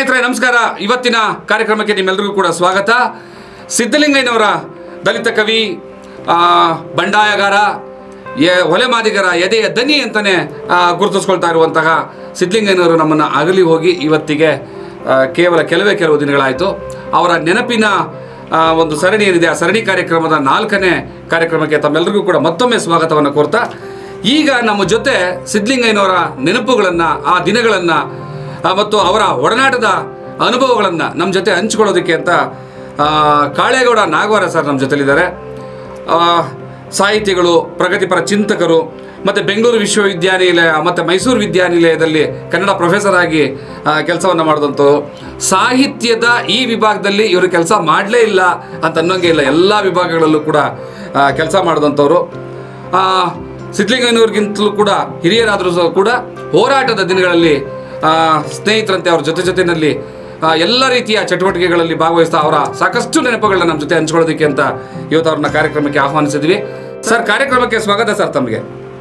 ಸ್ನೇಹಿತರೆ ನಮಸ್ಕಾರ ಇವತ್ತಿನ ಕಾರ್ಯಕ್ರಮಕ್ಕೆ ನಿಮ್ಮೆಲ್ಲರಿಗೂ ಕೂಡ ಸ್ವಾಗತ ಸಿದ್ಧಲಿಂಗಯ್ಯನವರ ದಲಿತ ಕವಿ ಆ, ಬಂಡಾಯಗಾರ ಎ- ಒಲೆಮಾದಿಗರ ಎದೆಯ ದನಿ ಅಂತಲೇ ಗುರುತಿಸ್ಕೊಳ್ತಾ ಇರುವಂತಹ ಸಿದ್ಧಲಿಂಗಯ್ಯನವರು ನಮ್ಮನ್ನು ಅಗಲಿ ಹೋಗಿ ಇವತ್ತಿಗೆ ಆ, ಕೇವಲ ಕೆಲವೇ ಕೆಲವು ದಿನಗಳಾಯಿತು ಅವರ ನೆನಪಿನ ಆ, ಒಂದು ಸರಣಿ ಏನಿದೆ ಆ ಸರಣಿ ಕಾರ್ಯಕ್ರಮದ ನಾಲ್ಕನೇ ಕಾರ್ಯಕ್ರಮಕ್ಕೆ ತಮ್ಮೆಲ್ಲರಿಗೂ ಕೂಡ ಮತ್ತೊಮ್ಮೆ ಸ್ವಾಗತವನ್ನು ಕೋರ್ತಾ ಈಗ ನಮ್ಮ ಜೊತೆ ಸಿದ್ಧಲಿಂಗಯ್ಯನವರ ನೆನಪುಗಳನ್ನು ಆ ದಿನಗಳನ್ನು ಆ, ಮತ್ತು ಅವರ ಒಡನಾಟದ ಅನುಭವಗಳನ್ನು ನಮ್ಮ ಜೊತೆ ಹಂಚ್ಕೊಳ್ಳೋದಕ್ಕೆ ಅಂತ ಆ, ಕಾಳೇಗೌಡ ನಾಗವಾರ ಸರ್ ನಮ್ಮ ಜೊತೆಲಿದ್ದಾರೆ ಆ, ಸಾಹಿತಿಗಳು ಪ್ರಗತಿಪರ ಚಿಂತಕರು ಮತ್ತು ಬೆಂಗಳೂರು ವಿಶ್ವವಿದ್ಯಾನಿಲಯ ಮತ್ತು ಮೈಸೂರು ವಿದ್ಯಾನಿಲಯದಲ್ಲಿ ಕನ್ನಡ ಪ್ರೊಫೆಸರ್ ಆಗಿ ಕೆಲಸವನ್ನು ಮಾಡಿದಂಥವ್ರು ಸಾಹಿತ್ಯದ ಈ ವಿಭಾಗದಲ್ಲಿ ಇವರು ಕೆಲಸ ಮಾಡಲೇ ಇಲ್ಲ ಅಂತ ಅನ್ನೋಂಗೆ ಇಲ್ಲ ಎಲ್ಲ ವಿಭಾಗಗಳಲ್ಲೂ ಕೂಡ ಕೆಲಸ ಮಾಡಿದಂಥವ್ರು ಆ, ಸಿದ್ಧಲಿಂಗಯ್ಯನವ್ರಿಗಿಂತಲೂ ಕೂಡ ಹಿರಿಯರಾದರೂ ಸಹ ಕೂಡ ಹೋರಾಟದ ದಿನಗಳಲ್ಲಿ ಆ, ಸ್ನೇಹಿತರಂತೆ ಅವ್ರ ಜೊತೆ ಜೊತೆಯಲ್ಲಿ ಆ, ಎಲ್ಲ ರೀತಿಯ ಚಟುವಟಿಕೆಗಳಲ್ಲಿ ಭಾಗವಹಿಸ್ತಾ ಅವರ ಸಾಕಷ್ಟು ನೆನಪುಗಳನ್ನ ನಮ್ಮ ಜೊತೆ ಹಂಚ್ಕೊಳ್ಳೋದಕ್ಕೆ ಅಂತ ಇವತ್ತು ಅವ್ರನ್ನ ಕಾರ್ಯಕ್ರಮಕ್ಕೆ ಆಹ್ವಾನಿಸಿದ್ವಿ ಸರ್ ಕಾರ್ಯಕ್ರಮಕ್ಕೆ ಸ್ವಾಗತ ಸರ್ ತಮಗೆ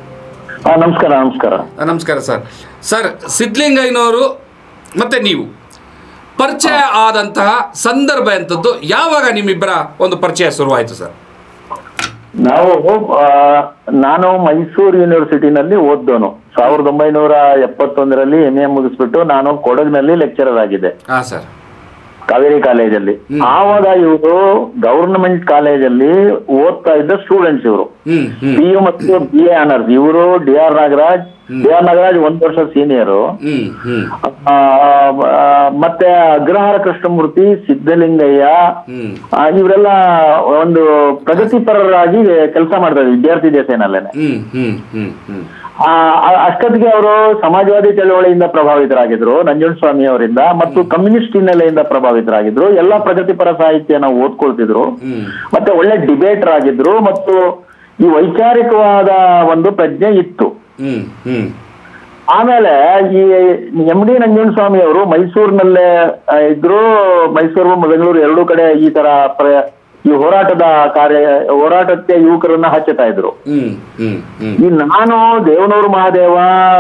ಹಾ ನಮಸ್ಕಾರ ನಮಸ್ಕಾರ ಆ, ನಮಸ್ಕಾರ ಸರ್ ಸರ್ ಸಿದ್ಧಲಿಂಗಯ್ಯನವರು ಮತ್ತೆ ನೀವು ಪರಿಚಯ ಆದಂತಹ ಸಂದರ್ಭ ಎಂಥದ್ದು ಯಾವಾಗ ನಿಮ್ಮಿಬ್ಬರ ಒಂದು ಪರಿಚಯ ಶುರುವಾಯಿತು ಸರ್ ನಾವು ಆ, ನಾನು ಮೈಸೂರು ಯೂನಿವರ್ಸಿಟಿನಲ್ಲಿ ಓದ್ದೋನು ಸಾವಿರದ ಒಂಬೈನೂರ ಎಪ್ಪತ್ತೊಂದರಲ್ಲಿ ಎಂ ಎ ಮುಗಿಸ್ಬಿಟ್ಟು ನಾನು ಕೊಡಗಿನಲ್ಲಿ ಲೆಕ್ಚರರ್ ಆಗಿದ್ದೆ ಹಾಂ ಸರ್ ಕಾವೇರಿ ಕಾಲೇಜಲ್ಲಿ ಆವಾಗ ಇವರು ಗವರ್ನಮೆಂಟ್ ಕಾಲೇಜಲ್ಲಿ ಓದ್ತಾ ಇದ್ದ ಸ್ಟೂಡೆಂಟ್ಸ್ ಇವರು ಹ್ಮ್ ಹ್ಮ್ ಪಿ ಯು ಮತ್ತು ಬಿ ಎ ಆನರ್ಸ್ ಇವರು D R Nagaraj D R Nagaraj ಒಂದ್ ವರ್ಷ ಸೀನಿಯರು ಹ್ಮ್ ಹ್ಮ್ ಆ, ಆ, ಮತ್ತೆ ಅಗ್ರಹಾರ ಕೃಷ್ಣಮೂರ್ತಿ ಸಿದ್ದಲಿಂಗಯ್ಯ ಹ್ಮ್ ಆ, ಇವರೆಲ್ಲ ಒಂದು ಪ್ರಗತಿಪರರಾಗಿ ಕೆಲಸ ಮಾಡ್ತಾರೆ ವಿದ್ಯಾರ್ಥಿ ದೇಸೇನಲ್ಲೇನೆ ಹ್ಮ್ ಹ್ಮ್ ಹ್ಮ್ ಹ್ಮ್ ಆ, ಆ- ಅಷ್ಟೊತ್ತಿಗೆ ಅವರು ಸಮಾಜವಾದಿ ಚಳವಳಿಯಿಂದ ಪ್ರಭಾವಿತರಾಗಿದ್ರು ನಂಜುಂಡಸ್ವಾಮಿ ಅವರಿಂದ ಮತ್ತು ಕಮ್ಯುನಿಸ್ಟ್ ಹಿನ್ನೆಲೆಯಿಂದ ಪ್ರಭಾವಿತರಾಗಿದ್ರು ಎಲ್ಲ ಪ್ರಗತಿಪರ ಸಾಹಿತ್ಯನ ಓದ್ಕೊಳ್ತಿದ್ರು ಹ್ಮ್ ಮತ್ತೆ ಒಳ್ಳೆ ಡಿಬೇಟರ್ ಆಗಿದ್ರು ಮತ್ತು ಈ ವೈಚಾರಿಕವಾದ ಒಂದು ಪ್ರಜ್ಞೆ ಇತ್ತು ಹ್ಮ್ ಹ್ಮ್ ಆಮೇಲೆ ಈ ಎಂ ಡಿ ನಂಜುಂಡಸ್ವಾಮಿ ಅವರು ಮೈಸೂರಿನಲ್ಲೇ ಆ, ಇದ್ರು ಮೈಸೂರು ಬೆಂಗಳೂರು ಎರಡೂ ಕಡೆ ಈ ತರ ಪ್ರ- ಈ ಹೋರಾಟದ ಕಾರ್ಯ ಹೋರಾಟಕ್ಕೆ ಯುವಕರನ್ನ ಹಚ್ಚುತ್ತಾ ಇದ್ರು ಹ್ಮ್ ಹ್ಮ್ ಹ್ಮ್ ಈ ನಾನು ದೇವನೂರು ಮಹಾದೇವ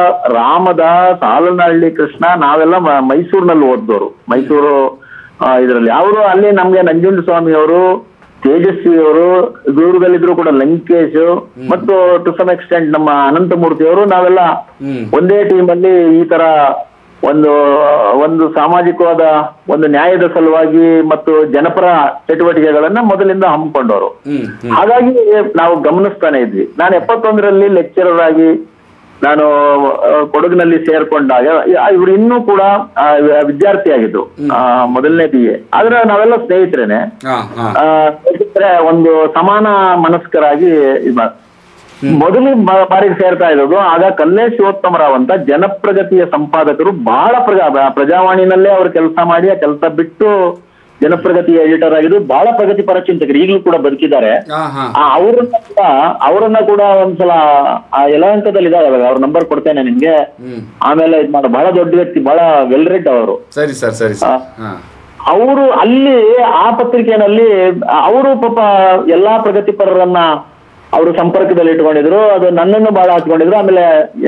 ರಾಮದಾಸ್ ಹಾಲನಹಳ್ಳಿ ಕೃಷ್ಣ ನಾವೆಲ್ಲ ಮ- ಮೈಸೂರಿನಲ್ಲಿ ಓದ್ದೋರು ಮೈಸೂರು ಇದರಲ್ಲಿ ಅವರು ಅಲ್ಲಿ ನಮ್ಗೆ ನಂಜುಂಡಸ್ವಾಮಿ ಅವರು ತೇಜಸ್ವಿ ಅವರು ದೂರದಲ್ಲಿದ್ರು ಕೂಡ ಲಂಕೇಶ್ ಮತ್ತು ಟು ಸಮ್ ಎಕ್ಸ್ಟೆಂಟ್ ನಮ್ಮ ಅನಂತಮೂರ್ತಿ ಅವರು ನಾವೆಲ್ಲ ಹ್ಮ್ ಒಂದೇ ಟೀಮ್ ಅಲ್ಲಿ ಈ ತರ ಒಂದು ಒಂದು ಸಾಮಾಜಿಕವಾದ ಒಂದು ನ್ಯಾಯದ ಸಲುವಾಗಿ ಮತ್ತು ಜನಪರ ಚಟುವಟಿಕೆಗಳನ್ನ ಮೊದಲಿಂದ ಹಮ್ಮಿಕೊಂಡವರು ಹ್ಮ್ ಹ್ಮ್ ಹಾಗಾಗಿ ನಾವು ಗಮನಿಸ್ತಾನೆ ಇದ್ವಿ ನಾನು ಎಪ್ಪತ್ತೊಂದರಲ್ಲಿ ಲೆಕ್ಚರರ್ ಆಗಿ ನಾನು ಆ, ಕೊಡಗಿನಲ್ಲಿ ಸೇರ್ಕೊಂಡಾಗ ಇವರು ಇನ್ನೂ ಕೂಡ ಆ, ವಿದ್ಯಾರ್ಥಿ ಆಗಿದ್ರು ಆ, ಮೊದಲನೇ ಬಿ ಎ ಆದ್ರೆ ನಾವೆಲ್ಲ ಸ್ನೇಹಿತರೇನೆ ಹಾ ಹಾ ಆ, ಸ್ನೇಹಿತರೆ ಒಂದು ಸಮಾನ ಮನಸ್ಕರಾಗಿ ಇದ್ ಮಾಡ್- ಮೊದಲು ಬ- ಬಾರಿಗೆ ಸೇರ್ತಾ ಇರೋದು ಆಗ ಕಲ್ಲೆ ಶಿವೋತ್ತಮರಾವ್ ಅಂತ ಜನಪ್ರಗತಿಯ ಸಂಪಾದಕರು ಬಹಳ ಪ್ರಜಾ ಪ್ರಜಾವಾಣಿನಲ್ಲೇ ಅವರು ಕೆಲಸ ಮಾಡಿ ಆ ಕೆಲಸ ಬಿಟ್ಟು ಜನಪ್ರಗತಿಯ ಎಡಿಟರ್ ಆಗಿದ್ದು ಬಹಳ ಪ್ರಗತಿಪರ ಚಿಂತಕರು ಈಗಲೂ ಕೂಡ ಬದುಕಿದ್ದಾರೆ ಹಾ ಹಾ ಆ ಅವ್ರನ್ನ ಕೂಡ ಅವರನ್ನ ಕೂಡ ಒಂದ್ಸಲ ಆ ಯಲಹಂಕದಲ್ಲಿ ಇದಾರೆ ಅವಾಗ ಅವ್ರ ನಂಬರ್ ಕೊಡ್ತೇನೆ ನಿಮ್ಗೆ ಹ್ಮ್ ಆಮೇಲೆ ಇದ್ ಮಾಡ ಬಹಳ ದೊಡ್ಡ ವ್ಯಕ್ತಿ ಬಹಳ ವೆಲ್ ರೆಡ್ ಅವರು ಸರಿ ಸರ್ ಸರಿ ಸರ್ ಹಾ ಅವರು ಅಲ್ಲಿ ಆ ಪತ್ರಿಕೆಯಲ್ಲಿ ಅವರು ಪಾಪ ಎಲ್ಲಾ ಪ್ರಗತಿಪರರನ್ನ ಅವರು ಸಂಪರ್ಕದಲ್ಲಿ ಇಟ್ಕೊಂಡಿದ್ರು ಅದು ನನ್ನನ್ನು ಬಹಳ ಹಚ್ಕೊಂಡಿದ್ರು ಆಮೇಲೆ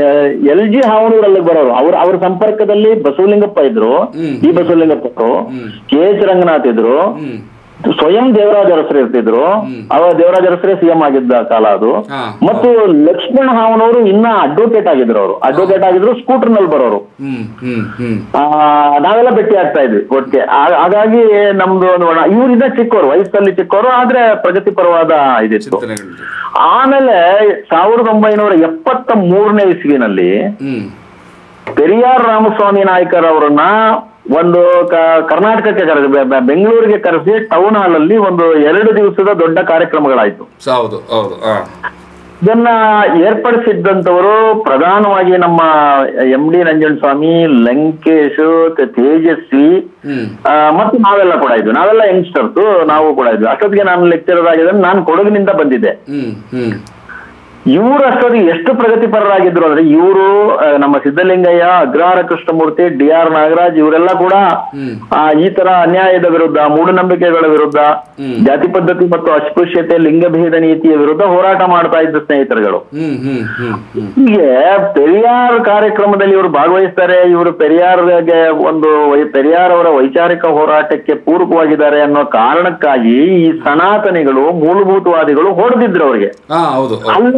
ಎಲ್ ಜಿ ಹಾವನೂರು ಅಲ್ಲಿಗೆ ಬರೋರು ಅವ್ರ ಅವ್ರ ಸಂಪರ್ಕದಲ್ಲಿ ಬಸವಲಿಂಗಪ್ಪ ಇದ್ರು ಹ್ಮ್. ಈ ಬಸವಲಿಂಗಪ್ಪ ಅವರು ಹ್ಮ್. ಕೆ ಎಚ್ ರಂಗನಾಥ್ ಇದ್ರು ಹ್ಮ್ ಸ್ವಯಂ ದೇವರಾಜ ಅರಸರು ಇರ್ತಿದ್ರು ಅವ ದೇವರಾಜ ಅರಸರೇ ಸಿಎಂ ಆಗಿದ್ದ ಕಾಲ ಅದು ಹಾ ಮತ್ತು ಲಕ್ಷ್ಮಣ ಹಾವನವರು ಇನ್ನ ಅಡ್ವೊಕೇಟ್ ಆಗಿದ್ರು ಅವರು ಅಡ್ವೊಕೇಟ್ ಆಗಿದ್ರು ಸ್ಕೂಟರ್ ನಲ್ಲಿ ಬರೋರು ಹ್ಮ್ ಹ್ಮ್ ಹ್ಮ್ ಆ, ನಾವೆಲ್ಲ ಭೇಟಿ ಆಗ್ತಾ ಇದ್ವಿ ಒಟ್ಟಿಗೆ ಆ- ಹಾಗಾಗಿ ನಮ್ದು ಒಂದು ಒಣ- ಇವರಿಂದ ಚಿಕ್ಕವರು ವಯಸ್ಸಲ್ಲಿ ಚಿಕ್ಕವರು ಆದ್ರೆ ಪ್ರಗತಿಪರವಾದ ಇದಿತ್ತು ಚಿಂತನೆಗಳು ಆಮೇಲೆ ಸಾವಿರದ ಒಂಬೈನೂರ ಎಪ್ಪತ್ತ ಮೂರನೇ ಇಸ್ವಿನಲ್ಲಿ ಹ್ಮ್ ಪೆರಿಯಾರ್ ರಾಮಸ್ವಾಮಿ ನಾಯ್ಕರ್ ಅವರನ್ನ ಒಂದು ಕ- ಕರ್ನಾಟಕಕ್ಕೆ ಕರೆಸಿ ಬೆ- ಬೆ- ಬೆಂಗಳೂರಿಗೆ ಕರೆಸಿ ಟೌನ್ ಹಾಲ್ ಅಲ್ಲಿ ಒಂದು ಎರಡು ದಿವಸದ ದೊಡ್ಡ ಕಾರ್ಯಕ್ರಮಗಳಾಯ್ತು ಹೌದು ಹೌದು ಹಾ ಇದನ್ನ ಏರ್ಪಡಿಸಿದ್ದಂಥವರು ಪ್ರಧಾನವಾಗಿ ನಮ್ಮ ಎಂ ಡಿ ನಂಜನಸ್ವಾಮಿ ಲಂಕೇಶ್ ತ- ತೇಜಸ್ವಿ ಹ್ಮ್ ಆ, ಮತ್ತು ನಾವೆಲ್ಲ ಕೂಡ ಇದ್ವಿ ನಾವೆಲ್ಲ ಯಂಗ್ಸ್ಟರ್ಸ್ ನಾವು ಕೂಡ ಇದ್ವಿ ಅಷ್ಟೊತ್ತಿಗೆ ನಾನು ಲೆಕ್ಚರರ್ ಆಗಿದ್ದೆ ನಾನು ಕೊಡಗಿನಿಂದ ಬಂದಿದ್ದೆ ಹ್ಮ್ ಹ್ಮ್ ಇವರು ಅಷ್ಟೊತ್ತಿಗೆ ಎಷ್ಟು ಪ್ರಗತಿಪರರಾಗಿದ್ರು ಅಂದ್ರೆ ಇವರು ನಮ್ಮ ಸಿದ್ದಲಿಂಗಯ್ಯ ಅಗ್ರಹಾರ ಕೃಷ್ಣಮೂರ್ತಿ ಡಿ ಆರ್ ನಾಗರಾಜ್ ಇವರೆಲ್ಲ ಕೂಡ ಹ್ಮ್. ಆ, ಈ ತರ ಅನ್ಯಾಯದ ವಿರುದ್ಧ ಮೂಢನಂಬಿಕೆಗಳ ವಿರುದ್ಧ ಹ್ಮ್. ಜಾತಿ ಪದ್ಧತಿ ಮತ್ತು ಅಸ್ಪೃಶ್ಯತೆ ಲಿಂಗಭೇದ ನೀತಿಯ ವಿರುದ್ಧ ಹೋರಾಟ ಮಾಡ್ತಾ ಇದ್ದ ಸ್ನೇಹಿತರುಗಳು ಹ್ಮ್ ಹ್ಮ್ ಹ್ಮ್ ಹ್ಮ್ ಹೀಗೆ ಪೆರಿಯಾರ್ ಕಾರ್ಯಕ್ರಮದಲ್ಲಿ ಇವರು ಭಾಗವಹಿಸ್ತಾರೆ ಇವರು ಪೆರಿಯಾರ್ಗೆ ಒಂದು ವೈ- ಪೆರಿಯಾರ್ ಅವರ ವೈಚಾರಿಕ ಹೋರಾಟಕ್ಕೆ ಪೂರಕವಾಗಿದ್ದಾರೆ ಅನ್ನೋ ಕಾರಣಕ್ಕಾಗಿ ಈ ಸನಾತನಿಗಳು ಮೂಲಭೂತವಾದಿಗಳು ಹೊಡೆದಿದ್ರು ಅವರಿಗೆ ಹಾ ಹೌದು ಹೌದು. ಅಲ್ಲೇ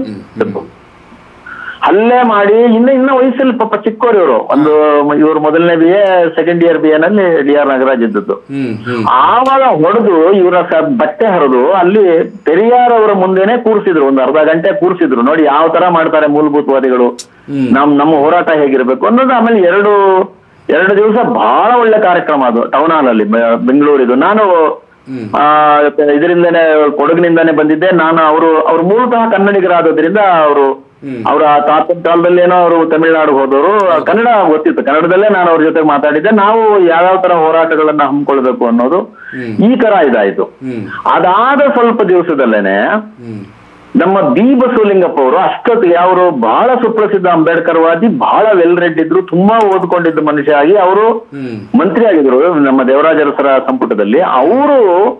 ಹಲ್ಲೆ ಮಾಡಿ ಇನ್ನ ಇನ್ನ ವಯಸ್ಸಲ್ಲಿ ಪಾಪ ಚಿಕ್ಕವರು ಇವರು ಒಂದು ಇವರು ಮೊದಲನೇ B A second year B A ನಲ್ಲಿ ಡಿ ಆರ್ ನಾಗರಾಜ್ ಇದ್ದದ್ದು ಹ್ಮ್ ಹ್ಮ್ ಆವಾಗ ಹೊಡೆದು ಇವರ ಸ- ಬಟ್ಟೆ ಹರಿದು ಅಲ್ಲಿ ಪೆರಿಯಾರ್ ಅವರ ಮುಂದೆನೆ ಕೂರಿಸಿದ್ರು ಒಂದು ಅರ್ಧ ಗಂಟೆ ಕೂರಿಸಿದ್ರು ನೋಡಿ ಯಾವ ತರ ಮಾಡ್ತಾರೆ ಮೂಲಭೂತವಾದಿಗಳು ಹ್ಮ್. ನಮ್ ನಮ್ಮ ಹೋರಾಟ ಹೇಗಿರ್ಬೇಕು ಅನ್ನೋದು ಆಮೇಲೆ ಎರಡು ಎರಡು ದಿವಸ ಬಹಳ ಒಳ್ಳೆ ಕಾರ್ಯಕ್ರಮ ಅದು ಟೌನ್ ಹಾಲ್ ಅಲ್ಲಿ ಬೆ- ಬೆಂಗಳೂರಿದು ನಾನು ಹ್ಮ್. ಆ ಇದರಿಂದನೇ ಕೊಡಗಿನಿಂದಾನೇ ಬಂದಿದ್ದೆ ನಾನು ಅವರು ಅವ್ರು ಮೂಲತಃ ಕನ್ನಡಿಗರಾದದ್ರಿಂದ ಅವರು ಹ್ಮ್. ಅವರ ತಾತನ ಕಾಲದಲ್ಲಿ ಏನೋ ಅವರು ತಮಿಳುನಾಡು ಹೋದವರು ಕನ್ನಡ ಗೊತ್ತಿತ್ತು ಕನ್ನಡದಲ್ಲೇ ನಾನು ಅವ್ರ ಜೊತೆ ಮಾತಾಡಿದ್ದೆ ನಾವು ಯಾವ್ಯಾವ ತರ ಹೋರಾಟಗಳನ್ನ ಹಮ್ಮಿಕೊಳ್ಬೇಕು ಅನ್ನೋದು ಹ್ಮ್. ಈ ತರ ಇದಾಯ್ತು ಹ್ಮ್ ಅದಾದ ಸ್ವಲ್ಪ ದಿವಸದಲ್ಲೇನೆ ಹ್ಮ್ ನಮ್ಮ ಬಿ ಬಸವಲಿಂಗಪ್ಪ ಅವರು ಅಷ್ಟೊತ್ತಿಗೆ ಅವರು ಬಹಳ ಸುಪ್ರಸಿದ್ಧ ಅಂಬೇಡ್ಕರ್ ವಾದಿ ಬಹಳ ವೆಲ್ ರೆಡ್ ಇದ್ರು ತುಂಬಾ ಓದ್ಕೊಂಡಿದ್ದ ಮನುಷ್ಯ ಆಗಿ ಅವರು ಹ್ಮ್ ಮಂತ್ರಿ ಆಗಿದ್ರು ನಮ್ಮ ದೇವರಾಜ ಅರಸರ ಸಂಪುಟದಲ್ಲಿ ಅವರು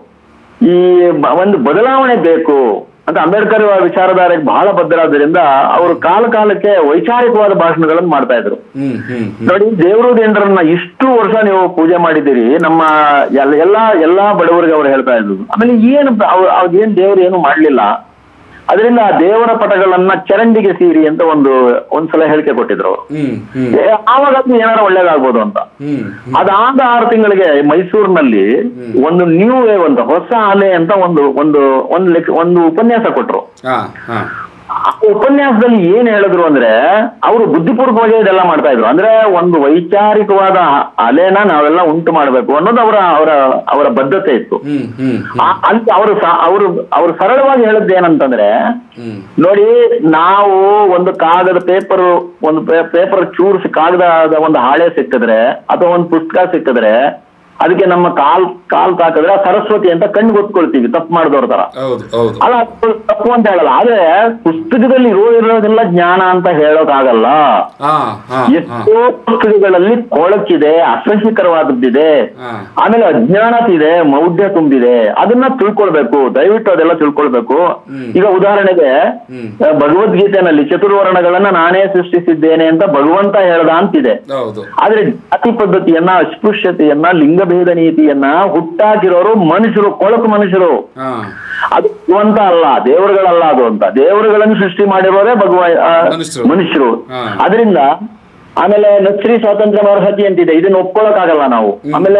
ಈ ಬ- ಒಂದು ಬದಲಾವಣೆ ಬೇಕು ಅಂತ ಅಂಬೇಡ್ಕರ್ ವಿಚಾರಧಾರೆಗೆ ಬಹಳ ಬದ್ಧರಾದ್ರಿಂದ ಅವರು ಕಾಲ ಕಾಲಕ್ಕೆ ವೈಚಾರಿಕವಾದ ಭಾಷಣಗಳನ್ನು ಮಾಡ್ತಾ ಇದ್ರು ಹ್ಮ್ ಹ್ಮ್ ಹ್ಮ್ ನೋಡಿ ದೇವರು ದೇಂಡ್ರನ್ನ ಇಷ್ಟು ವರ್ಷ ನೀವು ಪೂಜೆ ಮಾಡಿದ್ದೀರಿ ನಮ್ಮ ಎಲ್ಲ- ಎಲ್ಲಾ ಎಲ್ಲಾ ಬಡವರಿಗೆ ಅವ್ರು ಹೇಳ್ತಾ ಇದ್ರು ಆಮೇಲೆ ಏನು ಏನ್ ದೇವ್ರು ಏನು ಮಾಡ್ಲಿಲ್ಲ ಅದರಿಂದ ಆ ದೇವರ ಪಟಗಳನ್ನ ಚರಂಡಿಗೆ ಸೀರಿ ಅಂತ ಒಂದು ಒಂದ್ಸಲ ಹೇಳಿಕೆ ಕೊಟ್ಟಿದ್ರು ಅವ್ರು. ಹ್ಮ್ ಹ್ಮ್ ಏ, ಆವಾಗ ಅದು ಏನಾರ ಒಳ್ಳೇದಾಗ್ಬೋದು ಅಂತ ಹ್ಮ್ ಅದಾದ ಆರು ತಿಂಗಳಿಗೆ ಮೈಸೂರಿನಲ್ಲಿ ಒಂದು ನ್ಯೂ ವೇವ್ ಅಂತ ಹೊಸ ಅಲೆ ಅಂತ ಒಂದು ಒಂದು ಒಂದು ಲೆಕ್ಕ ಒಂದು ಉಪನ್ಯಾಸ ಕೊಟ್ರು ಹಾ ಹಾ ಆ ಉಪನ್ಯಾಸದಲ್ಲಿ ಏನ್ ಹೇಳಿದ್ರು ಅಂದ್ರೆ ಅವರು ಬುದ್ಧಿಪೂರ್ವಕವಾಗಿ ಇದೆಲ್ಲ ಮಾಡ್ತಾ ಇದ್ರು ಅಂದ್ರೆ ಒಂದು ವೈಚಾರಿಕವಾದ ಅಲೆನ ನಾವೆಲ್ಲ ಉಂಟು ಮಾಡ್ಬೇಕು ಅನ್ನೋದು ಅವರ ಅವರ ಅವರ ಬದ್ಧತೆ ಇತ್ತು ಹ್ಮ್ ಹ್ಮ್ ಆ- ಅಲ್ಲಿ ಅವರು ಅವರು ಅವರು ಸರಳವಾಗಿ ಹೇಳಿದ್ದು ಏನಂತಂದ್ರೆ ಹ್ಮ್ ನೋಡಿ ನಾವು ಒಂದು ಕಾಗದ ಪೇಪರ್ ಒಂದು ಪೇಪರ್ ಚೂರ್ಸಿ ಕಾಗದದ ಒಂದು ಹಾಳೆ ಸಿಕ್ಕಿದ್ರೆ ಅಥವಾ ಒಂದು ಪುಸ್ತಕ ಸಿಕ್ಕಿದ್ರೆ ಅದಕ್ಕೆ ನಮ್ಮ ಕಾಲ್ ಕಾಲ್ ತಾಕಿದ್ರೆ ಆ ಸರಸ್ವತಿ ಅಂತ ಕಣ್ಣು ಗೊತ್ಕೊಳ್ತೀವಿ ತಪ್ಪು ಮಾಡಿದವ್ರ ತರ ಹೌದು ಹೌದು ಅಲ್ಲ ಅದು ತಪ್ಪು ಅಂತ ಹೇಳಲ್ಲ ಆದ್ರೆ ಪುಸ್ತಕದಲ್ಲಿ ಇರೋ ಇರೋದೆಲ್ಲ ಜ್ಞಾನ ಅಂತ ಹೇಳೋಕ್ಕಾಗಲ್ಲ ಹಾ ಹಾ ಹಾ ಎಷ್ಟೋ ಪುಸ್ತಕಗಳಲ್ಲಿ ಕೊಳಕಿದೆ ಅಸಹ್ಯಕರವಾದದ್ದಿದೆ ಹಾ ಆಮೇಲೆ ಅಜ್ಞಾನತೆ ಇದೆ ಮೌಢ್ಯ ತುಂಬಿದೆ ಅದನ್ನ ತಿಳ್ಕೊಳ್ಬೇಕು ದಯವಿಟ್ಟು ಅದೆಲ್ಲ ತಿಳ್ಕೊಳ್ಬೇಕು ಹ್ಮ್. ಈಗ ಉದಾಹರಣೆಗೆ ಹ್ಮ್ ಆ, ಭಗವದ್ಗೀತೆನಲ್ಲಿ ಚತುರ್ವರ್ಣಗಳನ್ನ ನಾನೇ ಸೃಷ್ಟಿಸಿದ್ದೇನೆ ಅಂತ ಭಗವಂತ ಹೇಳ್ದ ಅಂತಿದೆ ಹೌದು ಆದ್ರೆ ಜಾತಿ ಪದ್ಧತಿಯನ್ನ ಅಸ್ಪೃಶ್ಯತೆಯನ್ನ ಲಿಂಗಭೇದ ನೀತಿಯನ್ನ ಹುಟ್ಟಾಕಿರೋರು ಮನುಷ್ಯರು ಕೊಳಕು ಮನುಷ್ಯರು ಹಾ ಅದು ಭಗವಂತ ಅಲ್ಲ ದೇವರುಗಳಲ್ಲ ಅದು ಅಂತ ದೇವರುಗಳನ್ನು ಸೃಷ್ಟಿ ಮಾಡಿರೋರೇ ಭಗವ ಆ, ಮನುಷ್ಯರು. ಮನುಷ್ಯರು ಹಾ. ಅದರಿಂದ ಆಮೇಲೆ ನಕ್ಸರಿ ಸ್ವಾತಂತ್ರ್ಯ ಅರ್ಹತೆ ಅಂತಿದೆ ಇದನ್ನ ಒಪ್ಕೊಳಕ್ಕಾಗಲ್ಲ ನಾವು ಆಮೇಲೆ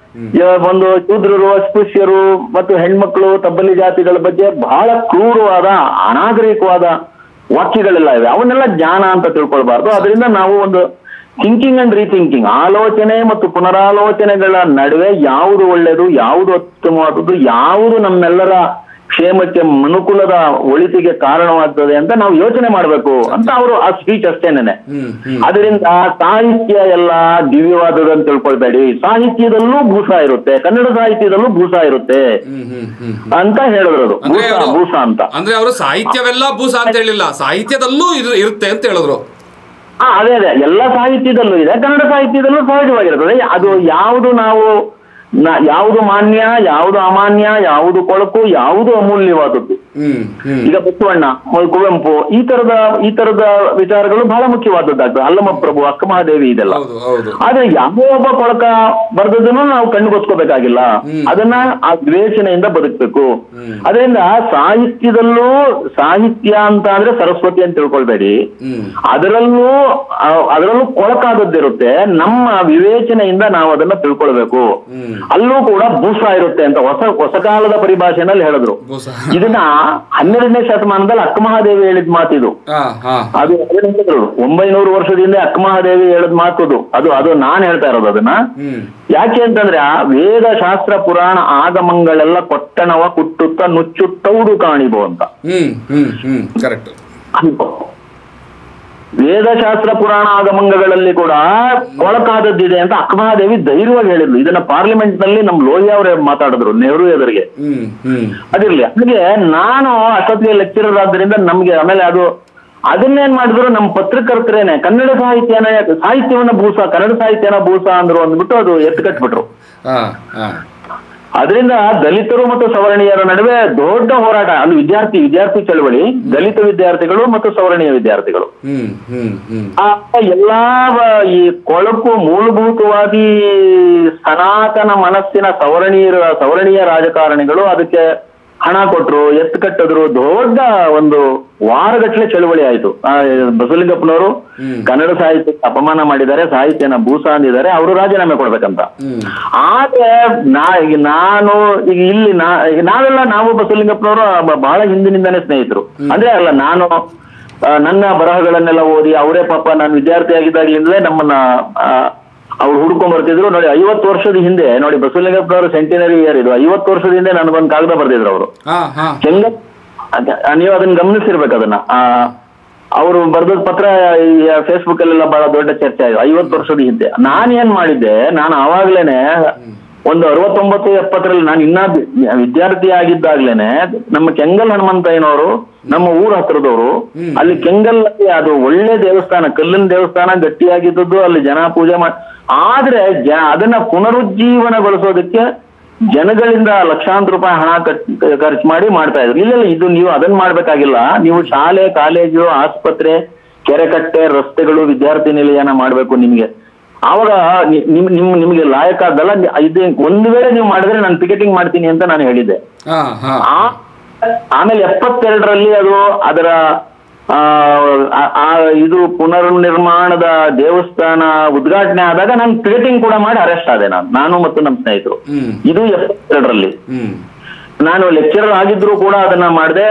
ಯ- ಒಂದು ಶೂದ್ರರು ಅಸ್ಪೃಶ್ಯರು ಮತ್ತು ಹೆಣ್ಮಕ್ಳು ತಬ್ಬಲಿ ಜಾತಿಗಳ ಬಗ್ಗೆ ಬಹಳ ಕ್ರೂರವಾದ ಅನಾಗರಿಕವಾದ ವಾಕ್ಯಗಳೆಲ್ಲ ಇವೆ ಅವನ್ನೆಲ್ಲ ಜ್ಞಾನ ಅಂತ ತಿಳ್ಕೊಳ್ಬಾರ್ದು ಅದರಿಂದ ನಾವು ಒಂದು ಥಿಂಕಿಂಗ್ ಅಂಡ್ ರೀಥಿಂಕಿಂಗ್ ಆಲೋಚನೆ ಮತ್ತು ಪುನರಾಲೋಚನೆಗಳ ನಡುವೆ ಯಾವುದು ಒಳ್ಳೆಯದು ಯಾವುದು ಉತ್ತಮವಾದದ್ದು ಯಾವುದು ನಮ್ಮೆಲ್ಲರ ಕ್ಷೇಮಕ್ಕೆ ಮನುಕುಲದ ಒಳಿತಿಗೆ ಕಾರಣವಾಗ್ತದೆ ಅಂತ ನಾವು ಯೋಚನೆ ಮಾಡಬೇಕು ಅಂತ ಅವರು ಆ ಸ್ಪೀಚ್ ಅಷ್ಟೇನೆ ಹ್ಮ್ ಹ್ಮ್ ಅದರಿಂದ ಸಾಹಿತ್ಯ ಎಲ್ಲ ದಿವ್ಯವಾದದ್ದು ಅಂತ ತಿಳ್ಕೊಳ್ಬೇಡಿ ಸಾಹಿತ್ಯದಲ್ಲೂ ಭೂಸ ಇರುತ್ತೆ ಕನ್ನಡ ಸಾಹಿತ್ಯದಲ್ಲೂ ಭೂಸ ಇರುತ್ತೆ ಹ್ಮ್ ಹ್ಮ್ ಹ್ಮ್ ಅಂತ ಹೇಳಿದ್ರು ಅದು ಅಂದ್ರೆ ಭೂಸ ಅವರು ಭೂಸ ಅಂತ ಅಂದ್ರೆ ಅವರು ಸಾಹಿತ್ಯವೆಲ್ಲ ಭೂಸ ಅಂತ ಹೇಳಿಲ್ಲ ಸಾಹಿತ್ಯದಲ್ಲೂ ಇರು- ಇರುತ್ತೆ ಅಂತ ಹೇಳಿದ್ರು ಹಾ ಅದೇ ಅದೇ ಎಲ್ಲ ಸಾಹಿತ್ಯದಲ್ಲೂ ಇದೆ ಕನ್ನಡ ಸಾಹಿತ್ಯದಲ್ಲೂ ಸಹಜವಾಗಿರ್ತದೆ ಅದು ಯಾವುದು ನಾವು ನ- ಯಾವುದು ಮಾನ್ಯ ಯಾವುದು ಅಮಾನ್ಯ ಯಾವುದು ಕೊಳಕು ಯಾವುದು ಅಮೂಲ್ಯವಾದದ್ದು ಹ್ಮ್ ಹ್ಮ್ ಈಗ ಬಸವಣ್ಣ ಮ- ಕುವೆಂಪು ಈ ತರದ ಈ ತರದ ವಿಚಾರಗಳು ಬಹಳ ಮುಖ್ಯವಾದದ್ದಾಗ್ತದೆ ಅಲ್ಲಮ ಪ್ರಭು ಅಕ್ಕಮಹಾದೇವಿ ಇದೆಲ್ಲ ಹೌದು ಹೌದು ಆದ್ರೆ ಯಾವ ಒಬ್ಬ ಕೊಳಕ ಬರ್ದದನ್ನು ನಾವು ಕಣ್ಣುಗೊತ್ಕೋಬೇಕಾಗಿಲ್ಲ ಹ್ಮ್. ಅದನ್ನ ಆ ವಿವೇಚನೆಯಿಂದ ಬದುಕಬೇಕು ಹ್ಮ್. ಅದರಿಂದ ಸಾಹಿತ್ಯದಲ್ಲೂ ಸಾಹಿತ್ಯ ಅಂತ ಅಂದ್ರೆ ಸರಸ್ವತಿ ಅಂತ ತಿಳ್ಕೊಳ್ಬೇಡಿ ಹ್ಮ್ ಅದರಲ್ಲೂ ಆ, ಅದರಲ್ಲೂ ಕೊಳಕಾದದ್ದಿರುತ್ತೆ ನಮ್ಮ ವಿವೇಚನೆಯಿಂದ ನಾವು ಅದನ್ನ ತಿಳ್ಕೊಳ್ಬೇಕು ಹ್ಮ್ ಅಲ್ಲೂ ಕೂಡ ಭೂಸ ಇರುತ್ತೆ ಅಂತ ಹೊಸ ಹೊಸ ಕಾಲದ ಪರಿಭಾಷೆನಲ್ಲಿ ಹೇಳಿದ್ರು ಭೂಸ ಇದನ್ನ ಹನ್ನೆರಡನೇ ಶತಮಾನದಲ್ಲಿ ಅಕ್ಕಮಹಾದೇವಿ ಹೇಳಿದ ಮಾತಿದು ಹಾ ಹಾ ಅದು ಅದನ್ನ ಹೇಳಿದ್ರು ಒಂಬೈನೂರು ವರ್ಷದಿಂದ ಅಕ್ಕಮಹಾದೇವಿ ಹೇಳಿದ ಮಾತದು ಅದು ಅದು ನಾನ್ ಹೇಳ್ತಾ ಇರೋದು ಅದನ್ನ ಹ್ಮ್ ಯಾಕೆ ಅಂತಂದ್ರೆ ಆ ವೇದ ಶಾಸ್ತ್ರ ಪುರಾಣ ಆಗಮಗಳೆಲ್ಲ ಕೊಟ್ಟಣವ ಕುಟ್ಟುತ್ತ ನುಚ್ಚುತ್ತೌದು ಕಾಣಿಬೋ ಅಂತ ಹ್ಮ್ ಹ್ಮ್ ಹ್ಮ್ ಕರೆಕ್ಟ್ ವೇದಶಾಸ್ತ್ರ ಪುರಾಣ ಆಗಮಂಗಗಳಲ್ಲಿ ಕೂಡ ಕೊಳಕಾದದ್ದಿದೆ ಅಂತ ಅಕ್ಕಮಹಾದೇವಿ ಧೈರ್ಯವಾಗಿ ಹೇಳಿದ್ಲು ಇದನ್ನ ಪಾರ್ಲಿಮೆಂಟ್ ನಲ್ಲಿ ನಮ್ ಲೋಹಿಯಾ ಅವರೇ ಮಾತಾಡಿದ್ರು ನೆಹರು ಎದುರಿಗೆ ಹ್ಮ್ ಹ್ಮ್ ಅದಿರ್ಲಿ ಅಲ್ಲಿಗೆ ನಾನು ಅಷ್ಟೊತ್ತಿಗೆ ಲೆಕ್ಚರರ್ ಆದ್ದರಿಂದ ನಮ್ಗೆ ಆಮೇಲೆ ಅದು ಅದನ್ನೇನ್ ಮಾಡಿದ್ರು ನಮ್ಮ ಪತ್ರಕರ್ತರೇನೆ ಕನ್ನಡ ಸಾಹಿತ್ಯನ ಸಾಹಿತ್ಯವನ್ನ ಭೂಸ ಕನ್ನಡ ಸಾಹಿತ್ಯನ ಭೂಸ ಅಂದ್ರು ಅಂದ್ಬಿಟ್ಟು ಅದು ಎತ್ತು ಕಟ್ಬಿಟ್ರು ಹಾ ಹಾ ಅದರಿಂದ ದಲಿತರು ಮತ್ತು ಸವರ್ಣೀಯರ ನಡುವೆ ದೊಡ್ಡ ಹೋರಾಟ ಅಲ್ಲಿ ವಿದ್ಯಾರ್ಥಿ ವಿದ್ಯಾರ್ಥಿ ಚಳವಳಿ ದಲಿತ ವಿದ್ಯಾರ್ಥಿಗಳು ಮತ್ತು ಸವರ್ಣೀಯ ವಿದ್ಯಾರ್ಥಿಗಳು ಹ್ಮ್ ಹ್ಮ್ ಹ್ಮ್ ಆ ಎಲ್ಲಾ ವ- ಈ ಕೊಳಕು ಮೂಲಭೂತವಾದಿ ಸನಾತನ ಮನಸ್ಸಿನ ಸವರ್ಣೀಯರ ಸವರ್ಣೀಯ ರಾಜಕಾರಣಿಗಳು ಅದಕ್ಕೆ ಹಣ ಕೊಟ್ರು ಎತ್ತು ಕಟ್ಟಿದ್ರು ದೊಡ್ಡ ಒಂದು ವಾರಗಟ್ಲೆ ಚಳುವಳಿ ಆಯ್ತು ಆ, ಬಸವಲಿಂಗಪ್ಪನವರು ಹ್ಮ್. ಕನ್ನಡ ಸಾಹಿತ್ಯ ಅಪಮಾನ ಮಾಡಿದ್ದಾರೆ ಸಾಹಿತ್ಯನ ಭೂಸ ಅಂದಿದ್ದಾರೆ ಅವರು ರಾಜೀನಾಮೆ ಕೊಡ್ಬೇಕಂತ ಹ್ಮ್ ಆದ್ರೆ ನಾ ಈಗ ನಾನು ಈಗ ಇಲ್ಲಿ ನಾ ಈಗ ನಾವೆಲ್ಲ ನಾವು ಬಸವಲಿಂಗಪ್ಪನವರು ಬ- ಬಹಳ ಹಿಂದಿನಿಂದಾನೇ ಸ್ನೇಹಿತರು ಅಂದ್ರೆ ಅಲ್ಲ ನಾನು ಆ, ನನ್ನ ಬರಹಗಳನ್ನೆಲ್ಲ ಓದಿ ಅವರೇ ಪಾಪ ನಾನು ವಿದ್ಯಾರ್ಥಿ ಆಗಿದ್ದಾಗಲಿಂದಲೇ ನಮ್ಮನ್ನ ಅವ್ರು ಹುಡ್ಕೊಂಡ್ ಬರ್ತಿದ್ರು ನೋಡಿ ಐವತ್ತು ವರ್ಷದ ಹಿಂದೆ ನೋಡಿ ಬಸವಲಿಂಗಪ್ಪನವರು ಸೆಂಟಿನರಿ ಇಯರ್ ಇದು ಐವತ್ತು ವರ್ಷದ ಹಿಂದೆ ನನಗೊಂದು ಕಾಗದ ಬರ್ದಿದ್ರು ಅವರು ಹಾ ಹಾ ಚೆಂಗ ಅದ- ನೀವು ಅದನ್ನ ಗಮನಿಸಿರ್ಬೇಕು ಅದನ್ನ ಆ, ಅವರು ಬರೆದ ಪತ್ರ ಈ ಫೇಸ್ಬುಕ್ ಅಲ್ಲೆಲ್ಲ ಬಹಳ ದೊಡ್ಡ ಚರ್ಚೆ ಆಗಿದೆ ಐವತ್ತು ವರ್ಷದ ಹಿಂದೆ ನಾನು ಏನ್ ಮಾಡಿದ್ದೆ ನಾನು ಆವಾಗ್ಲೇನೆ ಒಂದು ಅರವತ್ತೊಂಬತ್ತು ಎಪ್ಪತ್ತರಲ್ಲಿ ನಾನು ಇನ್ನ ಬಿ- ವಿದ್ಯಾರ್ಥಿ ಆಗಿದ್ದಾಗ್ಲೇನೆ ನಮ್ಮ ಕೆಂಗಲ್ ಹನುಮಂತಯ್ಯನವರು ನಮ್ಮ ಊರ ಹತ್ರದವರು ಅಲ್ಲಿ ಕೆಂಗಲ್ ಅದು ಒಳ್ಳೆ ದೇವಸ್ಥಾನ ಕಲ್ಲಿನ ದೇವಸ್ಥಾನ ಗಟ್ಟಿಯಾಗಿದ್ದದ್ದು ಅಲ್ಲಿ ಜನ ಪೂಜೆ ಮಾಡಿ ಆದ್ರೆ ಜ ಅದನ್ನ ಪುನರುಜ್ಜೀವನಗೊಳಿಸೋದಕ್ಕೆ ಜನಗಳಿಂದ ಲಕ್ಷಾಂತರ ರೂಪಾಯಿ ಹಣ ಕಟ್- ಖರ್ಚು ಮಾಡಿ ಮಾಡ್ತಾ ಇದ್ರು ಇಲ್ಲ ಇಲ್ಲ, ಇದು ನೀವು ಅದನ್ನ ಮಾಡ್ಬೇಕಾಗಿಲ್ಲ ನೀವು ಶಾಲೆ ಕಾಲೇಜು ಆಸ್ಪತ್ರೆ ಕೆರೆಕಟ್ಟೆ ರಸ್ತೆಗಳು ವಿದ್ಯಾರ್ಥಿ ನಿಲಯನ ಮಾಡ್ಬೇಕು ನಿಮ್ಗೆ ಆವಾಗ ನಿ- ನಿಮ್ ನಿಮ್ ನಿಮ್ಗೆ ಲಾಯಕ್ಕಾಗಲ್ಲ ಇದು ಒಂದು ವೇಳೆ ನೀವು ಮಾಡಿದ್ರೆ ನಾನು ಟಿಕೆಟಿಂಗ್ ಮಾಡ್ತೀನಿ ಅಂತ ನಾನು ಹೇಳಿದ್ದೆ ಹಾ ಹಾ ಆ- ಆಮೇಲೆ ಎಪ್ಪತ್ತೆರಡರಲ್ಲಿ ಅದು ಅದರ ಆ, ಆ- ಆ ಇದು ಪುನರ್ನಿರ್ಮಾಣದ ದೇವಸ್ಥಾನ ಉದ್ಘಾಟನೆ ಆದಾಗ ನಾನು ಟಿಕೆಟಿಂಗ್ ಕೂಡ ಮಾಡಿ ಅರೆಸ್ಟ್ ಆದೆ ನಾನು ನಾನು ಮತ್ತು ನಮ್ಮ ಸ್ನೇಹಿತರು ಹ್ಮ್ ಇದು ಎಪ್ಪತ್ತೆರಡರಲ್ಲಿ ಹ್ಮ್ ನಾನು ಲೆಕ್ಚರರ್ ಆಗಿದ್ರು ಕೂಡ ಅದನ್ನ ಮಾಡಿದೆ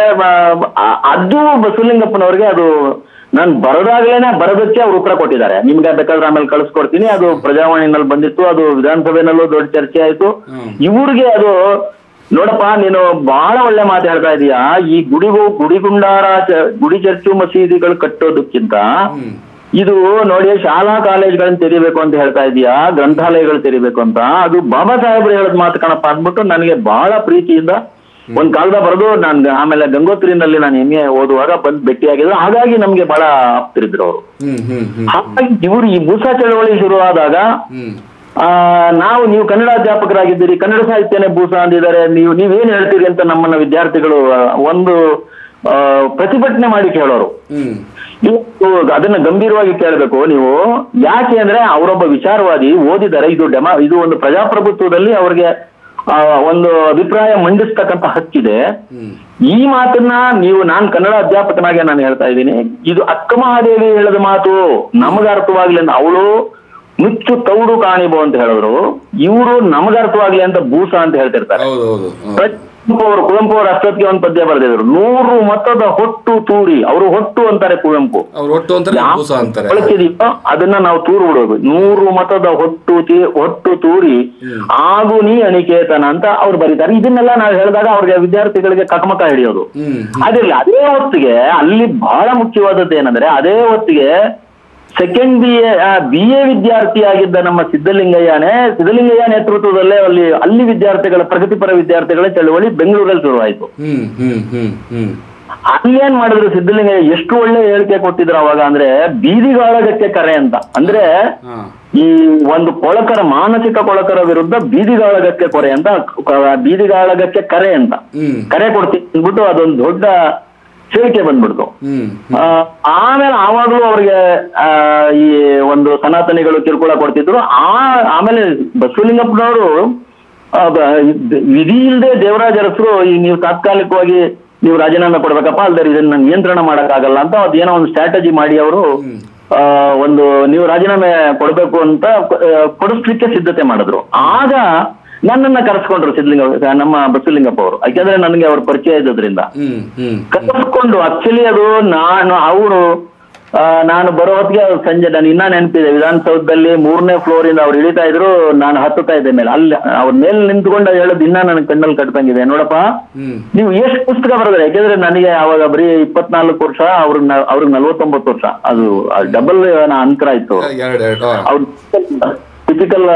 ಅದು ಬಸವಲಿಂಗಪ್ಪನವ್ರಿಗೆ ಅದು ನಾನು ಬರೋದಾಗ್ಲೇನೆ ಬರೋದಕ್ಕೆ ಅವ್ರು ಉತ್ತರ ಕೊಟ್ಟಿದ್ದಾರೆ ನಿಮ್ಗೆ ಬೇಕಾದ್ರೆ ಆಮೇಲೆ ಕಳಿಸ್ಕೊಡ್ತೀನಿ ಅದು ಪ್ರಜಾವಾಣಿನಲ್ಲಿ ಬಂದಿತ್ತು ಅದು ವಿಧಾನಸಭೆನಲ್ಲೂ ದೊಡ್ಡ ಚರ್ಚೆ ಆಯ್ತು ಹ್ಮ್. ಇವ್ರಿಗೆ ಅದು ನೋಡಪ್ಪ ನೀನು ಬಹಳ ಒಳ್ಳೆ ಮಾತು ಹೇಳ್ತಾ ಇದೀಯಾ ಈ ಗುಡಿಗೂ ಗುಡಿಗುಂಡಾರ ಚ- ಗುಡಿ ಚರ್ಚು ಮಸೀದಿಗಳು ಕಟ್ಟೋದಕ್ಕಿಂತ ಹ್ಮ್ ಇದು ನೋಡಿ ಶಾಲಾ ಕಾಲೇಜ್ಗಳನ್ನ ತೆರಿಬೇಕು ಅಂತ ಹೇಳ್ತಾ ಇದೀಯಾ ಗ್ರಂಥಾಲಯಗಳು ತೆರಿಬೇಕು ಅಂತ ಅದು ಬಾಬಾ ಸಾಹೇಬ್ರು ಹೇಳದ್ ಮಾತು ಕಣಪ್ಪ ಅಂದ್ಬಿಟ್ಟು ನನಗೆ ಬಹಳ ಪ್ರೀತಿಯಿಂದ ಒಂದ್ ಕಾಲದ ಬರೆದು ನಾನು ಆಮೇಲೆ ಗಂಗೋತ್ರಿನಲ್ಲಿ ನಾನು ಎಂ ಎ ಓದುವಾಗ ಬಂದು ಭೇಟಿಯಾಗಿದ್ರು ಹಾಗಾಗಿ ನಮ್ಗೆ ಬಹಳ ಆಪ್ತರಿದ್ರು ಅವರು ಹ್ಮ್ ಹ್ಮ್ ಹ್ಮ್ ಹಾಗಾಗಿ ಇವರು ಈ ಭೂಸ ಚಳವಳಿ ಶುರುವಾದಾಗ ಹ್ಮ್ ಆ, ನಾವು ನೀವು ಕನ್ನಡ ಅಧ್ಯಾಪಕರಾಗಿದ್ದೀರಿ ಕನ್ನಡ ಸಾಹಿತ್ಯನೇ ಭೂಸ ಅಂದಿದ್ದಾರೆ ನೀವು ನೀವೇನ್ ಹೇಳ್ತೀರಿ ಅಂತ ನಮ್ಮನ್ನ ವಿದ್ಯಾರ್ಥಿಗಳು ಆ, ಒಂದು ಆ, ಪ್ರತಿಭಟನೆ ಮಾಡಿ ಕೇಳೋರು ಹ್ಮ್ ಇವತ್ತು ಅದನ್ನ ಗಂಭೀರವಾಗಿ ಕೇಳಬೇಕು ನೀವು ಯಾಕೆ ಅಂದ್ರೆ ಅವರೊಬ್ಬ ವಿಚಾರವಾದಿ ಓದಿದ್ದಾರೆ ಇದು ಡೆಮಾ ಇದು ಒಂದು ಪ್ರಜಾಪ್ರಭುತ್ವದಲ್ಲಿ ಅವ್ರಿಗೆ ಆ, ಒಂದು ಅಭಿಪ್ರಾಯ ಮಂಡಿಸ್ತಕ್ಕಂಥ ಹಕ್ಕಿದೆ ಹ್ಮ್ ಈ ಮಾತನ್ನ ನೀವು ನಾನ್ ಕನ್ನಡ ಅಧ್ಯಾಪಕನಾಗೆ ನಾನು ಹೇಳ್ತಾ ಇದ್ದೀನಿ ಇದು ಅಕ್ಕಮಹಾದೇವಿ ಹೇಳದ ಮಾತು ನಮಗ ಅರ್ಥವಾಗ್ಲಿ ಅಂತ ಅವಳು ಮುಚ್ಚು ತೌಡು ಕಾಣಿಬು ಅಂತ ಹೇಳಿದ್ರು ಇವರು ನಮಗ ಅರ್ಥವಾಗ್ಲಿ ಅಂತ ಭೂಸ ಅಂತ ಹೇಳ್ತಿರ್ತಾರೆ ಹೌದು ಹೌದು ಹೌದು. ಕುವೆಂಪು ಅವರು ಕುವೆಂಪು ಅವರು ಅಷ್ಟೊತ್ತಿಗೆ ಒಂದು ಪದ್ಯ ಬರೆದಿದ್ರು ನೂರು ಮತದ ಹೊಟ್ಟು ತೂರಿ ಅವರು ಹೊಟ್ಟು ಅಂತಾರೆ ಕುವೆಂಪು ಅವ್ರು ಒಟ್ಟು ಅಂತಾರೆ ಭೂಸ ಅಂತಾರೆ ಬಳಸಿದೀವೋ ಅದನ್ನ ನಾವು ತೂರು ಬಿಡೋದು ನೂರು ಮತದ ಹೊಟ್ಟು ತಿ- ಹೊಟ್ಟು ತೂರಿ ಆಗು ನೀ ಅಣಿಕೇತನ ಅಂತ ಅವ್ರು ಬರೀತಾರೆ ಇದನ್ನೆಲ್ಲ ನಾವು ಹೇಳಿದಾಗ ಅವ್ರಿಗೆ ವಿದ್ಯಾರ್ಥಿಗಳಿಗೆ ಕಕಮಕ ಹಿಡಿಯೋದು ಹ್ಮ್ ಅದಿರಲಿ ಅದೇ ಹೊತ್ತಿಗೆ ಅಲ್ಲಿ ಬಹಳ ಮುಖ್ಯವಾದದ್ದು ಏನಂದ್ರೆ ಅದೇ ಹೊತ್ತಿಗೆ second B A B A ವಿದ್ಯಾರ್ಥಿಯಾಗಿದ್ದ ನಮ್ಮ ಸಿದ್ದಲಿಂಗಯ್ಯನೇ ಸಿದ್ದಲಿಂಗಯ್ಯ ನೇತೃತ್ವದಲ್ಲೇ ಅಲ್ಲಿ ಅಲ್ಲಿ ವಿದ್ಯಾರ್ಥಿಗಳ ಪ್ರಗತಿಪರ ವಿದ್ಯಾರ್ಥಿಗಳ ಚಳವಳಿ ಬೆಂಗಳೂರಲ್ಲಿ ಶುರುವಾಯಿತು ಹ್ಮ್ ಹ್ಮ್ ಹ್ಮ್ ಹ್ಮ್ ಅಲ್ಲಿ ಏನ್ ಮಾಡಿದ್ರು ಸಿದ್ದಲಿಂಗಯ್ಯ ಎಷ್ಟು ಒಳ್ಳೆ ಹೇಳಿಕೆ ಕೊಟ್ಟಿದ್ರು ಅವಾಗ ಅಂದ್ರೆ ಬೀದಿಗಾಳಗಕ್ಕೆ ಕರೆ ಅಂತ ಅಂದ್ರೆ ಹಾ ಈ ಒಂದು ಕೊಳಕರ ಮಾನಸಿಕ ಕೊಳಕರ ವಿರುದ್ಧ ಬೀದಿಗಾಳಗಕ್ಕೆ ಕೊರೆ ಅಂತ ಕ- ಬೀದಿಗಾಳಗಕ್ಕೆ ಕರೆ ಅಂತ ಹ್ಮ್ ಕರೆ ಕೊಡ್ತೀನಿ ಅಂದ್ಬಿಟ್ಟು ಅದೊಂದು ದೊಡ್ಡ ಹೇಳಿಕೆ ಬಂದ್ಬಿಡ್ತು ಹ್ಮ್ ಆ, ಆಮೇಲೆ ಆವಾಗಲೂ ಅವ್ರಿಗೆ ಆ, ಈ ಒಂದು ಸನಾತನಿಗಳು ಕಿರುಕುಳ ಕೊಡ್ತಿದ್ರು ಆ ಆಮೇಲೆ ಬಸವಲಿಂಗಪ್ಪನವರು ಆ, ಬ- ಇದ್- ವಿಧಿ ಇಲ್ಲದೆ ದೇವರಾಜ ಅರಸರು ಈ ನೀವು ತಾತ್ಕಾಲಿಕವಾಗಿ ನೀವು ರಾಜೀನಾಮೆ ಕೊಡ್ಬೇಕಪ್ಪ ಅಲ್ದರೆ ಇದನ್ನ ನಿಯಂತ್ರಣ ಮಾಡಕ್ಕಾಗಲ್ಲ ಅಂತ ಅದೇನೋ ಒಂದು ಸ್ಟ್ರಾಟಜಿ ಮಾಡಿ ಅವರು ಹ್ಮ್ ಆ, ಒಂದು ನೀವು ರಾಜೀನಾಮೆ ಕೊಡಬೇಕು ಅಂತ ಆ, ಕೊಡಿಸ್ಲಿಕ್ಕೆ ಸಿದ್ಧತೆ ಮಾಡಿದ್ರು ಆಗ ನನ್ನನ್ನ ಕರೆಸ್ಕೊಂಡ್ರು ಸಿದ್ಧಲಿಂಗ ನಮ್ಮ ಬಸವಲಿಂಗಪ್ಪ ಅವರು ಯಾಕೆಂದ್ರೆ ನನಗೆ ಅವ್ರ ಪರಿಚಯ ಇದ್ದದ್ರಿಂದ ಹ್ಮ್ ಹ್ಮ್ ಕರೆಸ್ಕೊಂಡು ಆಕ್ಚುಲಿ ಅದು ನಾನು ಅವರು ಆ, ನಾನು ಬರೋ ಹೊತ್ತಿಗೆ ಅವ್ರು ಸಂಜೆ ನಾನು ಇನ್ನ ನೆನಪಿದೆ ವಿಧಾನಸೌಧದಲ್ಲಿ ಮೂರನೇ ಫ್ಲೋರ್ ಇಂದ ಅವ್ರು ಇಳಿತಾ ಇದ್ರು ನಾನು ಹತ್ತುತ್ತಾ ಇದ್ದೆ ಮೇಲೆ ಅಲ್ಲಿ ಅವ್ರ ಮೇಲೆ ನಿಂತ್ಕೊಂಡು ಹೇಳೋದು ಇನ್ನ ನನ್ನ ಕಣ್ಣಲ್ಲಿ ಕಟ್ತಂಗಿದೆ ನೋಡಪ್ಪ ಹ್ಮ್ ನೀವು ಎಷ್ಟು ಪುಸ್ತಕ ಬರೆದ್ರೆ ಯಾಕೆಂದ್ರೆ ನನಗೆ ಅವಾಗ ಬರೀ ಇಪ್ಪತ್ನಾಲ್ಕು ವರ್ಷ ಅವ್ರಿಗೆ ನ- ಅವ್ರಿಗೆ ನಲ್ವತ್ತೊಂಬತ್ತು ವರ್ಷ ಅದು ಡಬಲ್ ಅಂತರ ಇತ್ತು ಎರಡು ಎರಡು ಆ. ಅವ್ರು ಟಿಪಿಕಲ್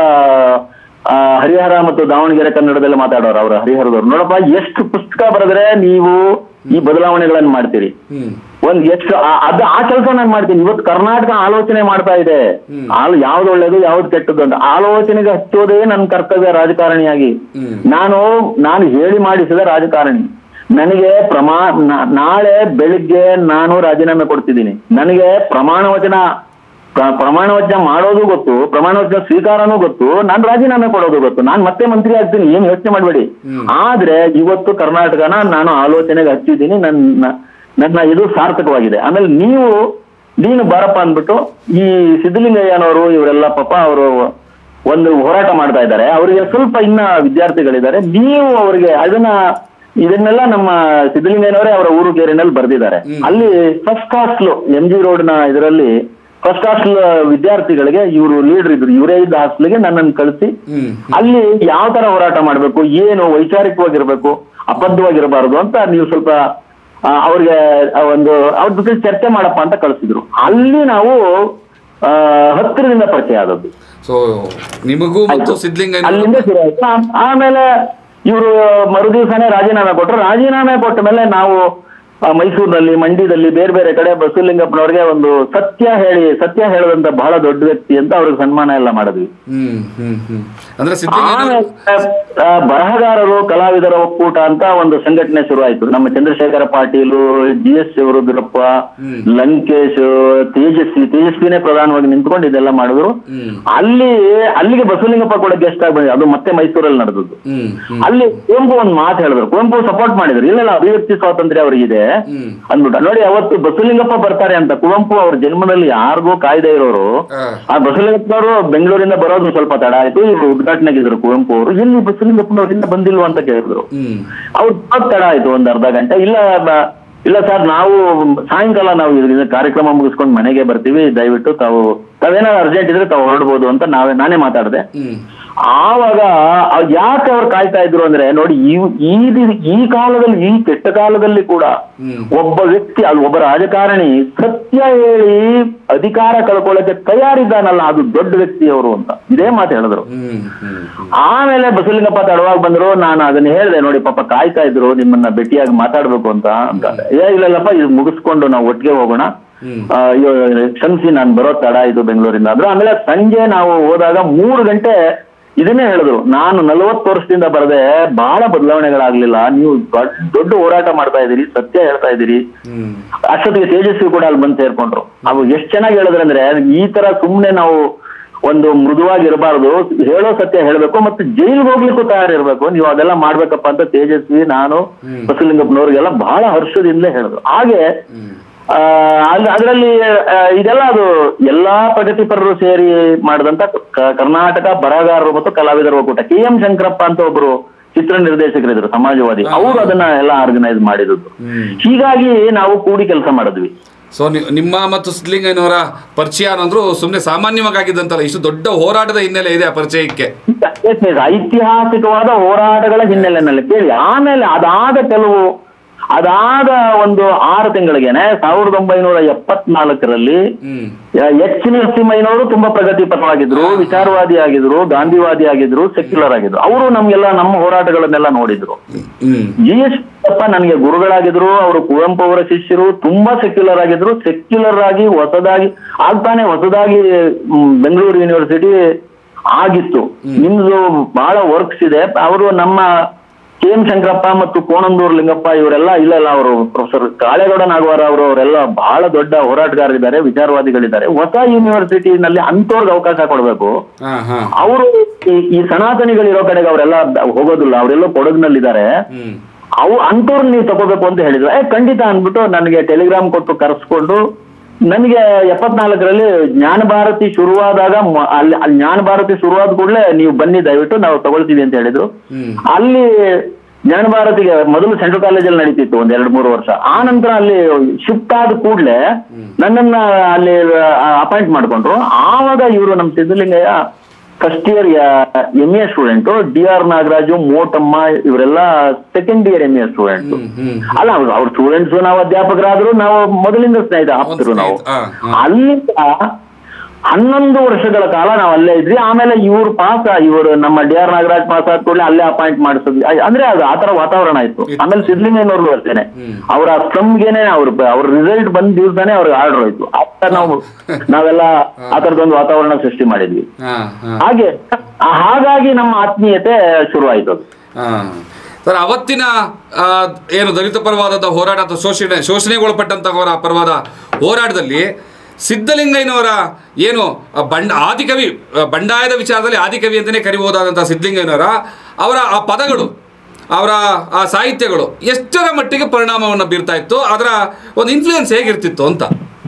ಹರಿಹರ ಮತ್ತು ದಾವಣಗೆರೆ ಕನ್ನಡದಲ್ಲಿ ಮಾತಾಡೋರು ಅವ್ರ ಹರಿಹರದವ್ರು ನೋಡಪ್ಪ ಎಷ್ಟು ಪುಸ್ತಕ ಬರೆದ್ರೆ ನೀವು ಈ ಬದಲಾವಣೆಗಳನ್ನ ಮಾಡ್ತೀರಿ ಹ್ಮ್ ಒಂದ್ ಎಷ್ಟು ಆ- ಅದು ಆ ಕೆಲಸ ನಾನು ಮಾಡ್ತೀನಿ ಇವತ್ತು ಕರ್ನಾಟಕ ಆಲೋಚನೆ ಮಾಡ್ತಾ ಇದೆ ಹ್ಮ್. ಆಲ್ ಯಾವ್ದು ಒಳ್ಳೇದು ಯಾವ್ದು ಕೆಟ್ಟದ್ದು ಅಂತ ಆಲೋಚನೆಗೆ ಹಚ್ಚೋದೇ ನನ್ನ ಕರ್ತವ್ಯ ರಾಜಕಾರಣಿಯಾಗಿ ಹ್ಮ್ ನಾನು ನಾನು ಹೇಳಿ ಮಾಡಿಸಿದ ರಾಜಕಾರಣಿ ನನಗೆ ಪ್ರಮಾ ನಾ- ನಾಳೆ ಬೆಳಿಗ್ಗೆ ನಾನು ರಾಜೀನಾಮೆ ಕೊಡ್ತಿದ್ದೀನಿ ನನಗೆ ಪ್ರಮಾಣ ವಚನ ಪ್ರ- ಪ್ರಮಾಣ ವಚನ ಮಾಡೋದು ಗೊತ್ತು ಪ್ರಮಾಣ ವಚನ ಸ್ವೀಕಾರನೂ ಗೊತ್ತು ನಾನು ರಾಜೀನಾಮೆ ಕೊಡೋದು ಗೊತ್ತು ನಾನು ಮತ್ತೆ ಮಂತ್ರಿ ಆಗ್ತೀನಿ ಏನ್ ಯೋಚನೆ ಮಾಡಬೇಡಿ ಹ್ಮ್. ಆದ್ರೆ ಇವತ್ತು ಕರ್ನಾಟಕನ ನಾನು ಆಲೋಚನೆಗೆ ಹಚ್ಚಿದ್ದೀನಿ ನನ್ನ ನನ್ನ ಇದು ಸಾರ್ಥಕವಾಗಿದೆ ಆಮೇಲೆ ನೀವು ನೀನು ಬಾರಪ್ಪ ಅಂದ್ಬಿಟ್ಟು ಈ ಸಿದ್ದಲಿಂಗಯ್ಯನವರು ಇವರೆಲ್ಲ ಪಾಪ ಅವರು ಒಂದು ಹೋರಾಟ ಮಾಡ್ತಾ ಇದ್ದಾರೆ ಅವರಿಗೆ ಸ್ವಲ್ಪ ಇನ್ನ ವಿದ್ಯಾರ್ಥಿಗಳಿದ್ದಾರೆ ನೀವು ಅವರಿಗೆ ಅದನ್ನ ಇದನ್ನೆಲ್ಲ ನಮ್ಮ ಸಿದ್ದಲಿಂಗಯ್ಯನವರೇ ಅವರ ಊರು ಕೇರಿನಲ್ಲಿ ಬರೆದಿದ್ದಾರೆ ಅಲ್ಲಿ first hostel M G road ನ ಇದರಲ್ಲಿ ಫಸ್ಟ್ ಹಾಸ್ಟೆಲ್ ವಿದ್ಯಾರ್ಥಿಗಳಿಗೆ ಇವರು ಲೀಡರ್ ಇದ್ರು ಇವರೇ ಇದ್ದ ಹಾಸ್ಟೆಲ್ಗೆ ನನ್ನನ್ನು ಕಳಿಸಿ ಹ್ಮ್ ಅಲ್ಲಿ ಯಾವ ತರ ಹೋರಾಟ ಮಾಡ್ಬೇಕು ಏನು ವೈಚಾರಿಕವಾಗಿರ್ಬೇಕು ಅಬದ್ಧವಾಗಿರಬಾರದು ಅಂತ ನೀವು ಸ್ವಲ್ಪ ಆ, ಅವ್ರಿಗೆ ಆ ಒಂದು ಅವ್ರ ಜೊತೆ ಚರ್ಚೆ ಮಾಡಪ್ಪ ಅಂತ ಕಳಿಸಿದ್ರು ಅಲ್ಲಿ ನಾವು ಆ, ಹತ್ತಿರದಿಂದ ಪರಿಚಯ ಆದದ್ದು ಸೊ ನಿಮಗೂ ಮತ್ತು ಸಿದ್ಲಿಂಗಯ್ಯ ಅಲ್ಲಿಂದ ಶುರು ಆಯ್ತು ಆ- ಆಮೇಲೆ ಇವರು ಮರುದಿವಸನೇ ರಾಜೀನಾಮೆ ಕೊಟ್ಟರು ರಾಜೀನಾಮೆ ಕೊಟ್ಟ ಮೇಲೆ ನಾವು ಆ, ಮೈಸೂರಿನಲ್ಲಿ ಮಂಡ್ಯದಲ್ಲಿ ಬೇರೆ ಬೇರೆ ಕಡೆ ಬಸವಲಿಂಗಪ್ಪನವ್ರಿಗೆ ಒಂದು ಸತ್ಯ ಹೇಳಿ ಸತ್ಯ ಹೇಳದಂತ ಬಹಳ ದೊಡ್ಡ ವ್ಯಕ್ತಿ ಅಂತ ಅವ್ರಿಗೆ ಸನ್ಮಾನ ಎಲ್ಲ ಮಾಡಿದ್ವಿ ಹ್ಮ್ ಹ್ಮ್ ಹ್ಮ್ ಅಂದ್ರೆ ಸಿದ್ಲಿಂಗಯ್ಯ ಆಮೇಲೆ ಆ, ಬರಹಗಾರರು ಕಲಾವಿದರ ಒಕ್ಕೂಟ ಅಂತ ಒಂದು ಸಂಘಟನೆ ಶುರು ಆಯ್ತು ನಮ್ಮ ಚಂದ್ರಶೇಖರ ಪಾಟೀಲು ಜಿ ಎಸ್ ಶಿವರುದ್ರಪ್ಪ ಹ್ಮ್. ಲಂಕೇಶ್ ತೇಜಸ್ವಿ ತೇಜಸ್ವಿನೇ ಪ್ರಧಾನವಾಗಿ ನಿಂತ್ಕೊಂಡು ಇದೆಲ್ಲ ಮಾಡಿದ್ರು ಹ್ಮ್ ಅಲ್ಲಿ ಅಲ್ಲಿಗೆ ಬಸವಲಿಂಗಪ್ಪ ಕೂಡ ಗೆಸ್ಟ್ ಆಗಿ ಬಂದಿದ್ರು ಅದು ಮತ್ತೆ ಮೈಸೂರಲ್ಲಿ ನಡೆದದ್ದು ಹ್ಮ್ ಹ್ಮ್ ಅಲ್ಲಿ ಕುವೆಂಪು ಒಂದು ಮಾತು ಹೇಳಿದ್ರು ಕುವೆಂಪು ಸಪೋರ್ಟ್ ಮಾಡಿದ್ರು ಇಲ್ಲ ಇಲ್ಲ, ಅಭಿವ್ಯಕ್ತಿ ಸ್ವಾತಂತ್ರ್ಯ ಅವರಿಗಿದೆ ಹ್ಮ್ ಅಂದ್ಬಿಟ್ಟು ನೋಡಿ ಅವತ್ತು ಬಸವಲಿಂಗಪ್ಪ ಬರ್ತಾರೆ ಅಂತ ಕುವೆಂಪು ಅವ್ರ ಜನ್ಮದಲ್ಲಿ ಯಾರಿಗೂ ಕಾಯ್ದೆ ಇರೋರು ಆ, ಆ ಬಸವಲಿಂಗಪ್ಪನವರು ಬೆಂಗಳೂರಿಂದ ಬರೋದು ಸ್ವಲ್ಪ ತಡ ಆಯ್ತು ಇವರು ಉದ್ಘಾಟನೆಗಿದ್ರು ಕುವೆಂಪು ಅವರು ಎಲ್ಲಿ ಬಸವಲಿಂಗಪ್ಪನವ್ರು ಇನ್ನ ಬಂದಿಲ್ವಾ ಅಂತ ಕೇಳಿದ್ರು ಹ್ಮ್ ಅವ್ರು ಸ್ವಲ್ಪ ತಡ ಆಯ್ತು ಒಂದ್ ಅರ್ಧ ಗಂಟೆ ಇಲ್ಲ ಬ- ಇಲ್ಲ ಸರ್ ನಾವು ಸಾಯಂಕಾಲ ನಾವು ಇದರಿಂದ ಕಾರ್ಯಕ್ರಮ ಮುಗಿಸ್ಕೊಂಡು ಮನೆಗೆ ಬರ್ತೀವಿ ದಯವಿಟ್ಟು ತಾವು ತಾವೇನಾದ್ರು ಅರ್ಜೆಂಟ್ ಇದ್ರೆ ತಾವು ಹೊರಡ್ಬೋದು ಅಂತ ನಾವೇ ನಾನೇ ಮಾತಾಡಿದೆ ಹ್ಮ್ ಆವಾಗ ಅವ್ ಯಾಕೆ ಅವ್ರು ಕಾಯ್ತಾ ಇದ್ರು ಅಂದ್ರೆ ನೋಡಿ ಈ ಈ ದಿ- ಈ ಕಾಲದಲ್ಲಿ ಈ ಕೆಟ್ಟ ಕಾಲದಲ್ಲಿ ಕೂಡ ಹ್ಮ್ ಒಬ್ಬ ವ್ಯಕ್ತಿ ಅದು ಒಬ್ಬ ರಾಜಕಾರಣಿ ಸತ್ಯ ಹೇಳಿ ಅಧಿಕಾರ ಕಳ್ಕೊಳ್ಳಕ್ಕೆ ತಯಾರಿದ್ದಾನಲ್ಲ ಅದು ದೊಡ್ಡ ವ್ಯಕ್ತಿ ಅವರು ಅಂತ ಇದೇ ಮಾತು ಹೇಳಿದ್ರು ಹ್ಮ್ ಹ್ಮ್ ಹ್ಮ್ ಆಮೇಲೆ ಬಸವಲಿಂಗಪ್ಪ ತಡವಾಗಿ ಬಂದ್ರು ನಾನು ಅದನ್ನ ಹೇಳಿದೆ ನೋಡಿ ಪಾಪ ಕಾಯ್ತಾ ಇದ್ರು ನಿಮ್ಮನ್ನ ಭೇಟಿಯಾಗಿ ಮಾತಾಡ್ಬೇಕು ಅಂತ ಅಂತ ಏ ಇಲ್ಲಲ್ಲಪ್ಪ ಇದು ಮುಗಿಸ್ಕೊಂಡು ನಾವು ಒಟ್ಟಿಗೆ ಹೋಗೋಣ ಹ್ಮ್ ಆ, ಅಯ್ಯೋ ಕ್ಷಮಿಸಿ ನಾನು ಬರೋ ತಡ ಇದು ಬೆಂಗಳೂರಿಂದ ಅಂದ್ರು ಆಮೇಲೆ ಸಂಜೆ ನಾವು ಹೋದಾಗ ಮೂರು ಗಂಟೆ ಇದನ್ನೇ ಹೇಳಿದ್ರು ನಾನು ನಲವತ್ತು ವರ್ಷದಿಂದ ಬರದೆ ಬಹಳ ಬದಲಾವಣೆಗಳಾಗ್ಲಿಲ್ಲ ನೀವು ದೊಡ್ಡ ದೊಡ್ಡ ಹೋರಾಟ ಮಾಡ್ತಾ ಇದೀರಿ ಸತ್ಯ ಹೇಳ್ತಾ ಇದೀರಿ ಹ್ಮ್ ಅಷ್ಟೊತ್ತಿಗೆ ತೇಜಸ್ವಿ ಕೂಡ ಅಲ್ಲಿ ಬಂದು ಸೇರ್ಕೊಂಡ್ರು ಅವು ಎಷ್ಟ್ ಚೆನ್ನಾಗಿ ಹೇಳಿದ್ರಂದ್ರೆ ಈ ತರ ಸುಮ್ನೆ ನಾವು ಒಂದು ಮೃದುವಾಗಿ ಇರಬಾರ್ದು ಹೇಳೋ ಸತ್ಯ ಹೇಳ್ಬೇಕು ಮತ್ತು ಜೈಲ್ಗೆ ಹೋಗ್ಲಿಕ್ಕೂ ತಯಾರಿರ್ಬೇಕು ನೀವು ಅದೆಲ್ಲ ಮಾಡ್ಬೇಕಪ್ಪ ಅಂತ ತೇಜಸ್ವಿ ನಾನು ಹ್ಮ್. ಬಸವಲಿಂಗಪ್ಪನವ್ರಿಗೆಲ್ಲ ಬಹಳ ಹರ್ಷದಿಂದಲೇ ಹೇಳಿದ್ರು ಹಾಗೆ ಹ್ಮ್ ಆ, ಅಲ್- ಅದ್ರಲ್ಲಿ ಆ, ಇದೆಲ್ಲ ಅದು ಎಲ್ಲಾ ಪ್ರಗತಿಪರರು ಸೇರಿ ಮಾಡಿದಂತ ಕ- ಕರ್ನಾಟಕ ಬರಹಗಾರರು ಮತ್ತು ಕಲಾವಿದರ ಒಕ್ಕೂಟ ಕೆ ಎಂ ಶಂಕರಪ್ಪ ಅಂತ ಒಬ್ರು ಚಿತ್ರ ನಿರ್ದೇಶಕರಿದ್ರು ಸಮಾಜವಾದಿ ಅವರು ಅದನ್ನ ಎಲ್ಲ ಆರ್ಗನೈಸ್ ಮಾಡಿದ್ದು ಹ್ಮ್ ಹೀಗಾಗಿ ನಾವು ಕೂಡಿ ಕೆಲಸ ಮಾಡಿದ್ವಿ ಸೊ ನಿಮ್ಮ ಮತ್ತು ಸಿದ್ಲಿಂಗಯ್ಯನವರ ಪರಿಚಯ ಅನ್ನೋದ್ರು ಸುಮ್ಮನೆ ಸಾಮಾನ್ಯವಾಗಿ ಆಗಿದ್ದಂತಲ್ಲ ಇಷ್ಟು ದೊಡ್ಡ ಹೋರಾಟದ ಹಿನ್ನೆಲೆ ಇದೆ ಆ ಪರಿಚಯಕ್ಕೆ Yes, yes, ಐತಿಹಾಸಿಕವಾದ ಹೋರಾಟಗಳ ಹಿನ್ನೆಲೆಯಲ್ಲಿ ಕೇಳಿ ಆಮೇಲೆ ಅದಾದ ಕೆಲವು ಅದಾದ ಒಂದು ಆರು ತಿಂಗಳಿಗೆನೆ ಸಾವಿರದ ಒಂಬೈನೂರ ಎಪ್ಪತ್ನಾಲ್ಕರಲ್ಲಿ ಹ್ಮ್ ಎಚ್ ನರಸಿಂಹಯ್ಯನವರು ತುಂಬಾ ಪ್ರಗತಿಪರವಾಗಿದ್ರು ವಿಚಾರವಾದಿ ಆಗಿದ್ರು ಗಾಂಧಿವಾದಿ ಆಗಿದ್ರು ಸೆಕ್ಯುಲರ್ ಆಗಿದ್ರು ಅವರು ನಮ್ಗೆಲ್ಲ ನಮ್ಮ ಹೋರಾಟಗಳನ್ನೆಲ್ಲ ನೋಡಿದ್ರು ಹ್ಮ್ ಜಿ ಎಸ್ ನನಗೆ ಗುರುಗಳಾಗಿದ್ರು ಅವರು ಕುವೆಂಪು ಅವರ ಶಿಷ್ಯರು ತುಂಬಾ ಸೆಕ್ಯುಲರ್ ಆಗಿದ್ರು ಸೆಕ್ಯುಲರ್ ಆಗಿ ಹೊಸದಾಗಿ ಆಗ್ತಾನೆ ಹೊಸದಾಗಿ ಮ್, ಬೆಂಗಳೂರು ಯೂನಿವರ್ಸಿಟಿ ಆಗಿತ್ತು ನಿಮ್ದು ಬಹಳ ವರ್ಕ್ಸ್ ಇದೆ ಅವರು ನಮ್ಮ ಕೆ ಎಂ ಶಂಕರಪ್ಪ ಮತ್ತು ಕೋಣಂದೂರು ಲಿಂಗಪ್ಪ ಇವರೆಲ್ಲ ಇಲ್ಲ ಇಲ್ಲ ಅವರು ಪ್ರೊಫೆಸರ್ ಕಾಳೇಗೌಡ ನಾಗವಾರ ಅವರು ಅವರೆಲ್ಲ ಬಹಳ ದೊಡ್ಡ ಹೋರಾಟಗಾರರಿದ್ದಾರೆ ವಿಚಾರವಾದಿಗಳಿದ್ದಾರೆ ಹೊಸ ಯೂನಿವರ್ಸಿಟಿನಲ್ಲಿ ಅಂತವ್ರಿಗೆ ಅವಕಾಶ ಕೊಡಬೇಕು ಹಾ ಹಾ ಅವರು ಈ ಸನಾತನಿಗಳಿರೋ ಕಡೆಗೆ ಅವರೆಲ್ಲ ಹೋಗೋದಿಲ್ಲ ಅವರೆಲ್ಲ ಕೊಡಗಿನಲ್ಲಿದ್ದಾರೆ ಹ್ಮ್ ಅವು ಅಂಥವ್ರನ್ನ ನೀವು ತಗೋಬೇಕು ಅಂತ ಹೇಳಿದ್ರು ಏ ಖಂಡಿತ ಅಂದ್ಬಿಟ್ಟು ನನಗೆ ಟೆಲಿಗ್ರಾಮ್ ಕೊಟ್ಟು ಕರೆಸ್ಕೊಂಡು ನನಗೆ ಎಪ್ಪತ್ನಾಲ್ಕರಲ್ಲಿ ಜ್ಞಾನ ಭಾರತಿ ಶುರುವಾದಾಗ ಮ- ಅಲ್ಲಿ ಅಲ್ಲಿ ಜ್ಞಾನ ಭಾರತಿ ಶುರುವಾದ ಕೂಡಲೇ ನೀವು ಬನ್ನಿ ದಯವಿಟ್ಟು ನಾವು ತಗೊಳ್ತೀವಿ ಅಂತ ಹೇಳಿದ್ರು ಹ್ಮ್ ಅಲ್ಲಿ ಜ್ಞಾನ ಭಾರತಿಗೆ ಮೊದಲು ಸೆಂಟ್ರಲ್ ಕಾಲೇಜಲ್ಲಿ ನಡೀತಿತ್ತು ಒಂದ್ ಎರಡ್ ಮೂರು ವರ್ಷ ಆ ನಂತರ ಅಲ್ಲಿ ಶಿಫ್ಟ್ ಆದ ಕೂಡ್ಲೆ ನನ್ನನ್ನ ಅಲ್ಲಿ ಅಪಾಯಿಂಟ್ ಮಾಡ್ಕೊಂಡ್ರು ಆವಾಗ ಇವರು ನಮ್ಮ Siddalingaiah first year M A student D R Nagaraj Motamma ಇವರೆಲ್ಲ second year M A student ಹ್ಮ್ ಹ್ಮ್ ಅಲ್ಲ ಅವ್ರು ಅವ್ರ ಸ್ಟೂಡೆಂಟ್ಸ್ ನಾವು ಅಧ್ಯಾಪಕರಾದ್ರು ನಾವು ಮೊದಲಿಂದ ಸ್ನೇಹಿತ ಆಪ್ತರು ನಾವು ಸ್ನೇಹಿತ, ಆ, ಆ. ಅಲ್ಲಿಂದ ಹನ್ನೊಂದು ವರ್ಷಗಳ ಕಾಲ ನಾವು ಅಲ್ಲೇ ಇದ್ವಿ ಆಮೇಲೆ ಇವ್ರು ಪಾಸ್ ಇವರು ನಮ್ಮ ಡಿ ಆರ್ ನಾಗರಾಜ್ ಪಾಸ್ ಆದ ಕೂಡಲೇ ಅಲ್ಲೇ ಅಪಾಯಿಂಟ್ ಮಾಡಿಸಿದ್ವಿ ಅ- ಅಂದ್ರೆ ಅದು ಆತರ ವಾತಾವರಣ ಇತ್ತು ಇತ್ತು. ಆಮೇಲೆ ಸಿದ್ಲಿಂಗಯ್ಯನವ್ರು ಬರ್ತೇನೆ ಹ್ಮ್. ಅವ್ರ ಸ್ಲಮ್ಗೆನೆ ಅವ್ರ ಅವ್ರ ರಿಸಲ್ಟ್ ಬಂದ ದಿವಸನೇ ಅವ್ರಿಗೆ ಆರ್ಡರ್ ಹೋಯ್ತು ಆತ ನಾವು ನಾವೆಲ್ಲ ಆ ತರದೊಂದು ವಾತಾವರಣ ಸೃಷ್ಟಿ ಮಾಡಿದ್ವಿ ಹಾ ಹಾ ಹಾಗೆ ಆ, ಹಾಗಾಗಿ ನಮ್ಮ ಆತ್ಮೀಯತೆ ಶುರುವಾಯ್ತು ಅದು ಹಾ. ಸರ್ ಅವತ್ತಿನ ಆ, ಏನು ದಲಿತ ಪರವಾದ ಹೋರಾಟ ಅಥವಾ ಶೋಷಣೆ ಶೋಷಣೆಗೊಳಪಟ್ಟಂತಹವರ ಪರವಾದ ಹೋರಾಟದಲ್ಲಿ ಸಿದ್ಧಲಿಂಗಯ್ಯನವರ ಏನು ಆ ಬಂಡ ಆದಿಕವಿ ಆ, ಬಂಡಾಯದ ವಿಚಾರದಲ್ಲಿ ಆದಿಕವಿ ಅಂತಲೇ ಕರಿಬಹುದಾದಂಥ ಸಿದ್ಧಲಿಂಗಯ್ಯನವರ ಅವರ ಆ ಪದಗಳು ಅವರ ಆ ಸಾಹಿತ್ಯಗಳು ಎಷ್ಟರ ಮಟ್ಟಿಗೆ ಪರಿಣಾಮವನ್ನು ಬೀರ್ತಾ ಇತ್ತು ಅದರ ಒಂದು ಇನ್ಫ್ಲೂಯೆನ್ಸ್ ಹೇಗಿರ್ತಿತ್ತು ಅಂತ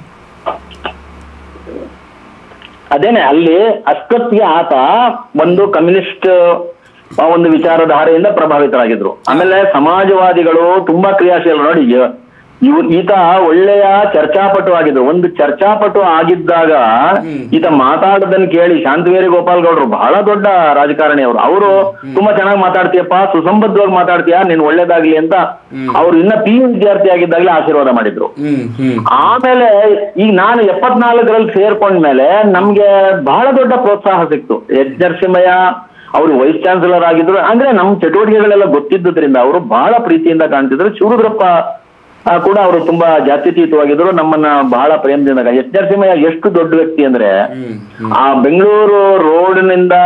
ಅದೇನೆ ಅಲ್ಲಿ ಅಷ್ಟೊತ್ತಿಗೆ ಆತ ಒಂದು ಕಮ್ಯುನಿಸ್ಟ್ ಆ, ಒಂದು ವಿಚಾರಧಾರೆಯಿಂದ ಪ್ರಭಾವಿತರಾಗಿದ್ರು ಆಮೇಲೆ ಸಮಾಜವಾದಿಗಳು ತುಂಬಾ ಕ್ರಿಯಾಶೀಲ ನೋಡಿ ಇ- ಇವ್ ಈತ ಒಳ್ಳೆಯ ಚರ್ಚಾಪಟು ಆಗಿದ್ರು ಒಂದು ಚರ್ಚಾಪಟು ಆಗಿದ್ದಾಗ ಈತ ಮಾತಾಡೋದನ್ನ ಕೇಳಿ ಶಾಂತವೇರಿ ಗೋಪಾಲ್ ಗೌಡ್ರು ಬಹಳ ದೊಡ್ಡ ರಾಜಕಾರಣಿ ಅವರು ಅವರು ತುಂಬಾ ಚೆನ್ನಾಗಿ ಮಾತಾಡ್ತೀಯಪ್ಪ ಸುಸಂಬದ್ಧವಾಗಿ ಮಾತಾಡ್ತೀಯ ನೀನ್ ಒಳ್ಳೇದಾಗ್ಲಿ ಅಂತ ಅವ್ರು ಇನ್ನ ಪಿ ಯು ವಿದ್ಯಾರ್ಥಿ ಆಗಿದ್ದಾಗಲೇ ಆಶೀರ್ವಾದ ಮಾಡಿದ್ರು ಹ್ಮ್ ಹ್ಮ್ ಆಮೇಲೆ ಈಗ ನಾನು ಎಪ್ಪತ್ನಾಲ್ಕರಲ್ಲಿ ಸೇರ್ಕೊಂಡ್ಮೇಲೆ ನಮ್ಗೆ ಬಹಳ ದೊಡ್ಡ ಪ್ರೋತ್ಸಾಹ ಸಿಕ್ತು ಎಚ್ ನರಸಿಂಹಯ್ಯ ಅವರು ವೈಸ್ ಚಾನ್ಸಲರ್ ಆಗಿದ್ರು ಅಂದ್ರೆ ನಮ್ ಚಟುವಟಿಕೆಗಳೆಲ್ಲ ಗೊತ್ತಿದ್ದರಿಂದ ಅವರು ಬಹಳ ಪ್ರೀತಿಯಿಂದ ಕಾಣ್ತಿದ್ರು ಶಿವರುದ್ರಪ್ಪ ಆ, ಕೂಡ ಅವರು ತುಂಬಾ ಜಾತ್ಯತೀತವಾಗಿದ್ರು ನಮ್ಮನ್ನ ಬಹಳ ಪ್ರೇಮದಿಂದ ಎಚ್ ನರಸಿಂಹಯ್ಯ ಎಷ್ಟು ದೊಡ್ಡ ವ್ಯಕ್ತಿ ಅಂದ್ರೆ ಹ್ಮ್ ಆ ಬೆಂಗಳೂರು ರೋಡ್ನಿಂದ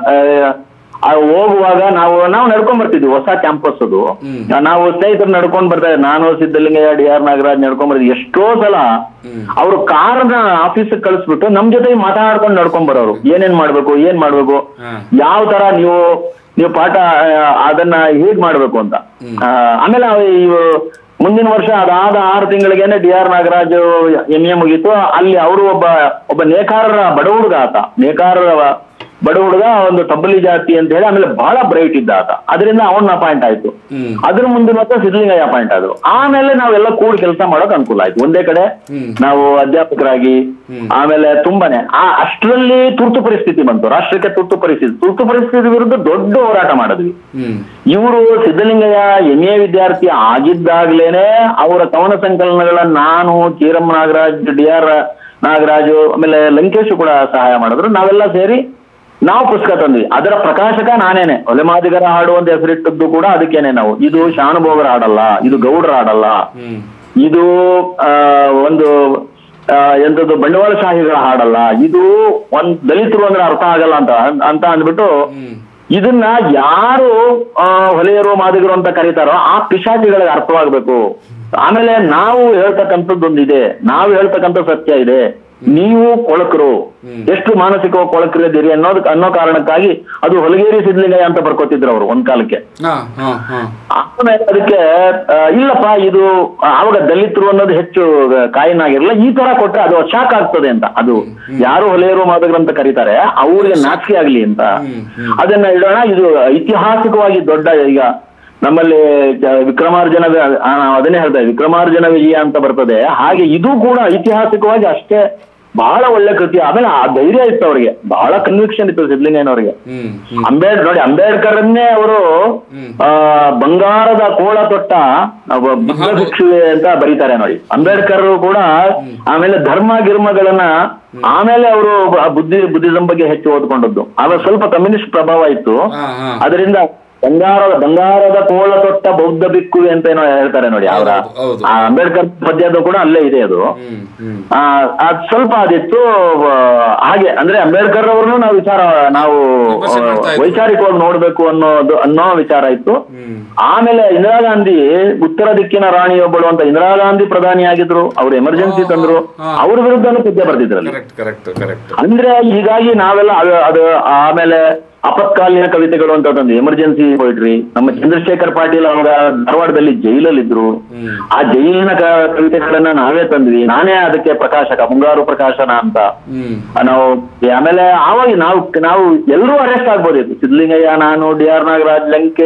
ಆ ಹೋಗುವಾಗ ನಾವು ನಾವು ನಡ್ಕೊಂಡ್ ಬರ್ತಿದ್ವಿ ಹೊಸ ಕ್ಯಾಂಪಸ್ ಅದು ಹ್ಮ್. ನಾವು ಸ್ನೇಹಿತರು ನಡ್ಕೊಂಡ್ ಬರ್ತಾ ಇದ್ವಿ ನಾನು ಸಿದ್ದಲಿಂಗಯ್ಯ ಡಿ ಆರ್ ನಾಗರಾಜ್ ನಡ್ಕೊಂಡ್ ಬರ್ತೀವಿ ಎಷ್ಟೋ ಸಲ ಹ್ಮ್. ಅವರು ಕಾರ್ನ ಆಫೀಸ್ ಕಳಿಸ್ಬಿಟ್ಟು ನಮ್ ಜೊತೆ ಮಾತಾಡ್ಕೊಂಡು ನಡ್ಕೊಂಡ್ ಬರೋರು ಏನೇನ್ ಮಾಡ್ಬೇಕು ಏನ್ ಮಾಡ್ಬೇಕು ಹಾ. ಯಾವ ತರ ನೀವು ನೀವು ಪಾಠ ಆ, ಅದನ್ನ ಹೇಗ್ ಮಾಡ್ಬೇಕು ಅಂತ ಆ, ಆಮೇಲೆ ಅವ್ ಇವು ಮುಂದಿನ ವರ್ಷ ಅದಾದ ಆರು ತಿಂಗಳಿಗೇನೆ D R Nagaraj M A ಮುಗೀತು ಅಲ್ಲಿ ಅವರು ಒಬ್ಬ ಒಬ್ಬ ನೇಕಾರರ ಬಡ ಹುಡುಗ ಆತ ನೇಕಾರರ ಬಡ ಹುಡುಗ ಒಂದು ತಬ್ಬಲಿ ಜಾತಿ ಅಂತ ಹೇಳಿ ಆಮೇಲೆ ಬಹಳ ಬ್ರೈಟ್ ಇದ್ದ ಆತ ಅದರಿಂದ ಅವನ್ನ ಅಪಾಯಿಂಟ್ ಆಯ್ತು ಹ್ಮ್ ಅದ್ರ ಮುಂದೆ ಮತ್ತೆ ಸಿದ್ಧಲಿಂಗಯ್ಯ ಅಪಾಯಿಂಟ್ ಆದ್ರು ಆಮೇಲೆ ನಾವೆಲ್ಲ ಕೂಡಿ ಕೆಲಸ ಮಾಡೋಕ್ ಅನುಕೂಲ ಆಯ್ತು ಒಂದೇ ಕಡೆ ಹ್ಮ್. ನಾವು ಅಧ್ಯಾಪಕರಾಗಿ ಆಮೇಲೆ ತುಂಬಾನೇ ಆ ಅಷ್ಟರಲ್ಲಿ ತುರ್ತು ಪರಿಸ್ಥಿತಿ ಬಂತು ರಾಷ್ಟ್ರಕ್ಕೆ ತುರ್ತು ಪರಿಸ್ಥಿತಿ ತುರ್ತು ಪರಿಸ್ಥಿತಿ ವಿರುದ್ಧ ದೊಡ್ಡ ಹೋರಾಟ ಮಾಡಿದ್ವಿ ಹ್ಮ್ ಇವರು ಸಿದ್ದಲಿಂಗಯ್ಯ ಎಂ ಎ ವಿದ್ಯಾರ್ಥಿ ಆಗಿದ್ದಾಗ್ಲೇನೆ ಅವರ ಕವನ ಸಂಕಲನಗಳನ್ನ ನಾನು ಚೀರಮ್ಮ ನಾಗರಾಜ್ ಡಿ ಆರ್ ನಾಗರಾಜು ಆಮೇಲೆ ಲಂಕೇಶ್ ಕೂಡ ಸಹಾಯ ಮಾಡಿದ್ರು ನಾವೆಲ್ಲ ಸೇರಿ ನಾವು ಪುಸ್ತಕ ತಂದ್ವಿ ಅದರ ಪ್ರಕಾಶಕ ನಾನೇನೆ ಒಲೆಮಾದಿಗರ ಹಾಡು ಅಂತ ಹೆಸರಿಟ್ಟದ್ದು ಕೂಡ ಅದಕ್ಕೇನೆ ನಾವು ಇದು ಶಾನುಭೋಗರ ಹಾಡಲ್ಲ ಇದು ಗೌಡರ ಹಾಡಲ್ಲ ಹ್ಮ್ ಇದು ಆ, ಒಂದು ಆ, ಎಂತದ್ದು ಬಂಡವಾಳಶಾಹಿಗಳ ಹಾಡಲ್ಲ ಇದು ಒಂದ್ ದಲಿತರು ಅಂದ್ರೆ ಅರ್ಥ ಆಗಲ್ಲ ಅಂತ ಅಂತ ಅಂದ್ಬಿಟ್ಟು ಹ್ಮ್ ಇದನ್ನ ಯಾರು ಆ, ಹೊಲೆಯರು ಮಾದಿಗರು ಅಂತ ಕರೀತಾರೋ ಆ ಪಿಶಾಚಿಗಳಿಗೆ ಅರ್ಥವಾಗ್ಬೇಕು ಆಮೇಲೆ ನಾವು ಹೇಳ್ತಕ್ಕಂಥದ್ದೊಂದಿದೆ ನಾವು ಹೇಳ್ತಕ್ಕಂಥ ಸತ್ಯ ಇದೆ ನೀವು ಕೊಳಕರು ಎಷ್ಟು ಮಾನಸಿಕವಾಗಿ ಕೊಳಕರಿದ್ದೀರಿ ಅನ್ನೋದ್ ಅನ್ನೋ ಕಾರಣಕ್ಕಾಗಿ ಅದು ಹೊಲಗೇರಿ ಸಿದ್ಲಿಂಗಯ್ಯ ಅಂತ ಬರ್ಕೋತಿದ್ರು ಅವರು ಒಂದ್ ಕಾಲಕ್ಕೆ ಹಾ ಹಾ ಹಾ ಆಮೇಲೆ ಅದಕ್ಕೆ ಆ, ಇಲ್ಲಪ್ಪ ಇದು ಆ, ಆವಾಗ ದಲಿತರು ಅನ್ನೋದು ಹೆಚ್ಚು ಕಾಯಿನಾಗಿರಲ್ಲ ಈ ತರ ಕೊಟ್ರೆ ಅದು ಶಾಕ್ ಆಗ್ತದೆ ಅಂತ ಅದು ಯಾರು ಹೊಲೆಯರು ಮಾದಕರು ಅಂತ ಕರೀತಾರೆ ಅವ್ರಿಗೆ ನಾಚಿಕೆ ಆಗ್ಲಿ ಅಂತ ಅದನ್ನ ಇಡೋಣ ಇದು ಐತಿಹಾಸಿಕವಾಗಿ ದೊಡ್ಡ ಈಗ ನಮ್ಮಲ್ಲಿ ಚ- ವಿಕ್ರಮಾರ್ಜನ ವಿ- ಆ, ನಾವು ಅದನ್ನೇ ಹೇಳ್ತೇವೆ ವಿಕ್ರಮಾರ್ಜನ ವಿಜಯ ಅಂತ ಬರ್ತದೆ ಹಾಗೆ ಇದು ಕೂಡ ಐತಿಹಾಸಿಕವಾಗಿ ಅಷ್ಟೇ ಬಹಳ ಒಳ್ಳೆ ಕೃತಿ ಆಮೇಲೆ ಆ ಧೈರ್ಯ ಇತ್ತು ಅವ್ರಿಗೆ ಬಹಳ ಕನ್ವಿಕ್ಷನ್ ಇತ್ತು ಸಿದ್ಲಿಂಗಯ್ಯನವ್ರಿಗೆ ಹ್ಮ್ ಹ್ಮ್ ಅಂಬೇಡ್ ನೋಡಿ ಅಂಬೇಡ್ಕರನ್ನೇ ಅವರು ಆ ಬಂಗಾರದ ಕೋಳ ತೊಟ್ಟ ಒಬ್ಬ ಬುದ್ಧ ಭಿಕ್ಷುವೆ ಅಂತ ಬರೀತಾರೆ ನೋಡಿ ಅಂಬೇಡ್ಕರ್ ಕೂಡ ಆಮೇಲೆ ಧರ್ಮ ಗಿರ್ಮಗಳನ್ನ ಆಮೇಲೆ ಅವರು ಬುದ್ಧಿ ಬುದ್ಧಿಸಂ ಬಗ್ಗೆ ಹೆಚ್ಚು ಓದ್ಕೊಂಡದ್ದು ಆವಾಗ ಸ್ವಲ್ಪ ಕಮ್ಯುನಿಸ್ಟ್ ಪ್ರಭಾವ ಇತ್ತು ಹಾ ಹಾ ಅದರಿಂದ ಬಂಗಾರದ ಬಂಗಾರದ ಕೋಳ ತೊಟ್ಟ ಬೌದ್ಧ ಭಿಕ್ಕುವೆ ಅಂತ ಏನೋ ಹೇಳ್ತಾರೆ ನೋಡಿ ಅವರ ಹೌದು, ಹೌದು. ಆ ಅಂಬೇಡ್ಕರ್ ಪದ್ಯದ್ದು ಕೂಡ ಅಲ್ಲೇ ಇದೆ ಅದು ಹ್ಮ್ ಹ್ಮ್ ಆ, ಅದ್ ಸ್ವಲ್ಪ ಅದಿತ್ತು ಆ, ಹಾಗೆ ಅಂದ್ರೆ ಅಂಬೇಡ್ಕರ್ ಅವ್ರನ್ನು ನಾವು ವಿಚಾರ ನಾವು ವಿಮರ್ಶೆ ಮಾಡ್ತಾ ಆ, ಇದ್ವಿ. ವೈಚಾರಿಕವಾಗಿ ನೋಡ್ಬೇಕು ಅನ್ನೋದು ಅನ್ನೋ ವಿಚಾರ ಇತ್ತು ಹ್ಮ್ ಆಮೇಲೆ ಇಂದಿರಾ ಗಾಂಧಿ ಉತ್ತರ ದಿಕ್ಕಿನ ರಾಣಿಯೊಬ್ಬಳು ಅಂತ ಇಂದಿರಾ ಗಾಂಧಿ ಪ್ರಧಾನಿ ಆಗಿದ್ರು ಅವ್ರು ಎಮರ್ಜೆನ್ಸಿ ಹಾ, ತಂದ್ರು ಹಾ. ಅವ್ರ ವಿರುದ್ಧನೂ ಪದ್ಯ ಬರ್ತಿದ್ರಲ್ಲಿ ಕರೆಕ್ಟ್ ಕರೆಕ್ಟ್ ಕರೆಕ್ಟ್ ಅಂದ್ರೆ ಹೀಗಾಗಿ ನಾವೆಲ್ಲ ಅದು ಅದು ಆಮೇಲೆ ಅಪತ್ಕಾಲೀನ ಕವಿತೆಗಳು ಅಂತ ತಂದು ಎಮರ್ಜೆನ್ಸಿ ಪೊಯಿಟ್ರಿ ನಮ್ಮ ಚಂದ್ರಶೇಖರ್ ಪಾಟೀಲ್ ಅವಾಗ ಧಾರವಾಡದಲ್ಲಿ ಜೈಲಲ್ಲಿ ಇದ್ರು ಹ್ಮ್ ಆ ಜೈಲಿನ ಕ- ಕವಿತೆಗಳನ್ನ ನಾವೇ ತಂದ್ವಿ ನಾನೇ ಅದಕ್ಕೆ ಪ್ರಕಾಶಕ ಮುಂಗಾರು ಪ್ರಕಾಶನ ಅಂತ ಹ್ಮ್ ಆ, ನಾವು ಆಮೇಲೆ ಆವಾಗ ನಾವು ನಾವು ಎಲ್ಲರೂ ಅರೆಸ್ಟ್ ಆಗ್ಬೋದಿತ್ತು ಸಿದ್ಲಿಂಗಯ್ಯ ನಾನು ಡಿ ಆರ್ ನಾಗರಾಜ್ ಲಂಕೇಶ್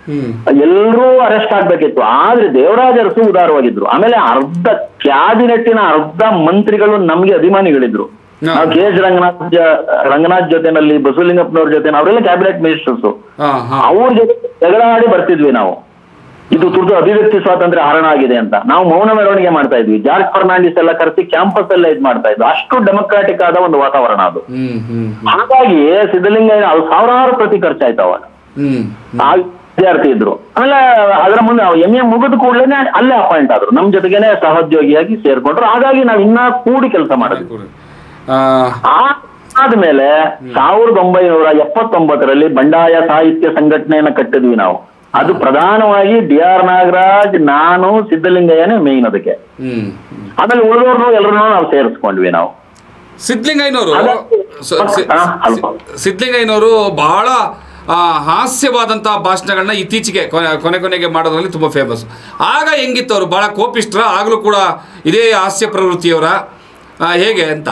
ಹ್ಮ್ ಎಲ್ಲರೂ ಅರೆಸ್ಟ್ ಆಗ್ಬೇಕಿತ್ತು ಆದ್ರೆ ದೇವರಾಜ ಅರಸು ಉದಾರವಾಗಿದ್ರು ಆಮೇಲೆ ಅರ್ಧ ಕ್ಯಾಬಿನೆಟ್ಟಿನ ಅರ್ಧ ಮಂತ್ರಿಗಳು ನಮ್ಗೆ ಅಭಿಮಾನಿಗಳಿದ್ರು ಹಾ. ನಾವು ಕೆ ಎಸ್ ರಂಗನಾಥ್ ಜ- ರಂಗನಾಥ್ ಜೊತೆನಲ್ಲಿ ಬಸವಲಿಂಗಪ್ಪನವ್ರ ಜೊತೆ ಅವರೆಲ್ಲ ಕ್ಯಾಬಿನೆಟ್ ಮಿನಿಸ್ಟರ್ಸ್ ಹಾ ಹಾ ಅವ್ರ ಜೊತೆ ಜಗಳ ಆಡಿ ಬರ್ತಿದ್ವಿ ನಾವು ಇದು ತುರ್ತು ಅಭಿವ್ಯಕ್ತಿ ಸ್ವಾತಂತ್ರ್ಯ ಹರಣ ಆಗಿದೆ ಅಂತ ನಾವು ಮೌನ ಮೆರವಣಿಗೆ ಮಾಡ್ತಾ ಇದ್ವಿ ಜಾರ್ಜ್ ಫರ್ನಾಂಡಿಸ್ ಎಲ್ಲ ಕರೆಸಿ ಕ್ಯಾಂಪಸ್ ಎಲ್ಲ ಇದ್ ಮಾಡ್ತಾ ಇದ್ವಿ ಅಷ್ಟು ಡೆಮೊಕ್ರಾಟಿಕ್ ಆದ ಒಂದು ವಾತಾವರಣ ಅದು ಹ್ಮ್ ಹ್ಮ್ ಹಾಗಾಗಿ ಸಿದ್ಧಲಿಂಗಯ್ಯ ಅದು ಸಾವಿರಾರು ಪ್ರತಿ ಖರ್ಚಾಯ್ತು ಅವಾಗ ಹ್ಮ್ ಆ ವಿದ್ಯಾರ್ಥಿ ಇದ್ರು ಆಮೇಲೆ ಅದರ ಮುಂದೆ ಎಂ ಎ ಮುಗಿದ ಕೂಡಲೇ ಅಲ್ಲೇ ಅಪಾಯಿಂಟ್ ಆದ್ರು ನಮ್ ಜೊತೆಗೇನೆ ಸಹೋದ್ಯೋಗಿಯಾಗಿ ಸೇರ್ಕೊಂಡ್ರು ಹಾಗಾಗಿ ನಾವ್ ಇನ್ನ ಕೂಡಿ ಕೆಲಸ ಮಾಡಿದ್ವಿ ಆ, ಆ- ಆದ್ಮೇಲೆ ಸಾವಿರದ ಒಂಬೈನೂರ ಎಪ್ಪತ್ತೊಂಬತ್ತರಲ್ಲಿ ಬಂಡಾಯ ಸಾಹಿತ್ಯ ಸಂಘಟನೆಯನ್ನ ಕಟ್ಟಿದ್ವಿ ನಾವು ಅದು ಪ್ರಧಾನವಾಗಿ ಡಿ ಆರ್ ನಾಗರಾಜ್ ನಾನು ಸಿದ್ದಲಿಂಗಯ್ಯನೇ ಮೇಯ್ನ್ ಅದಕ್ಕೆ ಹ್ಮ್ ಆಮೇಲೆ ಉಳಿದವ್ರನ್ನು ಎಲ್ಲರನ್ನೂ ನಾವು ಸೇರಿಸ್ಕೊಂಡ್ವಿ ನಾವು ಸಿದ್ಲಿಂಗಯ್ಯನವರು ಅದೇ. ಸ- ಸಿ- ಹಾ, ಅಲ್ಪ. ಸಿದ್ಲಿಂಗಯ್ಯನವರು ಬಹಳ ಆ, ಹಾಸ್ಯವಾದಂತಹ ಭಾಷಣಗಳನ್ನ ಇತ್ತೀಚೆಗೆ ಕೊನೆ ಕೊನೆ ಕೊನೆಗೆ ಮಾಡೋದ್ರಲ್ಲಿ ತುಂಬಾ ಫೇಮಸ್ ಆಗ ಹೆಂಗಿತ್ತು ಅವರು ಬಹಳ ಕೋಪಿಷ್ಟ್ರ ಆಗಲೂ ಕೂಡ ಇದೇ ಹಾಸ್ಯ ಪ್ರವೃತ್ತಿಯವರ ಆ, ಹೇಗೆ ಅಂತ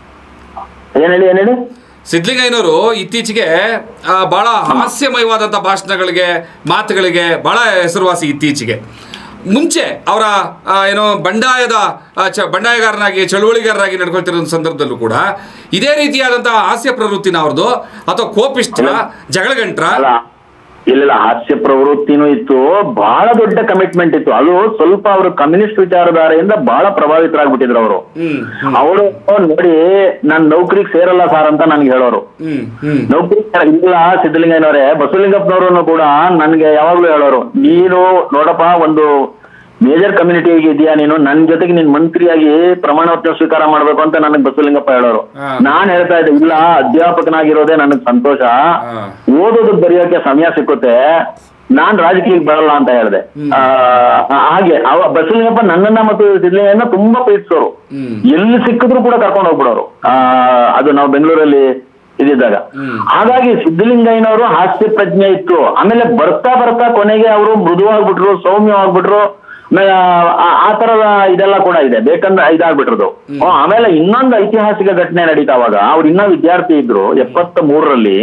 ಏನ್ ಹೇಳಿ ಏನ್ ಹೇಳಿ ಸಿದ್ಲಿಂಗಯ್ಯನವರು ಇತ್ತೀಚೆಗೆ ಆ, ಬಹಳ ಹಾಸ್ಯಮಯವಾದಂಥ ಭಾಷಣಗಳಿಗೆ ಮಾತುಗಳಿಗೆ ಬಹಳ ಹೆಸರುವಾಸಿ ಇತ್ತೀಚೆಗೆ ಮುಂಚೆ ಅವರ ಆ, ಏನೋ ಬಂಡಾಯದ ಆ, ಚ ಬಂಡಾಯಗಾರನಾಗಿ ಚಳುವಳಿಗಾರರಾಗಿ ನಡ್ಕೊಳ್ತಿರೋ ಸಂದರ್ಭದಲ್ಲೂ ಕೂಡ ಇದೇ ರೀತಿಯಾದಂತಹ ಹಾಸ್ಯ ಪ್ರವೃತ್ತಿನ ಅವ್ರದ್ದು ಅಥವಾ ಕೋಪಿಷ್ಠ ಜಗಳಗಂಟ್ರ ಅಲ್ಲ ಇಲ್ಲ ಹಾಸ್ಯ ಪ್ರವೃತ್ತಿನೂ ಇತ್ತು ಬಹಳ ದೊಡ್ಡ ಕಮಿಟ್ಮೆಂಟ್ ಇತ್ತು ಅದು ಸ್ವಲ್ಪ ಅವರು ಕಮ್ಯುನಿಸ್ಟ್ ವಿಚಾರಧಾರೆಯಿಂದ ಬಹಳ ಪ್ರಭಾವಿತರಾಗ್ಬಿಟ್ಟಿದ್ರು ಅವರು ಹ್ಮ್ ಅವರು ನೋಡಿ ನಾನ್ ನೌಕರಿಗೆ ಸೇರಲ್ಲ ಸಾರ್ ಅಂತ ನನ್ಗೆ ಹೇಳೋರು ಹ್ಮ್ ಹ್ಮ್ ನೌಕರಿ ಇಲ್ಲ ಸಿದ್ದಲಿಂಗಯ್ಯನವರೇ ಬಸವಲಿಂಗಪ್ಪನವರು ಕೂಡ ನನ್ಗೆ ಯಾವಾಗ್ಲೂ ಹೇಳೋರು ನೀನು ನೋಡಪ್ಪ ಒಂದು ಮೇಜರ್ ಕಮ್ಯುನಿಟಿ ಇದೆಯಾ ನೀನು ನನ್ ಜೊತೆಗೆ ನೀನ್ ಮಂತ್ರಿಯಾಗಿ ಪ್ರಮಾಣ ವಚನ ಸ್ವೀಕಾರ ಮಾಡ್ಬೇಕು ಅಂತ ನನಗ್ ಬಸವಲಿಂಗಪ್ಪ ಹೇಳೋರು ಹಾ. ನಾನ್ ಹೇಳ್ತಾ ಇದ್ದೆ ಇಲ್ಲ ಅಧ್ಯಾಪಕನಾಗಿರೋದೇ ನನಗ್ ಸಂತೋಷ ಹಾ. ಓದೋದಕ್ ಬರೆಯೋಕೆ ಸಮಯ ಸಿಕ್ಕುತ್ತೆ ನಾನ್ ರಾಜಕೀಯಕ್ಕೆ ಬರಲ್ಲ ಅಂತ ಹೇಳ್ದೆ ಆ, ಹಾಗೆ ಅವ ಬಸವಲಿಂಗಪ್ಪ ನನ್ನನ್ನ ಮತ್ತು ಸಿದ್ದಲಿಂಗಯ್ಯನ ತುಂಬಾ ಪ್ರೀತಿಸೋರು ಹ್ಮ್ ಎಲ್ಲಿ ಸಿಕ್ಕಿದ್ರು ಕೂಡ ಕರ್ಕೊಂಡು ಹೋಗ್ಬಿಡೋರು ಆ, ಅದು ನಾವು ಬೆಂಗಳೂರಲ್ಲಿ ಇದ್ದಿದ್ದಾಗ ಹ್ಮ್. ಹಾಗಾಗಿ ಸಿದ್ದಲಿಂಗಯ್ಯನವರು ಹಾಸ್ಯ ಪ್ರಜ್ಞೆ ಇತ್ತು ಆಮೇಲೆ ಬರ್ತಾ ಬರ್ತಾ ಕೊನೆಗೆ ಅವರು ಮೃದುವಾಗ್ಬಿಟ್ರು ಸೌಮ್ಯವಾಗ್ಬಿಟ್ರು ಆಮೇಲೆ ಆ- ಆ ತರದ ಇದೆಲ್ಲ ಕೂಡ ಇದೆ ಬೇಕಂದ್ರೆ ಇದಾಗ್ಬಿಟ್ರದು ಹ್ಮ್, ಆಮೇಲೆ ಇನ್ನೊಂದು ಐತಿಹಾಸಿಕ ಘಟನೆ ನಡೀತಾವಾಗ ಅವ್ರು ಇನ್ನೂ ವಿದ್ಯಾರ್ಥಿ ಇದ್ರು ಎಪ್ಪತ್ತ ಮೂರರಲ್ಲಿ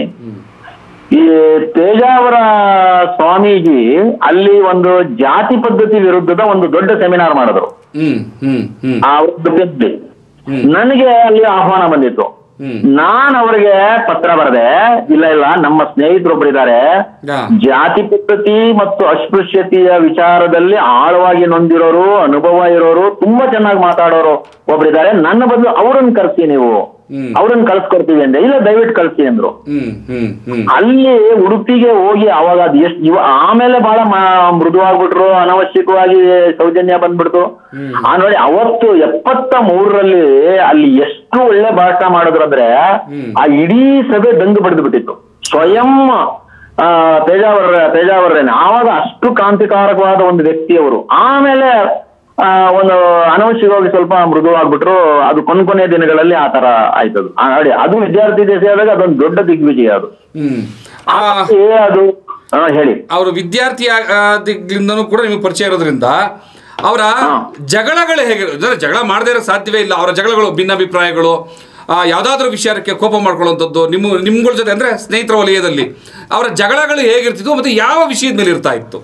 ಈ ತೇಜಾವರ ಸ್ವಾಮೀಜಿ ಅಲ್ಲಿ ಒಂದು ಜಾತಿ ಪದ್ಧತಿ ವಿರುದ್ಧದ ಒಂದು ದೊಡ್ಡ ಸೆಮಿನಾರ್ ಮಾಡಿದ್ರು ಹ್ಮ್ ಹ್ಮ್ ಹ್ಮ್ ಆ ವೃತ್ತದಲ್ಲಿ ನನಗೆ ಅಲ್ಲಿ ಆಹ್ವಾನ ಬಂದಿತ್ತು ಹ್ಮ್ ನಾನ್ ಅವರಿಗೆ ಪತ್ರ ಬರೆದೆ ಇಲ್ಲ ಇಲ್ಲ ನಮ್ಮ ಸ್ನೇಹಿತರೊಬ್ಬರಿದ್ದಾರೆ ಯಾ. ಜಾತಿ ಪದ್ಧತಿ ಮತ್ತು ಅಸ್ಪೃಶ್ಯತೆಯ ವಿಚಾರದಲ್ಲಿ ಆಳವಾಗಿ ನೊಂದಿರೋರು ಅನುಭವ ಇರೋರು ತುಂಬಾ ಚೆನ್ನಾಗಿ ಮಾತಾಡೋರು ಒಬ್ರಿದ್ದಾರೆ ನನ್ನ ಬದಲು ಅವ್ರನ್ನ ಕರ್ಸಿ ನೀವು ಹ್ಮ್. ಅವ್ರನ್ನ ಕಳ್ಸ್ಕೊಡ್ತೀವಿ ಅಂದೆ ಇಲ್ಲ ದಯವಿಟ್ಟು ಕಳ್ಸಿ ಅಂದ್ರು ಹ್ಮ್ ಹ್ಮ್ ಹ್ಮ್ ಅಲ್ಲಿ ಉಡುಪಿಗೆ ಹೋಗಿ ಅವಾಗ ಅದು ಎಷ್ಟು ಇವ ಆಮೇಲೆ ಬಹಳ ಮ- ಮೃದುವಾಗ್ಬಿಟ್ರು ಅನವಶ್ಯಕವಾಗಿ ಸೌಜನ್ಯ ಬಂದ್ಬಿಡ್ತು ಆ ನೋಡಿ ಅವತ್ತು ಎಪ್ಪತ್ತ ಮೂರರಲ್ಲಿ ಅಲ್ಲಿ ಎಷ್ಟು ಒಳ್ಳೆ ಭಾಷಣ ಮಾಡಿದ್ರು ಅಂದ್ರೆ ಹ್ಮ್. ಆ ಇಡೀ ಸಭೆ ದಂಗು ಬಡ್ದು ಬಿಟ್ಟಿತ್ತು ಸ್ವಯಂ ಆ, ತೇಜಾವರ ತೇಜಾವರೇನೆ ಆವಾಗ ಅಷ್ಟು ಕ್ರಾಂತಿಕಾರಕವಾದ ಒಂದು ವ್ಯಕ್ತಿಯವರು ಆಮೇಲೆ ಆ, ಒಂದು ಅನವಶ್ಯಕವಾಗಿ ಸ್ವಲ್ಪ ಮೃದುವಾಗ್ಬಿಟ್ರು ಅದು ಕೊನೆ ಕೊನೆಯ ದಿನಗಳಲ್ಲಿ ಆ ತರ ಆಯ್ತದು ಆ, ನೋಡಿ ಅದು ವಿದ್ಯಾರ್ಥಿ ದೇಶ ಆದಾಗ ಅದೊಂದು ದೊಡ್ಡ ದಿಗ್ವಿಜಯ ಅದು ಹ್ಮ್ ಆ ಏ ಅದು ಹಾ ಹೇಳಿ ಅವರು ವಿದ್ಯಾರ್ಥಿ ದಿಗ್ಲಿಂದನೂ ಕೂಡ ನಿಮಗೆ ಪರಿಚಯ ಇರೋದ್ರಿಂದ ಅವರ ಹಾ. ಜಗಳಗಳು ಹೇಗೆ ಅಂದ್ರೆ ಜಗಳ ಮಾಡದೇ ಇರೋ ಸಾಧ್ಯವೇ ಇಲ್ಲ ಅವರ ಜಗಳಗಳು ಭಿನ್ನಾಭಿಪ್ರಾಯಗಳು ಆ, ಯಾವ್ದಾದ್ರೂ ವಿಚಾರಕ್ಕೆ ಕೋಪ ಮಾಡ್ಕೊಳ್ಳುವಂಥದ್ದು ನಿಮ್ಮ ನಿಮ್ಗಳ ಜೊತೆ ಅಂದ್ರೆ ಸ್ನೇಹಿತರ ವಲಯದಲ್ಲಿ ಅವರ ಜಗಳಗಳು ಹೇಗಿರ್ತಿದ್ವು ಮತ್ತೆ ಯಾವ ವಿಷಯದ ಮೇಲೆ ಇರ್ತಾ ಇತ್ತು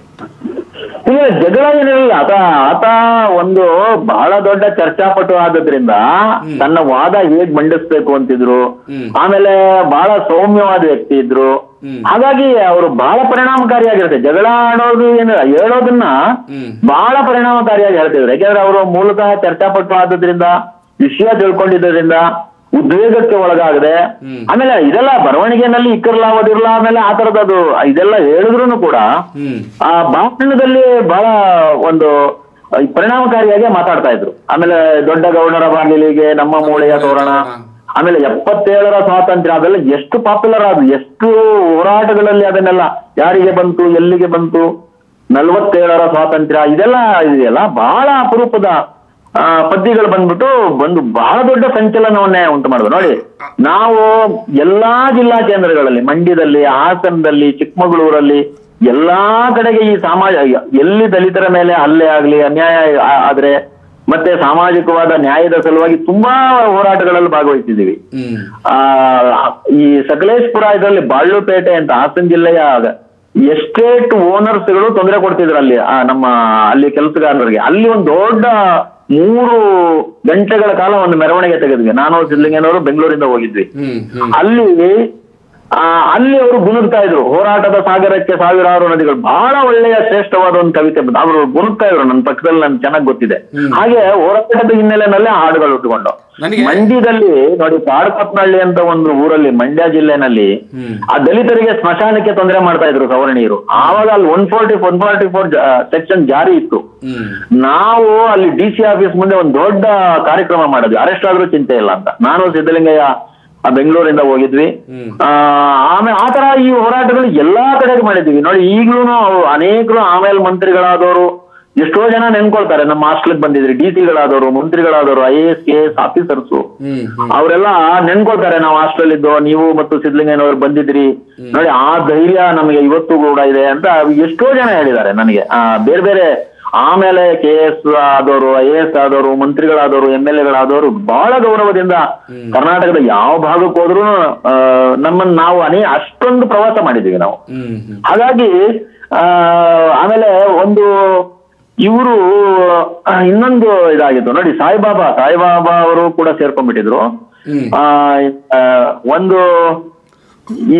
ಇಲ್ಲ ಜಗಳ ಏನಿರಲಿಲ್ಲ ಆತ ಆತ ಒಂದು ಬಹಳ ದೊಡ್ಡ ಚರ್ಚಾಪಟು ಆದದ್ರಿಂದ ತನ್ನ ವಾದ ಹೇಗ್ ಮಂಡಿಸ್ಬೇಕು ಅಂತಿದ್ರು ಹ್ಮ್. ಆಮೇಲೆ ಬಹಳ ಸೌಮ್ಯವಾದ ವ್ಯಕ್ತಿ ಇದ್ರು ಹ್ಮ್. ಹಾಗಾಗಿ ಅವರು ಬಹಳ ಪರಿಣಾಮಕಾರಿಯಾಗಿರುತ್ತೆ ಜಗಳ ಆಡೋದು ಏನು ಹೇಳೋದನ್ನ ಹ್ಮ್. ಬಹಳ ಪರಿಣಾಮಕಾರಿಯಾಗಿ ಹೇಳ್ತಿದ್ರು ಯಾಕೆಂದ್ರೆ ಅವರು ಮೂಲತಃ ಚರ್ಚಾಪಟು ಆದದ್ರಿಂದ ವಿಷಯ ತಿಳ್ಕೊಂಡಿದ್ದರಿಂದ ಉದ್ವೇಗಕ್ಕೆ ಒಳಗಾಗದೆ ಹ್ಮ್. ಆಮೇಲೆ ಇದೆಲ್ಲ ಬರವಣಿಗೆನಲ್ಲಿ ಇಕ್ಕರ್ಲ ಓದಿರ್ಲ ಆಮೇಲೆ ಆ ತರದದು ಇದೆಲ್ಲ ಹೇಳಿದ್ರು ಕೂಡ ಹ್ಮ್ ಆ ಭಾಷಣದಲ್ಲಿ ಬಹಳ ಒಂದು ಪರಿಣಾಮಕಾರಿಯಾಗಿ ಮಾತಾಡ್ತಾ ಇದ್ರು ಆಮೇಲೆ ದೊಡ್ಡ ಗೌಡರ ಬಾಗಿಲಿಗೆ ನಮ್ಮ ಮೂಳೆಯ ತೋರಣ ಆಮೇಲೆ ಎಪ್ಪತ್ತೇಳರ ಸ್ವಾತಂತ್ರ್ಯ ಅದೆಲ್ಲ ಎಷ್ಟು ಪಾಪ್ಯುಲರ್ ಆದ್ರು ಎಷ್ಟು ಹೋರಾಟಗಳಲ್ಲಿ ಅದನ್ನೆಲ್ಲ ಯಾರಿಗೆ ಬಂತು ಎಲ್ಲಿಗೆ ಬಂತು ನಲ್ವತ್ತೇಳರ ಸ್ವಾತಂತ್ರ್ಯ ಇದೆಲ್ಲ ಇದೆಯಲ್ಲ ಬಹಳ ಅಪರೂಪದ ಆ, ಪದ್ಯಗಳು ಬಂದ್ಬಿಟ್ಟು ಬಂದು ಬಹಳ ದೊಡ್ಡ ಸಂಚಲನವನ್ನೇ ಉಂಟು ಮಾಡಿದ್ರು ನೋಡಿ ನಾವು ಎಲ್ಲಾ ಜಿಲ್ಲಾ ಕೇಂದ್ರಗಳಲ್ಲಿ ಮಂಡ್ಯದಲ್ಲಿ ಹಾಸನದಲ್ಲಿ ಚಿಕ್ಕಮಗಳೂರಲ್ಲಿ ಎಲ್ಲಾ ಕಡೆಗೆ ಈ ಸಮಾಜ ಎಲ್ಲಿ ದಲಿತರ ಮೇಲೆ ಹಲ್ಲೆ ಆಗ್ಲಿ ಅನ್ಯಾಯ ಆ- ಆದ್ರೆ ಮತ್ತೆ ಸಾಮಾಜಿಕವಾದ ನ್ಯಾಯದ ಸಲುವಾಗಿ ತುಂಬಾ ಹೋರಾಟಗಳಲ್ಲಿ ಭಾಗವಹಿಸಿದ್ದೀವಿ ಹ್ಮ್ ಆ ಈ ಸಕಲೇಶ್ಪುರ ಇದರಲ್ಲಿ ಬಾಳ್ಳುಪೇಟೆ ಅಂತ ಹಾಸನ ಜಿಲ್ಲೆಯ ಎಸ್ಟೇಟ್ ಓನರ್ಸ್ಗಳು ತೊಂದರೆ ಕೊಡ್ತಿದ್ರು ಅಲ್ಲಿ ಆ, ನಮ್ಮ ಅಲ್ಲಿ ಕೆಲಸಗಾರರಿಗೆ ಅಲ್ಲಿ ಒಂದು ದೊಡ್ಡ ಮೂರು ಗಂಟೆಗಳ ಕಾಲ ಒಂದು ಮೆರವಣಿಗೆ ತೆಗೆದ್ವಿ ನಾನು ಸಿದ್ಲಿಂಗನವರು ಬೆಂಗಳೂರಿಂದ ಹೋಗಿದ್ವಿ ಹ್ಮ್ ಹ್ಮ್ ಅಲ್ಲಿ ಆ, ಅಲ್ಲಿ ಅವರು ಗುನುಗ್ತಾ ಇದ್ರು ಹೋರಾಟದ ಸಾಗರಕ್ಕೆ ಸಾವಿರಾರು ನದಿಗಳು ಬಹಳ ಒಳ್ಳೆಯ ಶ್ರೇಷ್ಠವಾದ ಒಂದು ಕವಿತೆ ಬಂತು. ಅವರು ಗುನುಗ್ತಾ ಇದ್ರು ನನ್ನ ಪಕ್ಕದಲ್ಲಿ ನನ್ಗೆ ಚೆನ್ನಾಗಿ ಗೊತ್ತಿದೆ ಹಾಗೆ ಹೋರಾಟದ ಹಿನ್ನೆಲೆನಲ್ಲೇ ಹಾಡುಗಳು ಉಟ್ಕೊಂಡು ನನಗೆ- ಮಂಡ್ಯದಲ್ಲಿ ನೋಡಿ ಕಾಡಪತ್ನಹಳ್ಳಿ ಅಂತ ಒಂದು ಊರಲ್ಲಿ ಮಂಡ್ಯ ಜಿಲ್ಲೆನಲ್ಲಿ ಹ್ಮ್. ಆ ದಲಿತರಿಗೆ ಸ್ಮಶಾನಕ್ಕೆ ತೊಂದರೆ ಮಾಡ್ತಾ ಇದ್ರು ಸವರ್ಣೀಯರು ಆವಾಗ ಅಲ್ಲಿ one forty one forty four section ಜಾರಿ ಇತ್ತು ಹ್ಮ್ ನಾವು ಅಲ್ಲಿ ಡಿ ಸಿ ಆಫೀಸ್ ಮುಂದೆ ಒಂದು ದೊಡ್ಡ ಕಾರ್ಯಕ್ರಮ ಮಾಡಿದ್ವಿ ಅರೆಸ್ಟ್ ಆದ್ರೂ ಚಿಂತೆ ಇಲ್ಲ ಅಂತ ನಾನು ಸಿದ್ದಲಿಂಗಯ್ಯ ಆ ಬೆಂಗಳೂರಿಂದ ಹೋಗಿದ್ವಿ ಹ್ಮ್. ಆ, ಆಮೇಲೆ ಆ ತರ ಈ ಹೋರಾಟಗಳು ಎಲ್ಲಾ ಕಡೆಗೆ ಮಾಡಿದ್ವಿ ನೋಡಿ ಈಗ್ಲೂ ಅನೇಕರು ಆಮೇಲೆ ಮಂತ್ರಿಗಳಾದವರು ಎಷ್ಟೋ ಜನ ನೆನ್ಕೊಳ್ತಾರೆ ನಮ್ಮ ಹಾಸ್ಟೆಲ್ಗೆ ಬಂದಿದ್ರಿ ಡಿ ಸಿಗಳಾದವರು ಮಂತ್ರಿಗಳಾದವರು I S K S officers ಹ್ಮ್ ಹ್ಮ್ ಅವರೆಲ್ಲ ನೆನ್ಕೊಳ್ತಾರೆ ನಾವು ಹಾಸ್ಟೆಲ್ ಇದ್ದು ನೀವು ಮತ್ತು ಸಿದ್ಲಿಂಗಯ್ಯನವರು ಬಂದಿದ್ರಿ ನೋಡಿ ಆ ಧೈರ್ಯ ನಮಗೆ ಇವತ್ತು ಕೂಡ ಇದೆ ಅಂತ ಎಷ್ಟೋ ಜನ ಹೇಳಿದ್ದಾರೆ ನನಗೆ ಆ ಬೇರೆ ಬೇರೆ ಆಮೇಲೆ ಕೆ ಎಸ್ ಆದವರು ಐ ಎಸ್ ಆದವರು ಮಂತ್ರಿಗಳಾದವರು ಎಂ ಎಲ್ ಎಗಳಾದವರು ಬಹಳ ಗೌರವದಿಂದ ಕರ್ನಾಟಕದ ಯಾವ ಭಾಗಕ್ಕೆ ಹೋದ್ರು ನಮ್ಮನ್ನ ನಾವು ಅನೇ ಅಷ್ಟೊಂದು ಪ್ರವಾಸ ಮಾಡಿದೀವಿ ನಾವು ಹ್ಮ್ ಹ್ಮ್ ಹಾಗಾಗಿ ಆ ಆಮೇಲೆ ಒಂದು ಇವರು ಇನ್ನೊಂದು ಇದಾಗಿತ್ತು ನೋಡಿ ಸಾಯಿಬಾಬಾ ಸಾಯಿಬಾಬಾ ಅವರು ಕೂಡ ಸೇರ್ಕೊಂಡ್ಬಿಟ್ಟಿದ್ರು ಹ್ಮ್ ಆ ಆ, ಒಂದು ಈ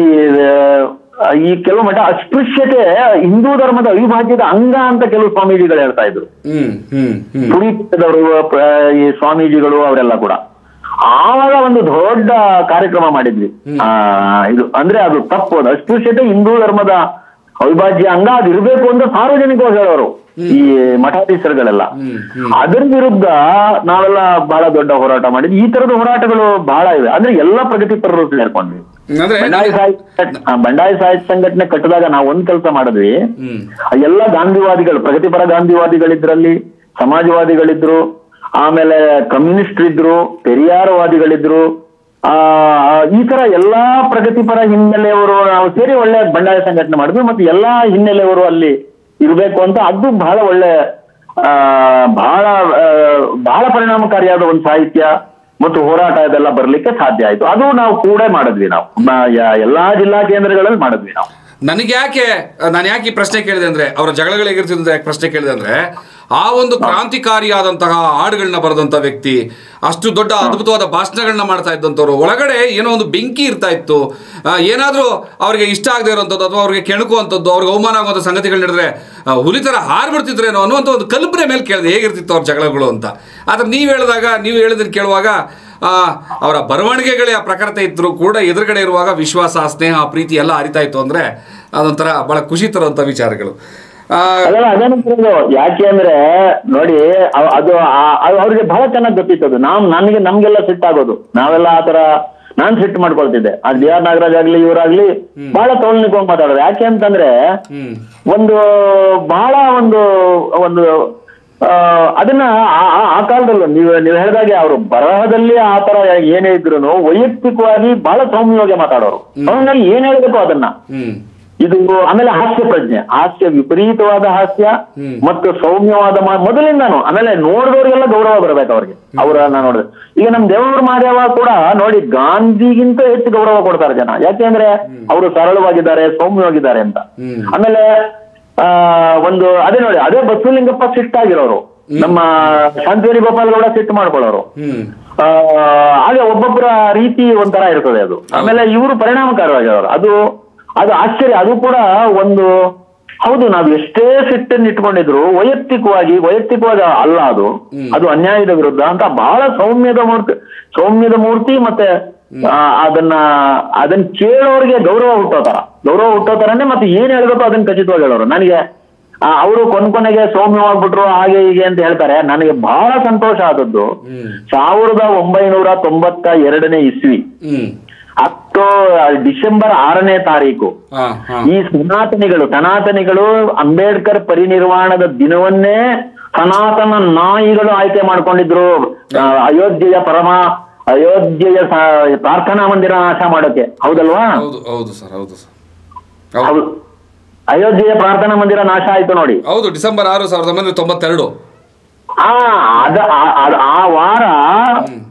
ಆ, ಈ ಕೆಲವು ಮಠ ಅಸ್ಪೃಶ್ಯತೆ ಹಿಂದೂ ಧರ್ಮದ ಅವಿಭಾಜ್ಯದ ಅಂಗ ಅಂತ ಕೆಲವು ಸ್ವಾಮೀಜಿಗಳು ಹೇಳ್ತಾ ಇದ್ರು ಹ್ಮ್ ಹ್ಮ್ ಹ್ಮ್ ಪುರೀತದವರು ಈ ಸ್ವಾಮೀಜಿಗಳು ಅವರೆಲ್ಲ ಕೂಡ ಆವಾಗ ಒಂದು ದೊಡ್ಡ ಕಾರ್ಯಕ್ರಮ ಮಾಡಿದ್ವಿ ಆ ಇದು ಅಂದ್ರೆ ಅದು ತಪ್ಪು ಅದು ಅಸ್ಪೃಶ್ಯತೆ ಹಿಂದೂ ಧರ್ಮದ ಅವಿಭಾಜ್ಯ ಅಂಗ ಅದು ಇರ್ಬೇಕು ಅಂತ ಸಾರ್ವಜನಿಕವಾಗಿ ಹೇಳೋರು ಈ ಮಠಾಧೀಶರುಗಳೆಲ್ಲ ಹ್ಮ್ ಹ್ಮ್ ಅದರ ವಿರುದ್ಧ ನಾವೆಲ್ಲ ಬಹಳ ದೊಡ್ಡ ಹೋರಾಟ ಮಾಡಿದ್ವಿ ಈ ತರದ ಹೋರಾಟಗಳು ಬಹಳ ಇವೆ ಅಂದ್ರೆ ಎಲ್ಲ ಪ್ರಗತಿಪರರು ಸೇರ್ಕೊಂಡ್ವಿ ಅಂದ್ರೆ ಬಂಡಾಯ ಸಾಹಿತ್ಯ ಆ, ಬಂಡಾಯ ಸಾಹಿತ್ಯ ಸಂಘಟನೆ ಕಟ್ಟಿದಾಗ ನಾವು ಒಂದ್ ಕೆಲಸ ಮಾಡಿದ್ವಿ ಹ್ಮ್ ಆ ಎಲ್ಲ ಗಾಂಧಿವಾದಿಗಳು ಪ್ರಗತಿಪರ ಗಾಂಧಿವಾದಿಗಳಿದ್ರಲ್ಲಿ ಸಮಾಜವಾದಿಗಳಿದ್ರು ಆಮೇಲೆ ಕಮ್ಯುನಿಸ್ಟ್ ಇದ್ರು ಪೆರಿಯಾರವಾದಿಗಳಿದ್ರು ಆ ಆ, ಈ ತರ ಎಲ್ಲಾ ಪ್ರಗತಿಪರ ಹಿನ್ನೆಲೆಯವರು ನಾವು ಸೇರಿ ಒಳ್ಳೆ ಬಂಡಾಯ ಸಂಘಟನೆ ಮಾಡಿದ್ವಿ ಮತ್ತೆ ಎಲ್ಲಾ ಹಿನ್ನೆಲೆಯವರು ಅಲ್ಲಿ ಇರ್ಬೇಕು ಅಂತ ಅದು ಬಹಳ ಒಳ್ಳೆ ಆ ಬಹಳ ಆ, ಬಹಳ ಪರಿಣಾಮಕಾರಿಯಾದ ಒಂದು ಸಾಹಿತ್ಯ ಮತ್ತು ಹೋರಾಟ ಇದೆಲ್ಲ ಬರ್ಲಿಕ್ಕೆ ಸಾಧ್ಯ ಆಯ್ತು ಅದು ನಾವು ಕೂಡ ಮಾಡಿದ್ವಿ ನಾವು ಮ- ಯ- ಎಲ್ಲಾ ಜಿಲ್ಲಾ ಕೇಂದ್ರಗಳಲ್ಲಿ ಮಾಡಿದ್ವಿ ನಾವು ನನಗೆ ಯಾಕೆ ನಾನು ಯಾಕೆ ಈ ಪ್ರಶ್ನೆ ಕೇಳಿದೆ ಅಂದ್ರೆ ಅವರ ಜಗಳಗಳು ಹೇಗಿರ್ತಿದ್ದ ಯಾಕೆ ಪ್ರಶ್ನೆ ಕೇಳಿದೆ ಅಂದ್ರೆ ಆ ಒಂದು ಕ್ರಾಂತಿಕಾರಿಯಾದಂತಹ ಹಾಡುಗಳನ್ನ ಬರೆದಂತ ವ್ಯಕ್ತಿ ಅಷ್ಟು ದೊಡ್ಡ ಅದ್ಭುತವಾದ ಭಾಷಣಗಳನ್ನ ಮಾಡ್ತಾ ಇದ್ದಂಥವ್ರು ಒಳಗಡೆ ಏನೋ ಒಂದು ಬೆಂಕಿ ಇರ್ತಾ ಇತ್ತು ಆ, ಏನಾದ್ರೂ ಅವ್ರಿಗೆ ಇಷ್ಟ ಆಗದೆ ಇರೋಂಥದ್ದು ಅಥವಾ ಅವ್ರಿಗೆ ಕೆಣಕುವಂಥದ್ದು ಅವ್ರಿಗೆ ಅವಮಾನ ಆಗುವಂಥ ಸಂಗತಿಗಳು ನಡೆದ್ರೆ ಆ, ಹುಲಿ ಥರ ಹಾರ್ಬಿಡ್ತಿದ್ರೇನೋ ಅನ್ನುವಂಥ ಒಂದು ಕಲ್ಪನೆ ಮೇಲೆ ಕೇಳಿದೆ ಹೇಗಿರ್ತಿತ್ತು ಅವ್ರ ಜಗಳಗಳು ಅಂತ ಆದ್ರೆ ನೀವು ಹೇಳಿದಾಗ ನೀವು ಹೇಳಿದ್ದನ್ನು ಕೇಳುವಾಗ ಆ, ಅವರ ಬರವಣಿಗೆಗಳೇ ಆ ಪ್ರಖರತೆ ಇದ್ದರೂ ಕೂಡ ಎದುರುಗಡೆ ಇರುವಾಗ ವಿಶ್ವಾಸ ಸ್ನೇಹ ಪ್ರೀತಿ ಎಲ್ಲ ಅರಿತಾ ಇತ್ತು ಅಂದ್ರೆ ಅದೊಂಥರ ಬಹಳ ಖುಷಿ ತರುವಂಥ ವಿಚಾರಗಳು ಆ, ಅದಲ್ಲ ಅದೇನಂತಿರೋದು ಯಾಕೆ ಅಂದ್ರೆ ನೋಡಿ ಅವ್- ಅದು ಆ- ಅದು ಅವ್ರಿಗೆ ಬಹಳ ಚೆನ್ನಾಗಿ ಗೊತ್ತಿತ್ತು ಅದು ನಾವ್ ನನಗೆ ನಮ್ಗೆಲ್ಲ ಸಿಟ್ಟಾಗೋದು ನಾವೆಲ್ಲ ಆತರ ನಾನ್ ಸಿಟ್ಟು ಮಾಡ್ಕೊಳ್ತಿದ್ದೆ ಅದು ಡಿ ಆರ್ ನಾಗರಾಜ್ ಆಗ್ಲಿ ಇವರಾಗ್ಲಿ ಬಹಳ ತೋಳ್ನಿಕೊಂಡು ಮಾತಾಡೋದು ಯಾಕೆ ಅಂತಂದ್ರೆ ಹ್ಮ್ ಒಂದು ಬಹಳ ಒಂದು ಒಂದು ಆ, ಅದನ್ನ ಆ- ಆ- ಆ ಕಾಲದಲ್ಲೂ ನೀವು ನೀವು ಹೇಳಿದಾಗೆ ಅವರು ಬರಹದಲ್ಲಿ ಆ ತರ ಏನೇ ಇದ್ರು ವೈಯಕ್ತಿಕವಾಗಿ ಬಹಳ ಸೌಮ್ಯವಾಗಿ ಮಾತಾಡೋರು ಅವನಲ್ಲಿ ಏನ್ ಹೇಳ್ಬೇಕು ಅದನ್ನ ಹ್ಮ್ ಇದು ಆಮೇಲೆ ಹಾಸ್ಯ ಪ್ರಜ್ಞೆ ಹಾಸ್ಯ ವಿಪರೀತವಾದ ಹಾಸ್ಯ ಹ್ಮ್. ಮತ್ತು ಸೌಮ್ಯವಾದ ಮಾ- ಮೊದಲಿಂದಾನು ಆಮೇಲೆ ನೋಡಿದವರಿಗೆಲ್ಲ ಗೌರವ ಬರ್ಬೇಕು ಅವ್ರಿಗೆ ಅವರನ್ನ ನೋಡಿದ್ರೆ ಈಗ ನಮ್ ದೇವರ ಮಹಾದೇವ ಕೂಡ ನೋಡಿ ಗಾಂಧಿಗಿಂತ ಹೆಚ್ಚು ಗೌರವ ಕೊಡ್ತಾರೆ ಜನ ಯಾಕೆಂದ್ರೆ ಅವರು ಸರಳವಾಗಿದ್ದಾರೆ ಸೌಮ್ಯವಾಗಿದ್ದಾರೆ ಅಂತ ಹ್ಮ್ ಆಮೇಲೆ ಆ ಒಂದು ಅದೇ ನೋಡಿ ಅದೇ ಬಸವಲಿಂಗಪ್ಪ ಸಿಟ್ಟಾಗಿರೋರು ನಮ್ಮ ಶಾಂತಿವೇಣಿ ಗೋಪಾಲ್ ಗೌಡ ಸಿಟ್ಟು ಮಾಡ್ಕೊಳ್ಳೋರು ಹ್ಮ್ ಆ, ಹಾಗೆ ಒಬ್ಬೊಬ್ಬರ ರೀತಿ ಒಂಥರ ಇರ್ತದೆ ಅದು ಆಮೇಲೆ ಇವರು ಪರಿಣಾಮಕಾರಿಯಾಗಿರೋರು ಅದು ಅದು ಆಶ್ಚರ್ಯ ಅದು ಕೂಡ ಒಂದು ಹೌದು ನಾವು ಎಷ್ಟೇ ಸಿಟ್ಟನ್ನು ಇಟ್ಕೊಂಡಿದ್ರು ವೈಯಕ್ತಿಕವಾಗಿ ವೈಯಕ್ತಿಕವಾಗಿ ಅಲ್ಲ ಅದು ಅದು ಅನ್ಯಾಯದ ವಿರುದ್ಧ ಅಂತ ಬಹಳ ಸೌಮ್ಯದ ಮೂರ್ತಿ ಸೌಮ್ಯದ ಮೂರ್ತಿ ಮತ್ತೆ ಆ, ಅದನ್ನ ಅದನ್ನ ಕೇಳೋರಿಗೆ ಗೌರವ ಹುಟ್ಟೋತರ ಗೌರವ ಹುಟ್ಟೋತರನೇ ಮತ್ತೆ ಏನ್ ಹೇಳ್ಬೇಕು ಅದನ್ನ ಖಚಿತವಾಗಿ ಹೇಳೋರು ನನಗೆ ಅವರು ಕೊನ್ ಕೊನೆಗೆ ಸೌಮ್ಯವಾಗ್ಬಿಟ್ರು ಹಾಗೆ ಹೀಗೆ ಅಂತ ಹೇಳ್ತಾರೆ ನನಗೆ ಬಹಳ ಸಂತೋಷ ಆದದ್ದು ಹ್ಮ್ ಸಾವಿರದ ಒಂಬೈನೂರ ತೊಂಬತ್ತ ಎರಡನೇ ಇಸ್ವಿ ಹ್ಮ್ ಅಕ್ಟೋ ಡಿಸೆಂಬರ್ ಆರನೇ ತಾರೀಕು ಹಾ ಹಾ ಈ ಸನಾತನಿಗಳು ಸನಾತನಿಗಳು ಅಂಬೇಡ್ಕರ್ ಪರಿನಿರ್ವಾಣದ ದಿನವನ್ನೇ ಸನಾತನ ನಾಯಿಗಳು ಆಯ್ಕೆ ಮಾಡ್ಕೊಂಡಿದ್ರು ಆ, ಅಯೋಧ್ಯೆಯ ಪರಮ ಅಯೋಧ್ಯೆಯ ಸ- ಪ್ರಾರ್ಥನಾ ಮಂದಿರ ನಾಶ ಮಾಡೋಕೆ ಹೌದಲ್ವಾ ಹೌದು ಹೌದು ಸರ್ ಹೌದು ಸರ್ ಹೌದು ಹೌದು ಅಯೋಧ್ಯೆಯ ಪ್ರಾರ್ಥನಾ ಮಂದಿರ ನಾಶ ಆಯ್ತು ನೋಡಿ ಹೌದು ಡಿಸೆಂಬರ್ ಆರು ಸಾವಿರದ ಒಂಬೈನೂರ ತೊಂಬತ್ತೆರಡು ಆ ಅದ ಆ- ಆ- ಆ ವಾರ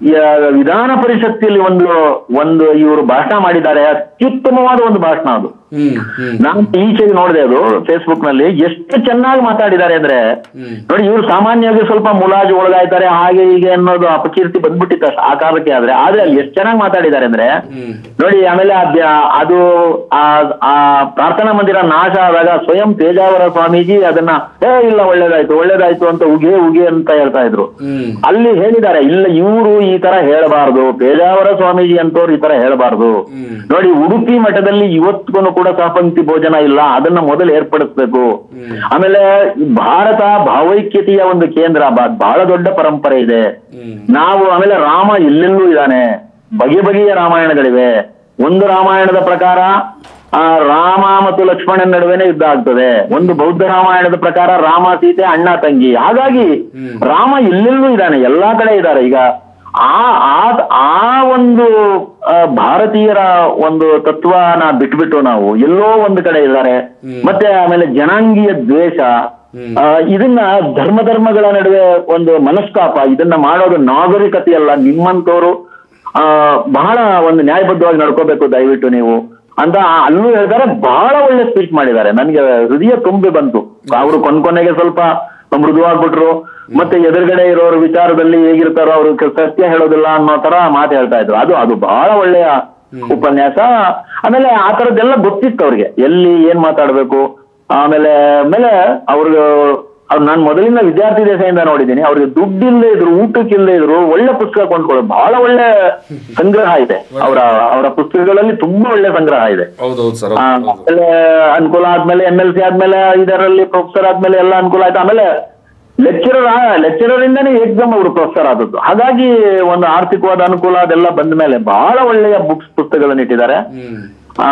ಯ- ವಿಧಾನ ಪರಿಷತ್ತಿನಲ್ಲಿ ಒಂದು ಒಂದು ಇವರು ಭಾಷಣ ಮಾಡಿದ್ದಾರೆ ಅತ್ಯುತ್ತಮವಾದ ಒಂದು ಭಾಷಣ ಅದು ಹ್ಮ್ ಹ್ಮ್ ನಾನು ಈಚೆಗೆ ನೋಡಿದೆ ಅದು ಫೇಸ್ಬುಕ್ ನಲ್ಲಿ ಎಷ್ಟು ಚೆನ್ನಾಗಿ ಮಾತಾಡಿದ್ದಾರೆ ಅಂದ್ರೆ ಹ್ಮ್ ನೋಡಿ ಇವ್ರು ಸಾಮಾನ್ಯವಾಗಿ ಸ್ವಲ್ಪ ಮುಲಾಜು ಒಳಗಾಯ್ತಾರೆ ಹಾಗೆ ಹೀಗೆ ಅನ್ನೋದು ಅಪಕೀರ್ತಿ ಬಂದ್ಬಿಟ್ಟಿತ್ತು ಅಷ್ಟ್ ಆ ಕಾರಣಕ್ಕೆ ಆದ್ರೆ ಆದ್ರೆ ಅಲ್ಲಿ ಎಷ್ಟು ಚೆನ್ನಾಗಿ ಮಾತಾಡಿದ್ದಾರೆ ಅಂದ್ರೆ ಹ್ಮ್ ನೋಡಿ ಆಮೇಲೆ ಅದ್ಯ- ಅದು ಆ ಆ ಪ್ರಾರ್ಥನಾ ಮಂದಿರ ನಾಶ ಆದಾಗ ಸ್ವಯಂ ತೇಜಾವರ ಸ್ವಾಮೀಜಿ ಅದನ್ನ ಏ ಇಲ್ಲ ಒಳ್ಳೇದಾಯ್ತು ಒಳ್ಳೇದಾಯ್ತು ಅಂತ ಉಗೆ ಉಗೆ ಅಂತ ಹೇಳ್ತಾ ಇದ್ರು ಹ್ಮ್ ಅಲ್ಲಿ ಹೇಳಿದ್ದಾರೆ ಇಲ್ಲ ಇವರು ಈ ತರ ಹೇಳಬಾರ್ದು ಪೇಜಾವರ ಸ್ವಾಮೀಜಿ ಅಂತವ್ರು ಈ ತರ ಹೇಳಬಾರ್ದು ಹ್ಮ್ ನೋಡಿ ಉಡುಪಿ ಮಠದಲ್ಲಿ ಇವತ್ತಿಗೂ ಕೂಡ ಸಹಪಂಕ್ತಿ ಭೋಜನ ಇಲ್ಲ ಅದನ್ನ ಮೊದಲು ಏರ್ಪಡಿಸ್ಬೇಕು ಹ್ಮ್. ಆಮೇಲೆ ಭಾರತ ಭಾವೈಕ್ಯತೆಯ ಒಂದು ಕೇಂದ್ರ ಬ- ಬಹಳ ದೊಡ್ಡ ಪರಂಪರೆ ಇದೆ ಹ್ಮ್ ನಾವು ಆಮೇಲೆ ರಾಮ ಎಲ್ಲೆಲ್ಲೂ ಇದ್ದಾನೆ ಬಗೆ ಬಗೆಯ ರಾಮಾಯಣಗಳಿವೆ ಒಂದು ರಾಮಾಯಣದ ಪ್ರಕಾರ ಆ ರಾಮ ಮತ್ತು ಲಕ್ಷ್ಮಣನ ನಡುವೆನೆ ಯುದ್ಧ ಆಗ್ತದೆ ಒಂದು ಬೌದ್ಧ ರಾಮಾಯಣದ ಪ್ರಕಾರ ರಾಮ ಸೀತೆ ಅಣ್ಣ ತಂಗಿ ಹಾಗಾಗಿ ಹ್ಮ್. ರಾಮ ಎಲ್ಲೆಲ್ಲೂ ಇದ್ದಾನೆ ಎಲ್ಲಾ ಕಡೆ ಇದ್ದಾರೆ ಈಗ ಆ ಆ ಆ ಒಂದು ಆ, ಭಾರತೀಯರ ಒಂದು ತತ್ವನ ಬಿಟ್ಬಿಟ್ಟು ನಾವು ಎಲ್ಲೋ ಒಂದು ಕಡೆ ಇದ್ದಾರೆ ಹ್ಮ್. ಮತ್ತೆ ಆಮೇಲೆ ಜನಾಂಗೀಯ ದ್ವೇಷ ಹ್ಮ್. ಆ, ಇದನ್ನ ಧರ್ಮ ಧರ್ಮಗಳ ನಡುವೆ ಒಂದು ಮನಸ್ತಾಪ ಇದನ್ನ ಮಾಡೋದು ನಾಗರಿಕತೆಯಲ್ಲ ನಿಮ್ಮಂತವ್ರು ಆ ಬಹಳ ಒಂದು ನ್ಯಾಯಬದ್ಧವಾಗಿ ನಡ್ಕೋಬೇಕು ದಯವಿಟ್ಟು ನೀವು ಅಂತ ಅಲ್ಲೂ ಹೇಳ್ತಾರೆ ಬಹಳ ಒಳ್ಳೆ ಸ್ಪೀಚ್ ಮಾಡಿದ್ದಾರೆ ನನಗೆ ಹೃದಯ ತುಂಬಿ ಬಂತು ಅವರು ಕೊನೆಗೆ ಸ್ವಲ್ಪ ಮೃದುವಾಗ್ಬಿಟ್ರು ಮತ್ತೆ ಎದುರುಗಡೆ ಇರೋರ ವಿಚಾರದಲ್ಲಿ ಹೇಗಿರ್ತಾರೋ ಅವರು ಸತ್ಯ ಹೇಳೋದಿಲ್ಲ ಅನ್ನೋ ತರ ಮಾತು ಹೇಳ್ತಾ ಇದ್ರು ಅದು ಅದು ಬಹಳ ಒಳ್ಳೆಯ ಉಪನ್ಯಾಸ ಆಮೇಲೆ ಆ ತರದ್ದೆಲ್ಲ ಗೊತ್ತಿತ್ತು ಅವ್ರಿಗೆ ಎಲ್ಲಿ ಏನ್ ಮಾತಾಡ್ಬೇಕು ಆಮೇಲೆ ಆಮೇಲೆ ಅವ್ರಿಗೆ ಅವ್ರು ನಾನು ಮೊದಲಿಂದ ವಿದ್ಯಾರ್ಥಿ ದಶೆಯಿಂದ ನೋಡಿದ್ದೀನಿ ಅವ್ರಿಗೆ ದುಡ್ಡಿಲ್ಲದೆ ಇದ್ರು ಊಟಕ್ಕಿಲ್ಲದೆ ಇದ್ರು ಒಳ್ಳೆ ಪುಸ್ತಕ ಕೊಂಡ್ಕೊಳ್ಳೋ ಬಹಳ ಒಳ್ಳೆ ಸಂಗ್ರಹ ಇದೆ ಅವರ ಅವರ ಪುಸ್ತಕಗಳಲ್ಲಿ ತುಂಬಾ ಒಳ್ಳೆ ಸಂಗ್ರಹ ಇದೆ ಹೌದೌದು ಸರ್ ಆ, ಹೌದು ಆಮೇಲೆ ಅನುಕೂಲ ಆದ್ಮೇಲೆ ಎಂ ಎಲ್ ಸಿ ಆದ್ಮೇಲೆ ಇದರಲ್ಲಿ ಪ್ರೊಫೆಸರ್ ಆದ್ಮೇಲೆ ಎಲ್ಲ ಅನುಕೂಲ ಆಯ್ತು ಆಮೇಲೆ ಲೆಕ್ಚರರ್ ಲೆಕ್ಚರರ್ ಇಂದಾನೇ ಎಕ್ಸಾಮ್ ಅವರು ಪ್ರೊಫೆಸರ್ ಆದದ್ದು ಹಾಗಾಗಿ ಒಂದು ಆರ್ಥಿಕವಾದ ಅನುಕೂಲ ಅದೆಲ್ಲ ಬಂದ ಮೇಲೆ ಬಹಳ ಒಳ್ಳೆಯ ಬುಕ್ಸ್ ಪುಸ್ತಕಗಳನ್ನು ಇಟ್ಟಿದ್ದಾರೆ ಹ್ಮ್ ಆ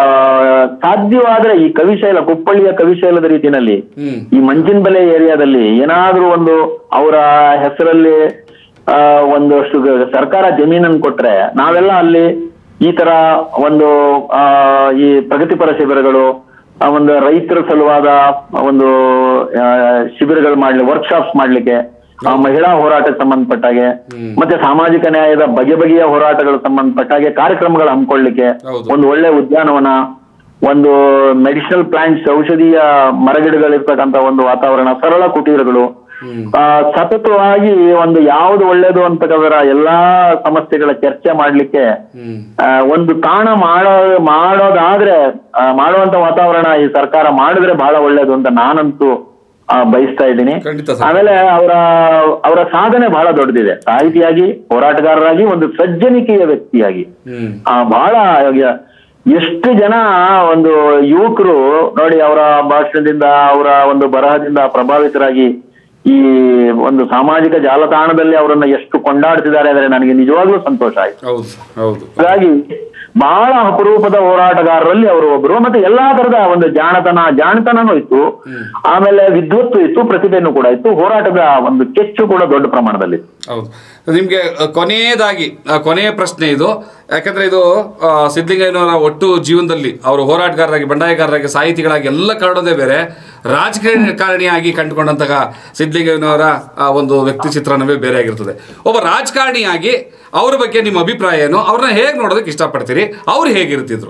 ಸಾಧ್ಯವಾದ್ರೆ ಈ ಕವಿಶೈಲ ಕುಪ್ಪಳ್ಳಿಯ ಕವಿಶೈಲದ ರೀತಿನಲ್ಲಿ ಹ್ಮ್ ಈ ಮಂಚಿನ ಬೆಲೆ ಏರಿಯಾದಲ್ಲಿ ಏನಾದ್ರೂ ಒಂದು ಅವರ ಹೆಸರಲ್ಲಿ ಆ, ಒಂದಷ್ಟು ಗ- ಸರ್ಕಾರ ಜಮೀನನ್ನು ಕೊಟ್ರೆ ನಾವೆಲ್ಲ ಅಲ್ಲಿ ಈ ತರ ಒಂದು ಆ ಈ ಪ್ರಗತಿಪರ ಶಿಬಿರಗಳು ಆ ಒಂದು ರೈತರ ಸಲುವಾದ ಒಂದು ಆ, ಶಿಬಿರಗಳು ಮಾಡ್ಲಿ ವರ್ಕ್ಶಾಪ್ಸ್ ಮಾಡ್ಲಿಕ್ಕೆ ಆ, ಮಹಿಳಾ ಹೋರಾಟಕ್ಕೆ ಸಂಬಂಧಪಟ್ಟಾಗೆ ಹ್ಮ್. ಮತ್ತೆ ಸಾಮಾಜಿಕ ನ್ಯಾಯದ ಬಗೆ ಬಗೆಯ ಹೋರಾಟಗಳು ಸಂಬಂಧಪಟ್ಟಾಗೆ ಕಾರ್ಯಕ್ರಮಗಳು ಹಮ್ಮಿಕೊಳ್ಳಿಕ್ಕೆ ಹೌದು. ಒಂದು ಒಳ್ಳೆ ಉದ್ಯಾನವನ ಒಂದು ಮೆಡಿಸಿನಲ್ ಪ್ಲಾಂಟ್ಸ್ ಔಷಧೀಯ ಮರಗಿಡಗಳಿರ್ತಕ್ಕಂಥ ಒಂದು ವಾತಾವರಣ ಸರಳ ಕುಟೀರಗಳು ಹ್ಮ್ ಆ, ಸತತವಾಗಿ ಒಂದು ಯಾವುದು ಒಳ್ಳೇದು ಅಂತಕ್ಕಂಥ ಎಲ್ಲಾ ಸಮಸ್ಯೆಗಳ ಚರ್ಚೆ ಮಾಡ್ಲಿಕ್ಕೆ ಹ್ಮ್ ಆ, ಒಂದು ತಾಣ ಮಾಡೋ ಮಾಡೋದಾದ್ರೆ ಆ, ಮಾಡುವಂತ ವಾತಾವರಣ ಈ ಸರ್ಕಾರ ಮಾಡಿದ್ರೆ ಬಹಳ ಒಳ್ಳೇದು ಅಂತ ನಾನಂತೂ ಆ, ಬಯಸ್ತಾ ಇದ್ದೀನಿ ಖಂಡಿತ ಸರ್ ಆಮೇಲೆ ಅವರ ಅವರ ಸಾಧನೆ ಬಹಳ ದೊಡ್ಡದಿದೆ ಸಾಹಿತಿಯಾಗಿ ಹೋರಾಟಗಾರರಾಗಿ ಒಂದು ಸಜ್ಜನಿಕೆಯ ವ್ಯಕ್ತಿಯಾಗಿ ಹ್ಮ್ ಆ ಬಹಳ ಇವಾಗ ಎಷ್ಟು ಜನ ಒಂದು ಯುವಕರು ನೋಡಿ ಅವರ ಭಾಷಣದಿಂದ ಅವರ ಒಂದು ಬರಹದಿಂದ ಪ್ರಭಾವಿತರಾಗಿ ಈ ಒಂದು ಸಾಮಾಜಿಕ ಜಾಲತಾಣದಲ್ಲಿ ಅವರನ್ನ ಎಷ್ಟು ಕೊಂಡಾಡ್ತಿದ್ದಾರೆ ಅಂದ್ರೆ ನನಗೆ ನಿಜವಾಗ್ಲೂ ಸಂತೋಷ ಆಯ್ತು ಹೌದು ಹೌದು ಹಾಗಾಗಿ ಬಹಳ ಅಪರೂಪದ ಹೋರಾಟಗಾರರಲ್ಲಿ ಅವರು ಒಬ್ಬರು ಮತ್ತೆ ಎಲ್ಲಾ ತರದ ಒಂದು ಜಾಣತನ ಜಾಣತನನೂ ಇತ್ತು ಆಮೇಲೆ ವಿದ್ವತ್ತು ಇತ್ತು ಪ್ರತಿಭೆನೂ ಕೂಡ ಇತ್ತು ಹೋರಾಟದ ಒಂದು ಕೆಚ್ಚು ಕೂಡ ದೊಡ್ಡ ಪ್ರಮಾಣದಲ್ಲಿ ಹೌದು ನಿಮಗೆ ಕೊನೆಯದಾಗಿ ಆ, ಕೊನೆಯ ಪ್ರಶ್ನೆ ಇದು ಯಾಕಂದ್ರೆ ಇದು ಆ, ಸಿದ್ಧಲಿಂಗಯ್ಯನವರ ಒಟ್ಟು ಜೀವನದಲ್ಲಿ ಅವರು ಹೋರಾಟಗಾರರಾಗಿ ಬಂಡಾಯಗಾರರಾಗಿ ಸಾಹಿತಿಗಳಾಗಿ ಎಲ್ಲ ಕಾರಣದೇ ಬೇರೆ ರಾಜಕಾರಣಿಯಾಗಿ ಕಂಡುಕೊಂಡಂತಹ ಸಿದ್ಧಲಿಂಗಯ್ಯನವರ ಆ, ಒಂದು ವ್ಯಕ್ತಿ ಚಿತ್ರಣವೇ ಬೇರೆ ಆಗಿರ್ತದೆ ಒಬ್ಬ ರಾಜಕಾರಣಿಯಾಗಿ ಅವ್ರ ಬಗ್ಗೆ ನಿಮ್ಮ ಅಭಿಪ್ರಾಯ ಏನು ಅವ್ರನ್ನ ಹೇಗೆ ನೋಡೋದಕ್ಕೆ ಇಷ್ಟಪಡ್ತೀರಿ ಅವ್ರು ಹೇಗಿರ್ತಿದ್ರು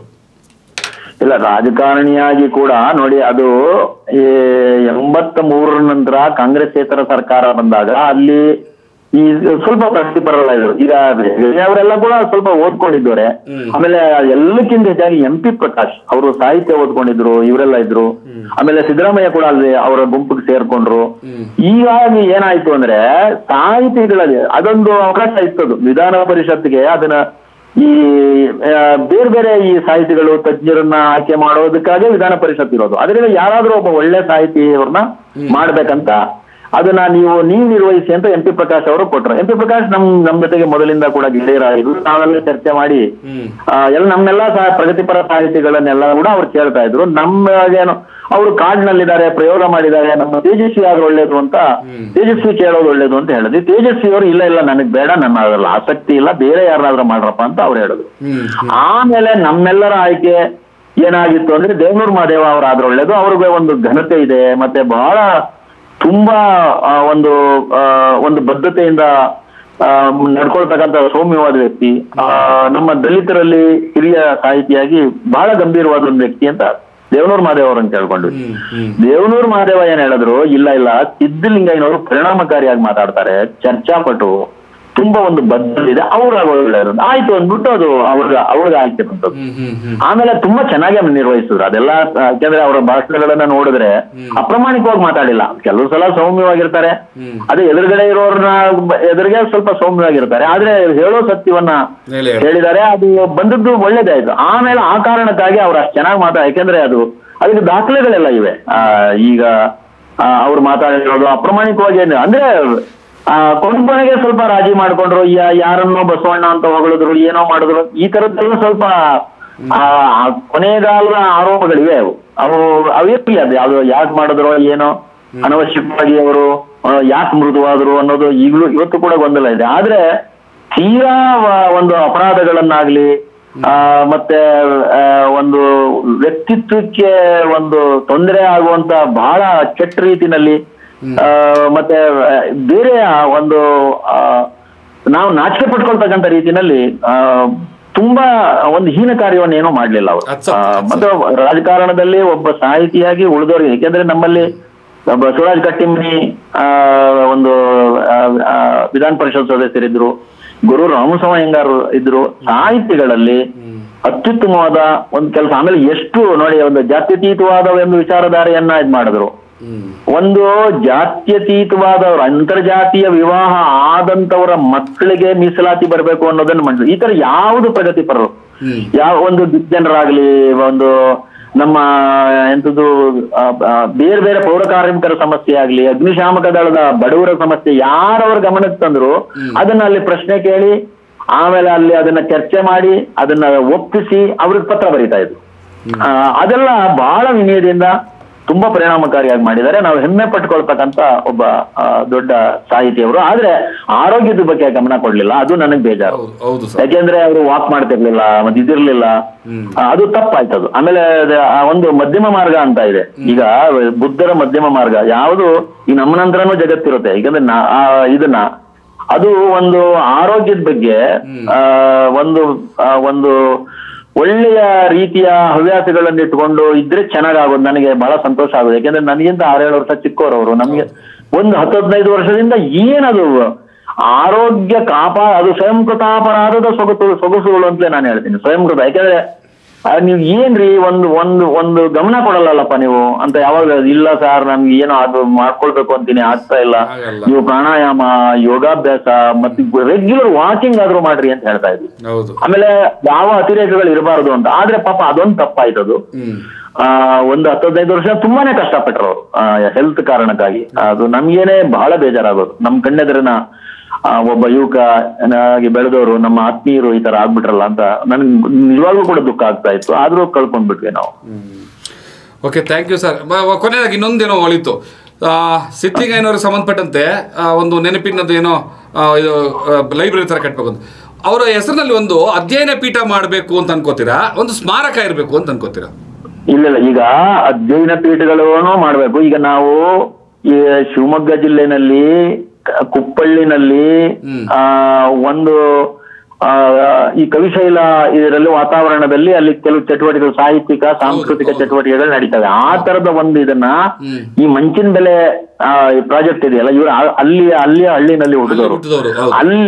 ಇಲ್ಲ ರಾಜಕಾರಣಿಯಾಗಿ ಕೂಡ ನೋಡಿ ಅದು ಈ ಎಂಬತ್ತ ಮೂರರ ನಂತರ ಕಾಂಗ್ರೆಸ್ಸೇತರ ಸರ್ಕಾರ ಬಂದಾಗ ಅಲ್ಲಿ ಈ ಸ್ವಲ್ಪ ಪ್ರಗತಿಪರಲ್ಲ ಇದ್ರು ಈಗ ಹೆಗಡೆ ಅವರೆಲ್ಲ ಕೂಡ ಸ್ವಲ್ಪ ಓದ್ಕೊಂಡಿದ್ದವ್ರೆ ಆಮೇಲೆ ಎಲ್ಲಕ್ಕಿಂತ ಹೆಚ್ಚಾಗಿ ಎಂ ಪಿ ಪ್ರಕಾಶ್ ಅವರು ಸಾಹಿತ್ಯ ಓದ್ಕೊಂಡಿದ್ರು ಇವರೆಲ್ಲ ಇದ್ರು ಆಮೇಲೆ ಸಿದ್ದರಾಮಯ್ಯ ಕೂಡ ಅಲ್ಲಿ ಅವರ ಗುಂಪಿಗೆ ಸೇರ್ಕೊಂಡ್ರು ಹೀಗಾಗಿ ಏನಾಯ್ತು ಅಂದ್ರೆ ಸಾಹಿತಿಗಳಲ್ಲಿ ಅದೊಂದು ಅವಕಾಶ ಇತ್ತದು ವಿಧಾನ ಪರಿಷತ್ಗೆ ಅದನ್ನ ಈ ಆ, ಬೇರೆ ಬೇರೆ ಈ ಸಾಹಿತಿಗಳು ತಜ್ಞರನ್ನ ಆಯ್ಕೆ ಮಾಡೋದಕ್ಕಾಗಿ ವಿಧಾನ ಪರಿಷತ್ ಇರೋದು ಅದರಿಂದ ಯಾರಾದ್ರೂ ಒಬ್ಬ ಒಳ್ಳೆ ಸಾಹಿತಿಯವ್ರನ್ನ ಮಾಡ್ಬೇಕಂತ ಅದನ್ನ ನೀವು ನೀವು ನಿರ್ವಹಿಸಿ ಅಂತ ಎಂ ಪಿ ಪ್ರಕಾಶ್ ಅವರು ಕೊಟ್ರು ಎಂ ಪಿ ಪ್ರಕಾಶ್ ನಮ್ ನಮ್ ಜೊತೆಗೆ ಮೊದಲಿಂದ ಕೂಡ ಗೆಳೆಯರಾಗಿದ್ರು ನಾವೆಲ್ಲ ಚರ್ಚೆ ಮಾಡಿ ಹ್ಮ್ ಆ, ಎಲ್ಲ ನಮ್ಮೆಲ್ಲ ಸಹ ಪ್ರಗತಿಪರ ಸಾಹಿತಿಗಳನ್ನೆಲ್ಲ ಕೂಡ ಅವ್ರು ಕೇಳ್ತಾ ಇದ್ರು ನಮ್ಗೇನು ಅವರು ಕಾಡ್ನಲ್ಲಿದ್ದಾರೆ ಪ್ರಯೋಗ ಮಾಡಿದ್ದಾರೆ ನಮ್ಮ ತೇಜಸ್ವಿ ಆದ್ರೆ ಒಳ್ಳೇದು ಅಂತ ತೇಜಸ್ವಿ ಕೇಳೋದು ಒಳ್ಳೇದು ಅಂತ ಹೇಳಿದ್ವಿ ತೇಜಸ್ವಿ ಅವರು ಇಲ್ಲ ಇಲ್ಲ ನನಗ್ ಬೇಡ ನನ್ನ ಅದ್ರಲ್ಲಿ ಆಸಕ್ತಿ ಇಲ್ಲ ಬೇರೆ ಯಾರನ್ನಾದ್ರೂ ಮಾಡ್ರಪ್ಪ ಅಂತ ಅವ್ರು ಹೇಳಿದ್ರು ಹ್ಮ್ ಆಮೇಲೆ ನಮ್ಮೆಲ್ಲರ ಆಯ್ಕೆ ಏನಾಗಿತ್ತು ಅಂದ್ರೆ ದೇವನೂರ್ ಮಹಾದೇವ ಅವ್ರು ಆದ್ರೆ ಒಳ್ಳೇದು ಅವ್ರಿಗೆ ಒಂದು ಘನತೆ ಇದೆ ಮತ್ತೆ ಬಹಳ ತುಂಬಾ ಆ, ಒಂದು ಆ, ಒಂದು ಬದ್ಧತೆಯಿಂದ ಆ, ನಡ್ಕೊಳ್ತಕ್ಕಂತ ಸೌಮ್ಯವಾದ ವ್ಯಕ್ತಿ ಆ, ನಮ್ಮ ದಲಿತರಲ್ಲಿ ಹಿರಿಯ ಸಾಹಿತಿಯಾಗಿ ಬಹಳ ಗಂಭೀರವಾದ ಒಂದು ವ್ಯಕ್ತಿ ಅಂತ ದೇವನೂರ್ ಮಹಾದೇವ್ ಅವರನ್ನು ಕೇಳ್ಕೊಂಡ್ವಿ ಹ್ಮ್ ಹ್ಮ್ ದೇವನೂರ್ ಮಹಾದೇವ ಏನ್ ಹೇಳಿದ್ರು ಇಲ್ಲ ಇಲ್ಲ ಸಿದ್ದಲಿಂಗಯ್ಯನವರು ಪರಿಣಾಮಕಾರಿಯಾಗಿ ಮಾತಾಡ್ತಾರೆ ಚರ್ಚಾಪಟು ತುಂಬಾ ಒಂದು ಬದ್ಧ ಇದೆ ಅವ್ರಾಗ ಒಳ್ಳೆಯವರು ಆಯ್ತು ಅಂದ್ಬಿಟ್ಟು ಅದು ಅವ್ರ ಅವ್ರಿಗೆ ಆಯ್ಕೆ ಬಂತದ್ದು ಹ್ಮ್ ಹ್ಮ್ ಹ್ಮ್ ಆಮೇಲೆ ತುಂಬಾ ಚೆನ್ನಾಗಿ ನಿರ್ವಹಿಸಿದ್ರು ಅದೆಲ್ಲ ಆ, ಯಾಕಂದ್ರೆ ಅವರ ಭಾಷಣಗಳನ್ನ ನೋಡಿದ್ರೆ ಅಪ್ರಾಮಾಣಿಕವಾಗಿ ಮಾತಾಡಿಲ್ಲ ಕೆಲವು ಸಲ ಸೌಮ್ಯವಾಗಿರ್ತಾರೆ ಹ್ಮ್. ಅದೇ ಎದುರುಗಡೆ ಇರೋರ್ನ ಬ- ಎದುರಿಗೆ ಸ್ವಲ್ಪ ಸೌಮ್ಯವಾಗಿರ್ತಾರೆ ಆದ್ರೆ ಹೇಳೋ ಸತ್ಯವನ್ನ ಮೇಲೆ ಹೇಳು. ಹೇಳಿದ್ದಾರೆ ಅದು ಬಂದದ್ದು ಒಳ್ಳೇದೇ ಆಯ್ತು ಆಮೇಲೆ ಆ ಕಾರಣಕ್ಕಾಗಿ ಅವ್ರು ಅಷ್ಟು ಚೆನ್ನಾಗಿ ಮಾತಾಡ ಯಾಕಂದ್ರೆ ಅದು ಅದಕ್ಕೆ ದಾಖಲೆಗಳೆಲ್ಲ ಇವೆ ಆ, ಈಗ ಆ, ಅವ್ರು ಮಾತಾಡಿರೋದು ಅಪ್ರಾಮಾಣಿಕವಾಗಿ ಏನು ಅಂದ್ರೆ ಆ ಕೊನೆಗೆ ಸ್ವಲ್ಪ ರಾಜಿ ಮಾಡ್ಕೊಂಡ್ರು ಯಾ- ಯಾರನ್ನೋ ಬಸವಣ್ಣ ಅಂತ ಹೊಗಳಿದ್ರು ಏನೋ ಮಾಡಿದ್ರು ಈ ತರದ್ದೆಲ್ಲ ಸ್ವಲ್ಪ ಆ ಆ ಕೊನೆಗಾಲದ ಆರೋಪಗಳಿವೆ ಅವು ಅವು ಅವೇ ಅದು ಯಾವ್ದು ಯಾಕೆ ಮಾಡಿದ್ರು ಏನೋ ಅನವಶ್ಯಕವಾಗಿ ಅವರು ಯಾಕೆ ಮೃದುವಾದ್ರು ಅನ್ನೋದು ಈಗಲೂ ಇವತ್ತು ಕೂಡ ಗೊಂದಲ ಇದೆ ಆದ್ರೆ ತೀರಾ ವ- ಒಂದು ಅಪರಾಧಗಳನ್ನಾಗ್ಲಿ ಆ, ಮತ್ತೆ ಆ, ಒಂದು ವ್ಯಕ್ತಿತ್ವಕ್ಕೆ ಒಂದು ತೊಂದರೆ ಆಗುವಂತ ಬಹಳ ಕೆಟ್ಟ ರೀತಿನಲ್ಲಿ ಆ, ಮತ್ತೆ ಆ, ಬೇರೆ ಆ ಒಂದು ಆ, ನಾವು ನಾಚಿಕೆ ಪಟ್ಕೊಳ್ತಕ್ಕಂಥ ರೀತಿನಲ್ಲಿ ಆ, ತುಂಬಾ ಒಂದು ಹೀನ ಕಾರ್ಯವನ್ನು ಏನೋ ಮಾಡ್ಲಿಲ್ಲ ಅವರು ಅದ್ ಸತ್ಯ, ಅದ್ ಮತ್ತೆ ರಾಜಕಾರಣದಲ್ಲಿ ಒಬ್ಬ ಸಾಹಿತಿಯಾಗಿ ಉಳಿದವ್ರಿಗೆ ಯಾಕೆಂದ್ರೆ ನಮ್ಮಲ್ಲಿ ಬಸವರಾಜ್ ಕಟ್ಟಿಮನಿ ಆ, ಒಂದು ಆ, ಆ, ವಿಧಾನ ಪರಿಷತ್ ಸದಸ್ಯರಿದ್ರು ಗುರು ರಾಮಸ್ವಾಮಿ ಹೆಂಗಾರ್ ಇದ್ರು ಸಾಹಿತಿಗಳಲ್ಲಿ ಅತ್ಯುತ್ತಮವಾದ ಒಂದು ಕೆಲಸ ಆಮೇಲೆ ಎಷ್ಟು ನೋಡಿ ಒಂದು ಜಾತ್ಯತೀತವಾದ ಒಂದು ವಿಚಾರಧಾರೆಯನ್ನ ಇದ್ ಮಾಡಿದ್ರು ಹ್ಮ್ ಒಂದು ಜಾತ್ಯತೀತವಾದವರು ಅಂತರ್ಜಾತೀಯ ವಿವಾಹ ಆದಂತವರ ಮಕ್ಕಳಿಗೆ ಮೀಸಲಾತಿ ಬರಬೇಕು ಅನ್ನೋದನ್ನ ಮಾಡಿದ್ರು ಈ ತರ ಯಾವುದು ಪ್ರಗತಿಪರರು ಹ್ಮ್ ಯಾವ ಒಂದು ದುರ್ಜನರಾಗ್ಲಿ ಒಂದು ನಮ್ಮ ಎಂತದ್ದು ಆ, ಆ, ಬೇರೆ ಬೇರೆ ಪೌರ ಕಾರ್ಮಿಕರ ಸಮಸ್ಯೆ ಆಗ್ಲಿ ಅಗ್ನಿಶಾಮಕ ದಳದ ಬಡವರ ಸಮಸ್ಯೆ ಯಾರವ್ರ ಗಮನಕ್ಕೆ ತಂದ್ರು ಅದನ್ನ ಅಲ್ಲಿ ಪ್ರಶ್ನೆ ಕೇಳಿ ಆಮೇಲೆ ಅಲ್ಲಿ ಅದನ್ನ ಚರ್ಚೆ ಮಾಡಿ ಅದನ್ನ ಒಪ್ಪಿಸಿ ಅವ್ರಿಗೆ ಪತ್ರ ಬರೀತಾ ಇದ್ರು ಆ, ಅದೆಲ್ಲ ಬಹಳ ವಿನಯದಿಂದ ತುಂಬಾ ಪರಿಣಾಮಕಾರಿಯಾಗಿ ಮಾಡಿದ್ದಾರೆ ನಾವು ಹೆಮ್ಮೆ ಪಟ್ಕೊಳ್ತಕ್ಕಂತ ಒಬ್ಬ ಆ, ದೊಡ್ಡ ಸಾಹಿತಿಯವರು ಆದ್ರೆ ಆರೋಗ್ಯದ ಬಗ್ಗೆ ಗಮನ ಕೊಡ್ಲಿಲ್ಲ ಅದು ನನಗೆ ಬೇಜಾರು ಹೌದು ಹೌದು ಸರ್ ಯಾಕೆಂದ್ರೆ ಅವರು ವಾಕ್ ಮಾಡ್ತಿರ್ಲಿಲ್ಲ ಮತ್ತೆ ಇದಿರ್ಲಿಲ್ಲ ಹ್ಮ್ ಆ, ಅದು ತಪ್ಪಾಯ್ತದು ಆಮೇಲೆ ಅದ- ಆ ಒಂದು ಮಧ್ಯಮ ಮಾರ್ಗ ಅಂತ ಇದೆ ಈಗ ಬುದ್ಧರ ಮಧ್ಯಮ ಮಾರ್ಗ ಯಾವುದು ಈ ನಮ್ಮ ನಂತರನೂ ಜಗತ್ತಿರುತ್ತೆ ಯಾಕಂದ್ರೆ ನಾ- ಆ, ಇದನ್ನ ಅದು ಒಂದು ಆರೋಗ್ಯದ ಬಗ್ಗೆ ಆ, ಒಂದು ಆ, ಒಂದು ಒಳ್ಳೆಯ ರೀತಿಯ ಹವ್ಯಾಸಗಳನ್ನು ಇಟ್ಕೊಂಡು ಇದ್ರೆ ಚೆನ್ನಾಗಾಗೋದು ನನಗೆ ಬಹಳ ಸಂತೋಷ ಆಗೋದು ಯಾಕೆಂದ್ರೆ ನನಗಿಂತ ಆರೇಳು ವರ್ಷ ಚಿಕ್ಕವರವರು ನಮ್ಗೆ ಒಂದು ಹತ್ತು ಹದಿನೈದು ವರ್ಷದಿಂದ ಏನದು ಆರೋಗ್ಯ ಕಾಪಾ ಅದು ಸ್ವಯಂಕೃತಾಪರಾಧದ ಸೊಗಸು ಸೊಗಸುಗಳು ಅಂತಲೇ ನಾನು ಹೇಳ್ತೀನಿ ಸ್ವಯಂಕೃತ ಯಾಕಂದ್ರೆ ಆ, ನೀವು ಏನ್ರಿ ಒಂದು ಒಂದು ಒಂದು ಗಮನ ಕೊಡಲ್ಲಲ್ಲಪ್ಪ ನೀವು ಅಂತ ಯಾವಾಗ ಇಲ್ಲ ಸರ್ ನಮ್ಗೆ ಏನೋ ಅದು ಮಾಡ್ಕೊಳ್ಬೇಕು ಅಂತೀನಿ ಆಗ್ತಾ ಇಲ್ಲ ಆಗಲ್ಲ. ನೀವು ಪ್ರಾಣಾಯಾಮ ಯೋಗಾಭ್ಯಾಸ ಮತ್ತೆ ರೆಗ್ಯುಲರ್ ವಾಕಿಂಗ್ ಆದ್ರೂ ಮಾಡ್ರಿ ಅಂತ ಹೇಳ್ತಾ ಇದ್ವಿ ಹೌದು ಆಮೇಲೆ ಯಾವ ಅತಿರೇಕಗಳು ಇರಬಾರ್ದು ಅಂತ ಆದ್ರೆ ಪಾಪ ಅದೊಂದು ತಪ್ಪಾಯ್ತದು ಹ್ಮ್ ಆ ಒಂದು ಹತ್ತು ಹದಿನೈದು ವರ್ಷ ತುಂಬಾನೇ ಕಷ್ಟಪಟ್ರು ಅವರು ಹೆಲ್ತ್ ಕಾರಣಕ್ಕಾಗಿ ಅದು ನಮ್ಗೇನೆ ಬಹಳ ಬೇಜಾರಾಗೋದು ನಮ್ ಕಣ್ಣೆದುರಿನ ಆ, ಒಬ್ಬ ಯುವಕ ಆಗಿ ಬೆಳೆದವರು ನಮ್ಮ ಆತ್ಮೀಯರು ಈ ತರ ಆಗ್ಬಿಟ್ರಲ್ಲ ಅಂತ ನನ್ಗೆ ನಿಜವಾಗ್ಲೂ ಕೂಡ ದುಃಖ ಆಗ್ತಾ ಇತ್ತು ಆದ್ರೂ ಕಳ್ಕೊಂಡ್ಬಿಟ್ವಿ ನಾವು ಓಕೆ ಥ್ಯಾಂಕ್ ಯು ಸರ್ ಕೊನೆಯದಾಗಿ ಇನ್ನೊಂದೇನೋ ಒಳಿತು ಸಿದ್ಲಿಂಗಯ್ಯನವ್ರಿಗೆ ಸಂಬಂಧಪಟ್ಟಂತೆ ಆ, ಒಂದು ನೆನಪಿನದ್ದು ಏನೋ ಆ, ಇದು ಲೈಬ್ರರಿ ಥರ ಕಟ್ಬೇಕು ಅಂತ ಅವರ ಹೆಸರಿನಲ್ಲಿ ಒಂದು ಅಧ್ಯಯನ ಪೀಠ ಮಾಡಬೇಕು ಅಂತ ಅನ್ಕೋತೀರಾ ಒಂದು ಸ್ಮಾರಕ ಇರಬೇಕು ಅಂತ ಅನ್ಕೋತೀರಾ ಇಲ್ಲ ಇಲ್ಲ ಈಗ ಅಧ್ಯಯನ ಪೀಠಗಳನ್ನು ಮಾಡ್ಬೇಕು ಈಗ ನಾವು ಈ ಶಿವಮೊಗ್ಗ ಜಿಲ್ಲೆನಲ್ಲಿ ಕ- ಕುಪ್ಪಳ್ಳಿನಲ್ಲಿ ಹ್ಮ್. ಆ ಒಂದು ಆ ಈ ಕವಿಶೈಲ ಇದರಲ್ಲಿ ವಾತಾವರಣದಲ್ಲಿ ಅಲ್ಲಿ ಕೆಲವು ಚಟುವಟಿಕೆಗಳು ಸಾಹಿತ್ಯಿಕ ಸಾಂಸ್ಕೃತಿಕ ಹೌದು. ಚಟುವಟಿಕೆಗಳು ನಡೀತವೆ ಆ ತರದ ಒಂದು ಇದನ್ನ ಹ್ಮ್. ಈ ಮಂಚಿನ ಬೆಲೆ ಪ್ರಾಜೆಕ್ಟ್ ಇದೆಯಲ್ಲ ಇವರು ಅಲ್ಲಿ ಅಲ್ಲಿ ಹಳ್ಳಿನಲ್ಲಿ ಹುಟ್ಟಿದವರು ಹುಟ್ಟಿದವರು ಹೌದು ಅಲ್ಲಿ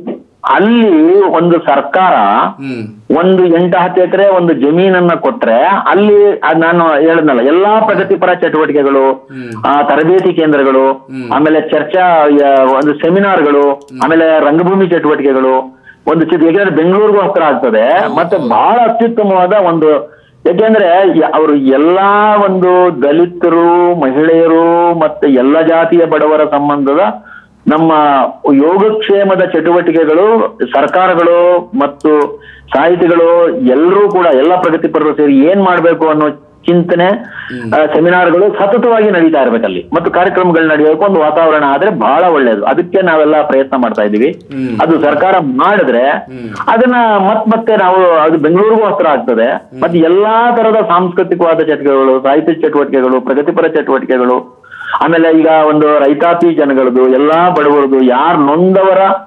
ಅಲ್ಲಿ ಒಂದು ಸರ್ಕಾರ ಹ್ಮ್ ಒಂದು ಎಂಟು ಹತ್ತು ಎಕರೆ ಒಂದು ಜಮೀನನ್ನ ಕೊಟ್ರೆ ಅಲ್ಲಿ ಅದ್ ನಾನು ಹೇಳದ್ನಲ್ಲ ಎಲ್ಲಾ ಪ್ರಗತಿಪರ ಚಟುವಟಿಕೆಗಳು ಹ್ಮ್. ಆ ತರಬೇತಿ ಕೇಂದ್ರಗಳು ಹ್ಮ್. ಆಮೇಲೆ ಚರ್ಚಾ ಯ- ಒಂದು ಸೆಮಿನಾರ್ಗಳು ಆಮೇಲೆ ರಂಗಭೂಮಿ ಚಟುವಟಿಕೆಗಳು ಒಂದು ಚಿತ್ರ ಯಾಕೆಂದ್ರೆ ಬೆಂಗಳೂರಿಗೂ ಹತ್ರ ಆಗ್ತದೆ ಮತ್ತೆ ಬಹಳ ಅತ್ಯುತ್ತಮವಾದ ಒಂದು ಯಾಕೆಂದ್ರೆ ಯ- ಅವರು ಎಲ್ಲಾ ಒಂದು ದಲಿತರು ಮಹಿಳೆಯರು ಮತ್ತೆ ಎಲ್ಲ ಜಾತಿಯ ಬಡವರ ಸಂಬಂಧದ ನಮ್ಮ ಯೋಗಕ್ಷೇಮದ ಚಟುವಟಿಕೆಗಳು ಸರ್ಕಾರಗಳು ಮತ್ತು ಸಾಹಿತಿಗಳು ಎಲ್ಲರೂ ಕೂಡ ಎಲ್ಲ ಪ್ರಗತಿಪರರು ಸೇರಿ ಏನ್ ಮಾಡ್ಬೇಕು ಅನ್ನೋ ಚಿಂತನೆ ಆ, ಸೆಮಿನಾರ್ಗಳು ಸತತವಾಗಿ ನಡೀತಾ ಇರ್ಬೇಕಲ್ಲಿ ಮತ್ತು ಕಾರ್ಯಕ್ರಮಗಳು ನಡೆಯೋಕೆ ಒಂದು ವಾತಾವರಣ ಆದ್ರೆ ಬಹಳ ಒಳ್ಳೇದು ಅದಕ್ಕೆ ನಾವೆಲ್ಲ ಪ್ರಯತ್ನ ಮಾಡ್ತಾ ಇದೀವಿ ಹ್ಮ್. ಅದು ಸರ್ಕಾರ ಮಾಡಿದ್ರೆ ಅದನ್ನ ಮತ್ ಮತ್ತೆ ನಾವು ಅದು ಬೆಂಗಳೂರಿಗೂ ಹತ್ರ ಆಗ್ತದೆ ಮತ್ತೆ ಎಲ್ಲಾ ತರದ ಸಾಂಸ್ಕೃತಿಕವಾದ ಚಟುವಟಿಕೆಗಳು ಸಾಹಿತ್ಯ ಚಟುವಟಿಕೆಗಳು ಪ್ರಗತಿಪರ ಚಟುವಟಿಕೆಗಳು ಆಮೇಲೆ ಈಗ ಒಂದು ರೈತಾಪಿ ಜನಗಳದು ಎಲ್ಲಾ ಬಡವರದು ಯಾರು ನೊಂದವರ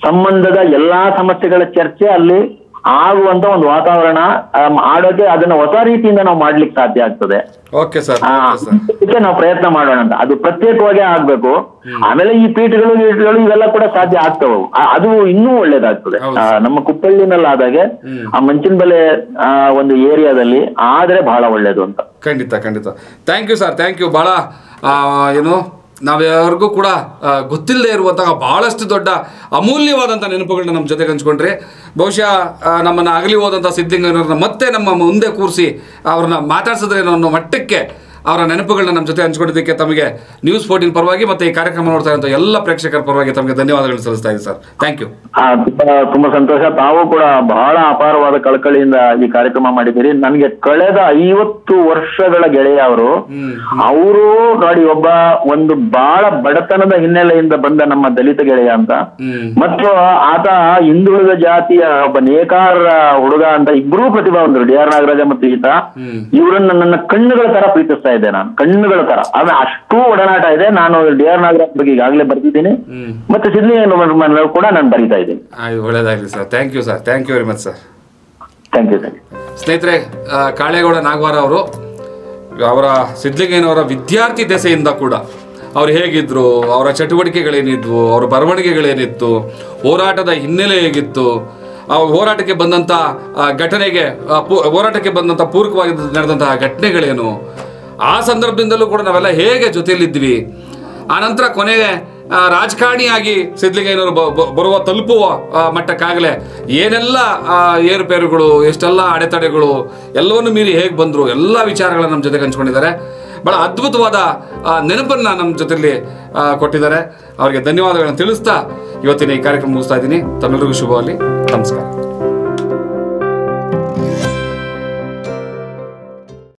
ಸಂಬಂಧದ ಎಲ್ಲಾ ಸಮಸ್ಯೆಗಳ ಚರ್ಚೆ ಅಲ್ಲಿ ಆಗುವಂತ ಒಂದು ವಾತಾವರಣ ಆ, ಮಾಡೋಕೆ ಅದನ್ನ ಹೊಸ ರೀತಿಯಿಂದ ನಾವು ಮಾಡ್ಲಿಕ್ಕೆ ಸಾಧ್ಯ ಆಗ್ತದೆ ಓಕೆ ಸರ್ ಆ, ಓಕೆ ಸರ್ ಇದಕ್ಕೆ ನಾವು ಪ್ರಯತ್ನ ಮಾಡೋಣ ಅಂತ ಅದು ಪ್ರತ್ಯೇಕವಾಗಿ ಆಗ್ಬೇಕು ಆಮೇಲೆ ಈ ಪೀಠಗಳು ಗೀಠಗಳು ಇವೆಲ್ಲ ಕೂಡ ಸಾಧ್ಯ ಆಗ್ತವೆ ಅವು. ಆ, ಅದು ಇನ್ನೂ ಒಳ್ಳೇದಾಗ್ತದೆ ಹೌದು. ಆ, ನಮ್ಮ ಕುಪ್ಪಳ್ಳಿನಲ್ಲಾದಾಗೆ ಹ್ಮ್. ಆ ಮಂಚಿನ ಬೆಲೆ ಆ, ಒಂದು ಏರಿಯಾದಲ್ಲಿ ಆದ್ರೆ ಬಹಳ ಒಳ್ಳೇದು ಅಂತ ಖಂಡಿತ ಖಂಡಿತ thank you sir thank you ಭಾಳ ಆ, ಏನು ನಾವ್ಯಾರಿಗೂ ಕೂಡ ಆ, ಗೊತ್ತಿಲ್ಲದೆ ಇರುವಂತಹ ಭಾಳಷ್ಟು ದೊಡ್ಡ ಅಮೂಲ್ಯವಾದಂಥ ನೆನಪುಗಳನ್ನ ನಮ್ಮ ಜೊತೆಗೆ ಹಂಚ್ಕೊಂಡ್ರಿ ಬಹುಶಃ ಆ, ನಮ್ಮನ್ನು ಅಗಲಿ ಹೋದಂಥ ಸಿದ್ಧಲಿಂಗನವ್ರನ್ನ ಮತ್ತೆ ನಮ್ಮ ಮುಂದೆ ಕೂರಿಸಿ ಅವ್ರನ್ನ ಮಾತಾಡ್ಸಿದ್ರೇನೋ ಅನ್ನೋ ಮಟ್ಟಕ್ಕೆ ಅವರ ನೆನಪುಗಳನ್ನ ನಮ್ಮ ಜೊತೆ ಹಂಚ್ಕೊಂಡಿದ್ದಕ್ಕೆ ತಮಗೆ ನ್ಯೂಸ್ ಫೋರ್ಟೀನ್ ಪರವಾಗಿ ಮತ್ತೆ ಈ ಕಾರ್ಯಕ್ರಮ ನೋಡ್ತಾ ಇರುವಂಥ ಎಲ್ಲ ಪ್ರೇಕ್ಷಕರ ಪರವಾಗಿ ತಮಗೆ ಧನ್ಯವಾದಗಳು ಸಲ್ಲಿಸ್ತಾ ಇದ್ದೀನಿ ಸರ್ ಥ್ಯಾಂಕ್ ಯು ಆ, ತುಂಬಾ ತುಂಬಾ ಸಂತೋಷ ತಾವು ಕೂಡ ಬಹಳ ಅಪಾರವಾದ ಕಳಕಳಿಯಿಂದ ಈ ಕಾರ್ಯಕ್ರಮ ಮಾಡಿದ್ದೀರಿ ನನಗೆ ಕಳೆದ ಐವತ್ತು ವರ್ಷಗಳ ಗೆಳೆಯ ಅವರು ಹ್ಮ್ ಅವರು ನೋಡಿ ಒಬ್ಬ ಒಂದು ಬಹಳ ಬಡತನದ ಹಿನ್ನೆಲೆಯಿಂದ ಬಂದ ನಮ್ಮ ದಲಿತ ಗೆಳೆಯ ಅಂತ ಹ್ಮ್ ಮತ್ತು ಆತ ಹಿಂದುಳಿದ ಜಾತಿಯ ಒಬ್ಬ ನೇಕಾರ ಹುಡುಗ ಅಂತ ಇಬ್ರು ಪ್ರತಿಭಾವಂತರು ಡಿ ಆರ್ ನಾಗರಾಜ ಮತ್ತು ಈತ ಹ್ಮ್ ಇವರನ್ನ ನನ್ನ ಕಣ್ಣುಗಳ ತರ ಪ್ರೀತಿಸ್ತಾ ಇದ್ದೆ ನಾನು ಕಣ್ಣುಗಳ ತರ ಆಮೇಲೆ ಅಷ್ಟು ಒಡನಾಟ ಇದೆ ನಾನು ಡಿ ಆರ್ ನಾಗರಾಜ್ ಬಗ್ಗೆ ಈಗಾಗಲೇ ಬರ್ತಿದ್ದೀನಿ ಹ್ಮ್ ಮತ್ತೆ ಸಿದ್ಲಿ ಕೂಡ ನಾನು ಬರೀತಾ ಇದ್ದೀನಿ ಆಯ್ತು ಒಳ್ಳೇದಾಗಲಿ sir thank you sir thank you very much sir thank you thank you ಸ್ನೇಹಿತರೆ ಆ, ಕಾಳೇಗೌಡ ನಾಗವಾರ ಅವರು ಅವರ ಸಿದ್ಧಲಿಂಗಯ್ಯನವರ ವಿದ್ಯಾರ್ಥಿ ದೆಸೆಯಿಂದ ಕೂಡ ಅವ್ರು ಹೇಗಿದ್ರು ಅವರ ಚಟುವಟಿಕೆಗಳೇನಿದ್ವು ಅವರ ಬರವಣಿಗೆಗಳೇನಿತ್ತು ಹೋರಾಟದ ಹಿನ್ನೆಲೆ ಹೇಗಿತ್ತು ಆ ಹೋರಾಟಕ್ಕೆ ಬಂದಂಥ ಆ, ಘಟನೆಗೆ ಆ, ಪೂ- ಹೋರಾಟಕ್ಕೆ ಬಂದಂಥ ಪೂರಕವಾಗಿ ನಡೆದಂತಹ ಘಟನೆಗಳೇನು ಆ ಸಂದರ್ಭದಿಂದಲೂ ಕೂಡ ನಾವೆಲ್ಲ ಹೇಗೆ ಜೊತೆಯಲ್ಲಿದ್ವಿ ಆ ನಂತರ ಕೊನೆಗೆ ಆ, ರಾಜಕಾರಣಿಯಾಗಿ ಸಿದ್ಧಲಿಂಗಯ್ಯನವರು ಬ- ಬ- ಬರುವ ತಲುಪುವ ಆ, ಮಟ್ಟಕ್ಕಾಗಲೇ ಏನೆಲ್ಲ ಆ, ಏರುಪೇರುಗಳು ಎಷ್ಟೆಲ್ಲ ಅಡೆತಡೆಗಳು ಎಲ್ಲವನ್ನು ಮೀರಿ ಹೇಗೆ ಬಂದರು ಎಲ್ಲ ವಿಚಾರಗಳನ್ನ ನಮ್ಮ ಜೊತೆಗೆ ಹಂಚ್ಕೊಂಡಿದ್ದಾರೆ ಬಹಳ ಅದ್ಭುತವಾದ ಆ, ನೆನಪನ್ನ ನಮ್ಮ ಜೊತೆಲಿ ಆ, ಕೊಟ್ಟಿದ್ದಾರೆ ಅವರಿಗೆ ಧನ್ಯವಾದಗಳನ್ನು ತಿಳಿಸ್ತಾ ಇವತ್ತಿನ ಈ ಕಾರ್ಯಕ್ರಮ ಮುಗಿಸ್ತಾ ಇದ್ದೀನಿ ತಮ್ಮೆಲ್ಲರಿಗೂ ಶುಭವಾಗಿ ನಮಸ್ಕಾರ